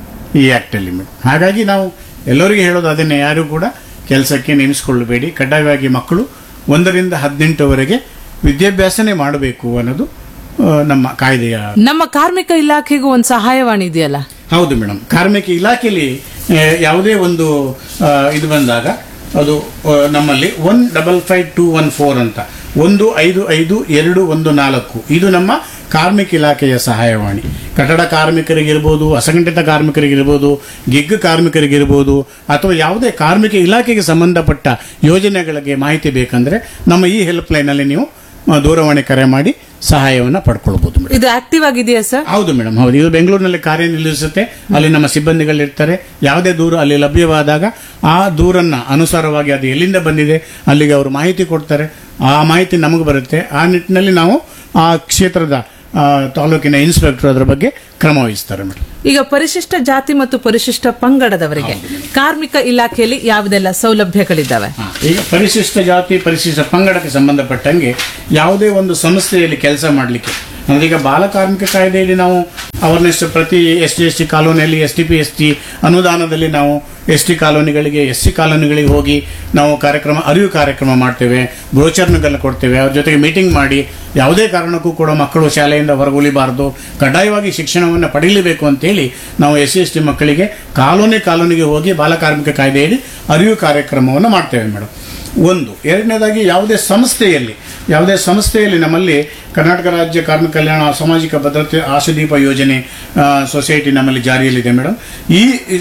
ಈ ಆಕ್ಟಲ್ಲಿ ಮೇಡಮ್ ಹಾಗಾಗಿ ನಾವು ಎಲ್ಲರಿಗೂ ಹೇಳೋದು ಅದನ್ನೇ ಯಾರು ಕೂಡ ಕೆಲಸಕ್ಕೆ ನೇಮಿಸಿಕೊಳ್ಳಬೇಡಿ ಕಡ್ಡಾಯವಾಗಿ ಮಕ್ಕಳು ಒಂದರಿಂದ ಹದಿನೆಂಟುವರೆಗೆ ವಿದ್ಯಾಭ್ಯಾಸನೇ ಮಾಡಬೇಕು ಅನ್ನೋದು ಆ, ನಮ್ಮ ಕಾಯ್ದೆಯ ನಮ್ಮ ಕಾರ್ಮಿಕ ಇಲಾಖೆಗೂ ಒಂದು ಸಹಾಯವಾಣಿ ಇದೆಯಲ್ಲ ಹೌದು ಮೇಡಮ್ ಕಾರ್ಮಿಕ ಇಲಾಖೆಯಲ್ಲಿ ಆ, ಯಾವುದೇ ಒಂದು ಆ, ಇದು ಬಂದಾಗ ಅದು ಆ, ನಮ್ಮಲ್ಲಿ one double five two one four ಅಂತ ಒಂದು ಐದು ಐದು ಎರಡು ಒಂದು ನಾಲ್ಕು ಇದು ನಮ್ಮ ಕಾರ್ಮಿಕ ಇಲಾಖೆಯ ಸಹಾಯವಾಣಿ ಕಟ್ಟಡ ಕಾರ್ಮಿಕರಿಗಿರ್ಬೋದು ಅಸಂಘಟಿತ ಕಾರ್ಮಿಕರಿಗಿರ್ಬೋದು ಗಿಗ್ ಕಾರ್ಮಿಕರಿಗಿರ್ಬೋದು ಅಥವಾ ಯಾವುದೇ ಕಾರ್ಮಿಕ ಇಲಾಖೆಗೆ ಸಂಬಂಧಪಟ್ಟ ಯೋಜನೆಗಳಿಗೆ ಮಾಹಿತಿ ಬೇಕಂದ್ರೆ ನಮ್ಮ ಈ ಹೆಲ್ಪ್ ಲೈನಲ್ಲಿ ನೀವು ಆ, ದೂರವಾಣಿ ಕರೆ ಮಾಡಿ ಸಹಾಯವನ್ನು ಪಡ್ಕೊಳ್ಬಹುದು ಮೇಡಮ್ ಇದು ಆಕ್ಟಿವ್ ಆಗಿದೆಯಾ ಸರ್ ಹೌದು ಮೇಡಮ್ ಹೌದು ಇದು ಬೆಂಗಳೂರಿನಲ್ಲಿ ಕಾರ್ಯನಿರ್ವಹಿಸುತ್ತೆ ಅಲ್ಲಿ ನಮ್ಮ ಸಿಬ್ಬಂದಿಗಳಿರ್ತಾರೆ ಯಾವುದೇ ದೂರು ಅಲ್ಲಿ ಲಭ್ಯವಾದಾಗ ಆ ದೂರನ್ನ ಅನುಸಾರವಾಗಿ ಅದು ಎಲ್ಲಿಂದ ಬಂದಿದೆ ಅಲ್ಲಿಗೆ ಅವರು ಮಾಹಿತಿ ಕೊಡ್ತಾರೆ ಆ ಮಾಹಿತಿ ನಮಗೆ ಬರುತ್ತೆ ಆ ನಿಟ್ಟಿನಲ್ಲಿ ನಾವು ಆ ಕ್ಷೇತ್ರದ ಆ, ತಾಲೂಕಿನ ಇನ್ಸ್ಪೆಕ್ಟರ್ ಅದರ ಬಗ್ಗೆ ಕ್ರಮ ವಹಿಸ್ತಾರೆ ಮೇಡಮ್ ಈಗ ಪರಿಶಿಷ್ಟ ಜಾತಿ ಮತ್ತು ಪರಿಶಿಷ್ಟ ಪಂಗಡದವರಿಗೆ ಕಾರ್ಮಿಕ ಇಲಾಖೆಯಲ್ಲಿ ಯಾವುದೆಲ್ಲ ಸೌಲಭ್ಯಗಳಿದ್ದಾವೆ ಹಾ, ಈಗ ಪರಿಶಿಷ್ಟ ಜಾತಿ ಪರಿಶಿಷ್ಟ ಪಂಗಡಕ್ಕೆ ಸಂಬಂಧಪಟ್ಟಂಗೆ ಯಾವುದೇ ಒಂದು ಸಂಸ್ಥೆಯಲ್ಲಿ ಕೆಲಸ ಮಾಡಲಿಕ್ಕೆ ಅಂದ್ರೆ ಈಗ ಬಾಲ ಕಾರ್ಮಿಕ ಕಾಯ್ದೆಯಲ್ಲಿ ನಾವು ಅವೇರ್ನೆಸ್ ಪ್ರತಿ ಎಸ್ ಟಿ ಎಸ್ ಟಿ ಕಾಲೋನಿಯಲ್ಲಿ S T P S T ಅನುದಾನದಲ್ಲಿ ನಾವು ಎಸ್ ಟಿ ಕಾಲೋನಿಗಳಿಗೆ ಎಸ್ ಸಿ ಕಾಲೋನಿಗಳಿಗೆ ಹೋಗಿ ನಾವು ಕಾರ್ಯಕ್ರಮ ಅರಿವು ಕಾರ್ಯಕ್ರಮ ಮಾಡ್ತೇವೆ ಬ್ರೋಚರ್ನುಗಳನ್ನ ಕೊಡ್ತೇವೆ ಅವ್ರ ಜೊತೆಗೆ ಮೀಟಿಂಗ್ ಮಾಡಿ ಯಾವುದೇ ಕಾರಣಕ್ಕೂ ಕೂಡ ಮಕ್ಕಳು ಶಾಲೆಯಿಂದ ಹೊರಗುಳಿಬಾರದು ಕಡ್ಡಾಯವಾಗಿ ಶಿಕ್ಷಣವನ್ನು ಪಡೀಲೇಬೇಕು ಅಂತೇಳಿ ನಾವು ಎಸ್ ಸಿ ಎಸ್ ಟಿ ಮಕ್ಕಳಿಗೆ ಕಾಲೋನಿ ಕಾಲೋನಿಗೆ ಹೋಗಿ ಬಾಲ ಕಾರ್ಮಿಕ ಕಾಯ್ದೆಯಲ್ಲಿ ಅರಿವು ಕಾರ್ಯಕ್ರಮವನ್ನು ಮಾಡ್ತೇವೆ ಮೇಡಮ್ ಒಂದು ಎರಡನೇದಾಗಿ ಯಾವುದೇ ಸಂಸ್ಥೆಯಲ್ಲಿ ಯಾವುದೇ ಸಂಸ್ಥೆಯಲ್ಲಿ ನಮ್ಮಲ್ಲಿ ಕರ್ನಾಟಕ ರಾಜ್ಯ ಕಾರ್ಮಿಕ ಕಲ್ಯಾಣ ಸಾಮಾಜಿಕ ಭದ್ರತೆ ಆಶಾದೀಪ ಯೋಜನೆ ಆ, ಸೊಸೈಟಿ ನಮ್ಮಲ್ಲಿ ಜಾರಿಯಲ್ಲಿದೆ ಮೇಡಮ್ ಈ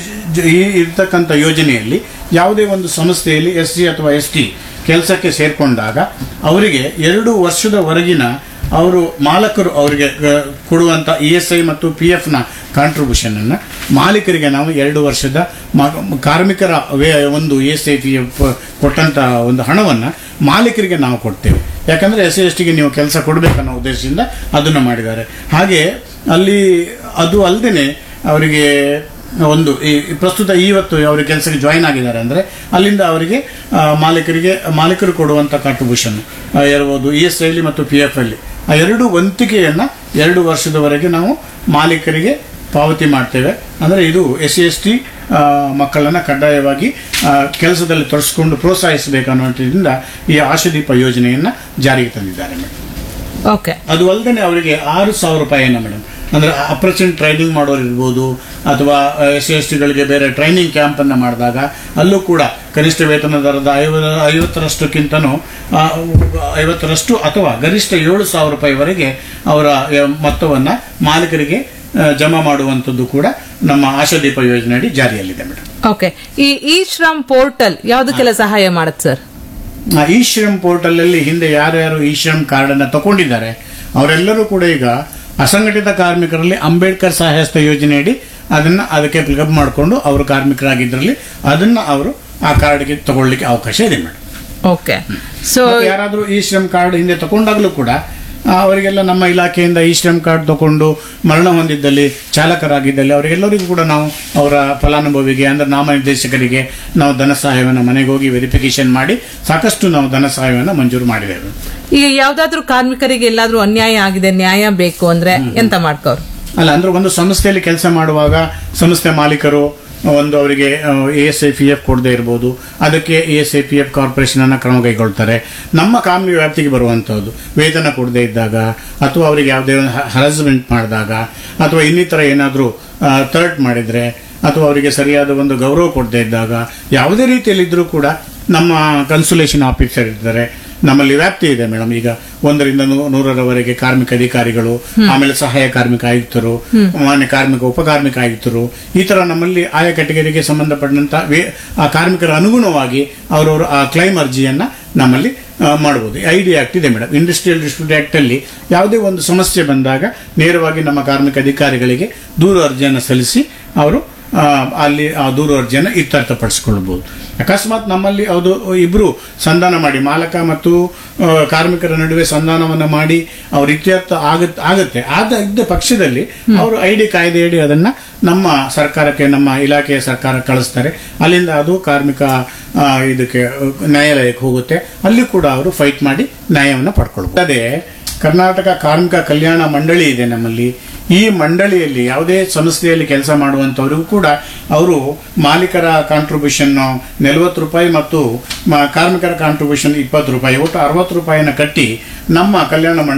ಈ ಇರ್ತಕ್ಕಂಥ ಯೋಜನೆಯಲ್ಲಿ ಯಾವುದೇ ಒಂದು ಸಂಸ್ಥೆಯಲ್ಲಿ ಎಸ್ ಸಿ ಅಥವಾ ಎಸ್ ಟಿ ಕೆಲಸಕ್ಕೆ ಸೇರ್ಕೊಂಡಾಗ ಅವರಿಗೆ ಎರಡು ವರ್ಷದವರೆಗಿನ ಅವರು ಮಾಲಕರು ಅವರಿಗೆ ಆ, ಕೊಡುವಂತ ಇ ಎಸ್ ಐ ಮತ್ತು ಪಿ ಎಫ್ ನ ಕಾಂಟ್ರಿಬ್ಯೂಷನ್ ಅನ್ನ ಮಾಲೀಕರಿಗೆ ನಾವು ಎರಡು ವರ್ಷದ ಮ- ಕಾರ್ಮಿಕರ ವೇ- ಒಂದು E S I P F ಕೊಟ್ಟಂತ ಒಂದು ಹಣವನ್ನ ಮಾಲೀಕರಿಗೆ ನಾವು ಕೊಡ್ತೇವೆ ಯಾಕಂದ್ರೆ ಎಸ್ ಸಿ ಎಸ್ ಟಿಗೆ ನೀವು ಕೆಲಸ ಕೊಡಬೇಕನ್ನೋ ಉದ್ದೇಶದಿಂದ ಅದನ್ನು ಮಾಡಿದ್ದಾರೆ ಹಾಗೆ ಅಲ್ಲಿ ಅದು ಅಲ್ಲದೆ ಅವರಿಗೆ ಒಂದು ಈ ಈ ಪ್ರಸ್ತುತ ಇವತ್ತು ಅವರು ಕೆಲಸಕ್ಕೆ ಜಾಯಿನ್ ಆಗಿದ್ದಾರೆ ಅಂದ್ರೆ ಅಲ್ಲಿಂದ ಅವರಿಗೆ ಆ, ಮಾಲೀಕರಿಗೆ ಮಾಲೀಕರು ಕೊಡುವಂತ ಕಾಂಟ್ರಿಬ್ಯೂಷನ್ ಇರ್ಬೋದು ಇ ಎಸ್ ಐಲಿ ಮತ್ತು ಪಿ ಎಫ್ ಅಲ್ಲಿ ಆ ಎರಡು ವಂತಿಕೆಯನ್ನ ಎರಡು ವರ್ಷದವರೆಗೆ ನಾವು ಮಾಲೀಕರಿಗೆ ಪಾವತಿ ಮಾಡ್ತೇವೆ ಅಂದ್ರೆ ಇದು ಎಸ್ ಸಿ ಎಸ್ ಟಿ ಮಕ್ಕಳನ್ನ ಕಡ್ಡಾಯವಾಗಿ ಆ, ಕೆಲಸದಲ್ಲಿ ತೊಡಸ್ಕೊಂಡು ಪ್ರೋತ್ಸಾಹಿಸಬೇಕನ್ನುವಂಥದ್ರಿಂದ ಈ ಆಶಾದೀಪ ಯೋಜನೆಯನ್ನ ಜಾರಿಗೆ ತಂದಿದ್ದಾರೆ ಮೇಡಮ್ ಓಕೆ ಅದು ಅಲ್ಲದೆ ಅವರಿಗೆ ಆರು ಸಾವಿರ ರೂಪಾಯಿನ ಮೇಡಮ್ ಅಂದ್ರೆ ಅಪ್ರೆಸೆಂಟ್ ಟ್ರೈನಿಂಗ್ ಮಾಡೋರು ಇರ್ಬೋದು ಅಥವಾ ಎಸ್ ಸಿ ಎಸ್ ಟಿಗಳಿಗೆ ಬೇರೆ ಟ್ರೈನಿಂಗ್ ಕ್ಯಾಂಪ್ ಅನ್ನ ಮಾಡಿದಾಗ ಅಲ್ಲೂ ಕೂಡ ಕನಿಷ್ಠ ವೇತನ ದರದ ಐವ ಐವತ್ತರಷ್ಟಕ್ಕಿಂತನೂ ಆ, ಐವತ್ತರಷ್ಟು ಅಥವಾ ಗರಿಷ್ಠ ಏಳು ಸಾವಿರ ರೂಪಾಯಿವರೆಗೆ ಅವರ ಆ, ಮೊತ್ತವನ್ನ ಮಾಲೀಕರಿಗೆ ಆ, ಜಮಾ ಮಾಡುವಂಥದ್ದು ಕೂಡ ನಮ್ಮ ಆಶಾದೀಪ ಯೋಜನೆಯಡಿ ಜಾರಿಯಲ್ಲಿದೆ ಮೇಡಮ್ ಓಕೆ ಈ ಇ ಶ್ರಮ್ ಪೋರ್ಟಲ್ ಯಾವ್ದಕ್ಕೆಲ್ಲ ಸಹಾಯ ಮಾಡುತ್ತೆ ಸರ್ ಆ ಇ ಶ್ರಮ್ ಪೋರ್ಟಲ್ ಅಲ್ಲಿ ಹಿಂದೆ ಯಾರ್ಯಾರು ಇ ಶ್ರಮ್ ಕಾರ್ಡ್ ಅನ್ನ ತಗೊಂಡಿದ್ದಾರೆ ಅವರೆಲ್ಲರೂ ಕೂಡ ಈಗ ಅಸಂಘಟಿತ ಕಾರ್ಮಿಕರಲ್ಲಿ ಅಂಬೇಡ್ಕರ್ ಸಹಾಯಸ್ತ ಯೋಜನೆಯಡಿ ಅದನ್ನ ಅದಕ್ಕೆ ಪಿಕಪ್ ಮಾಡಿಕೊಂಡು ಅವರು ಕಾರ್ಮಿಕರಾಗಿದ್ರಲ್ಲಿ ಅದನ್ನ ಅವರು ಆ ಕಾರ್ಡ್ಗೆ ತಗೊಳ್ಳಿಕ್ಕೆ ಅವಕಾಶ ಇದೆ ಮೇಡಮ್ ಓಕೆ ಸೊ ಮತ್ತೆ ಯಾರಾದ್ರೂ ಈ ಶ್ರಮ್ ಕಾರ್ಡ್ ಹಿಂದೆ ತಗೊಂಡಾಗ್ಲೂ ಕೂಡ ಆ, ಅವರಿಗೆಲ್ಲ ನಮ್ಮ ಇಲಾಖೆಯಿಂದ ಈ ಶ್ರಮ್ ಕಾರ್ಡ್ ತಗೊಂಡು ಮರಣ ಹೊಂದಿದ್ದಲ್ಲಿ ಚಾಲಕರಾಗಿದ್ದಲ್ಲಿ ಅವರಿಗೆಲ್ಲರಿಗೂ ಕೂಡ ನಾವು ಅವರ ಫಲಾನುಭವಿಗೆ ಅಂದ್ರೆ ನಾಮನಿರ್ದೇಶಕರಿಗೆ ನಾವು ಧನ ಸಹಾಯವನ್ನು ಮನೆಗೆ ಹೋಗಿ ವೆರಿಫಿಕೇಶನ್ ಮಾಡಿ ಸಾಕಷ್ಟು ನಾವು ಧನ ಸಹಾಯವನ್ನು ಮಂಜೂರು ಮಾಡಿದ್ದೇವೆ ಈಗ ಯಾವ್ದಾದ್ರು ಕಾರ್ಮಿಕರಿಗೆ ಎಲ್ಲಾದ್ರೂ ಅನ್ಯಾಯ ಆಗಿದೆ ನ್ಯಾಯ ಬೇಕು ಅಂದ್ರೆ ಎಂತ ಮಾಡ್ಕೋರು ಅಲ್ಲ ಅಂದ್ರೆ ಒಂದು ಸಂಸ್ಥೆಯಲ್ಲಿ ಕೆಲಸ ಮಾಡುವಾಗ ಸಂಸ್ಥೆ ಮಾಲೀಕರು ಒಂದು ಅವರಿಗೆ E S I P F ಕೊಡದೇ ಇರ್ಬೋದು ಅದಕ್ಕೆ E S I P F corporation ಅನ್ನ ಕ್ರಮ ಕೈಗೊಳ್ತಾರೆ ನಮ್ಮ ಕಾನೂನು ವ್ಯಾಪ್ತಿಗೆ ಬರುವಂತಹದ್ದು ವೇತನ ಕೊಡದೇ ಇದ್ದಾಗ ಅಥವಾ ಅವರಿಗೆ ಯಾವುದೇ ಹರಾಸ್ಮೆಂಟ್ ಮಾಡಿದಾಗ ಅಥವಾ ಇನ್ನಿತರ ಏನಾದರೂ ಥರ್ಟ್ ಮಾಡಿದ್ರೆ ಅಥವಾ ಅವರಿಗೆ ಸರಿಯಾದ ಒಂದು ಗೌರವ ಕೊಡದೇ ಇದ್ದಾಗ ಯಾವುದೇ ರೀತಿಯಲ್ಲಿದ್ದರೂ ಕೂಡ ನಮ್ಮ ಕನ್ಸುಲೇಷನ್ ಆಫೀಸರ್ ಇರ್ತಾರೆ ನಮ್ಮಲ್ಲಿ ವ್ಯಾಪ್ತಿ ಇದೆ ಮೇಡಮ್ ಈಗ ಒಂದರಿಂದ ನೂ- ನೂರರವರೆಗೆ ಕಾರ್ಮಿಕ ಅಧಿಕಾರಿಗಳು ಆಮೇಲೆ ಸಹಾಯ ಕಾರ್ಮಿಕ ಆಯುಕ್ತರು ಮಾನ್ಯ ಕಾರ್ಮಿಕ ಉಪಕಾರ್ಮಿಕ ಆಯುಕ್ತರು ಈ ತರ ನಮ್ಮಲ್ಲಿ ಆಯಾ ಕೆಟಗರಿಗೆ ಸಂಬಂಧಪಟ್ಟಂತ ವೇ- ಆ ಕಾರ್ಮಿಕರ ಅನುಗುಣವಾಗಿ ಅವರವರು ಆ ಕ್ಲೈಮ್ ಅರ್ಜಿಯನ್ನ ನಮ್ಮಲ್ಲಿ ಆ, ಮಾಡಬಹುದು ಐ ಡಿ ಆಕ್ಟ್ ಇದೆ ಮೇಡಮ್ ಇಂಡಸ್ಟ್ರಿಯಲ್ ಡಿಸ್ಪ್ಯೂಟ್ ಆಕ್ಟ್ ಅಲ್ಲಿ ಯಾವುದೇ ಒಂದು ಸಮಸ್ಯೆ ಬಂದಾಗ ನೇರವಾಗಿ ನಮ್ಮ ಕಾರ್ಮಿಕ ಅಧಿಕಾರಿಗಳಿಗೆ ದೂರು ಅರ್ಜಿಯನ್ನು ಸಲ್ಲಿಸಿ ಅವರು ಆ, ಅಲ್ಲಿ ಆ ದೂರು ಅರ್ಜಿಯನ್ನು ಇತ್ಯರ್ಥಪಡಿಸಿಕೊಳ್ಳಬಹುದು ಅಕಸ್ಮಾತ್ ನಮ್ಮಲ್ಲಿ ಅದು ಇಬ್ರು ಸಂಧಾನ ಮಾಡಿ ಮಾಲಕ ಮತ್ತು ಆ, ಕಾರ್ಮಿಕರ ನಡುವೆ ಸಂಧಾನವನ್ನು ಮಾಡಿ ಅವ್ರ ಇತ್ಯರ್ಥ ಆಗತ್ ಆಗತ್ತೆ ಆದ ಇದ್ದ ಪಕ್ಷದಲ್ಲಿ ಅವರು ಐ ಡಿ ಕಾಯ್ದೆಯಡಿ ಅದನ್ನ ನಮ್ಮ ಸರ್ಕಾರಕ್ಕೆ ನಮ್ಮ ಇಲಾಖೆಯ ಸರ್ಕಾರ ಕಳಿಸ್ತಾರೆ ಅಲ್ಲಿಂದ ಅದು ಕಾರ್ಮಿಕ ಆ, ಇದಕ್ಕೆ ಆ, ನ್ಯಾಯಾಲಯಕ್ಕೆ ಹೋಗುತ್ತೆ ಅಲ್ಲಿ ಕೂಡ ಅವರು ಫೈಟ್ ಮಾಡಿ ನ್ಯಾಯವನ್ನು ಪಡ್ಕೊಳ್ಬಹುದು ಅದೇ ಕರ್ನಾಟಕ ಕಾರ್ಮಿಕ ಕಲ್ಯಾಣ ಮಂಡಳಿ ಇದೆ ನಮ್ಮಲ್ಲಿ ಈ ಮಂಡಳಿಯಲ್ಲಿ ಯಾವುದೇ ಸಂಸ್ಥೆಯಲ್ಲಿ ಕೆಲಸ ಮಾಡುವಂತವರಿಗೂ ಕೂಡ ಅವರು ಮಾಲೀಕರ ಕಾಂಟ್ರಿಬ್ಯೂಷನ್ ನಲವತ್ತು ರೂಪಾಯಿ ಮತ್ತು ಮ- ಕಾರ್ಮಿಕರ ಕಾಂಟ್ರಿಬ್ಯೂಷನ್ ಇಪ್ಪತ್ತು ರೂಪಾಯಿ ಒಟ್ಟು ಅರವತ್ತು ರೂಪಾಯಿನ ಕಟ್ಟಿ ನಮ್ಮ ಕಲ್ಯಾಣ ಮಂಡಳಿ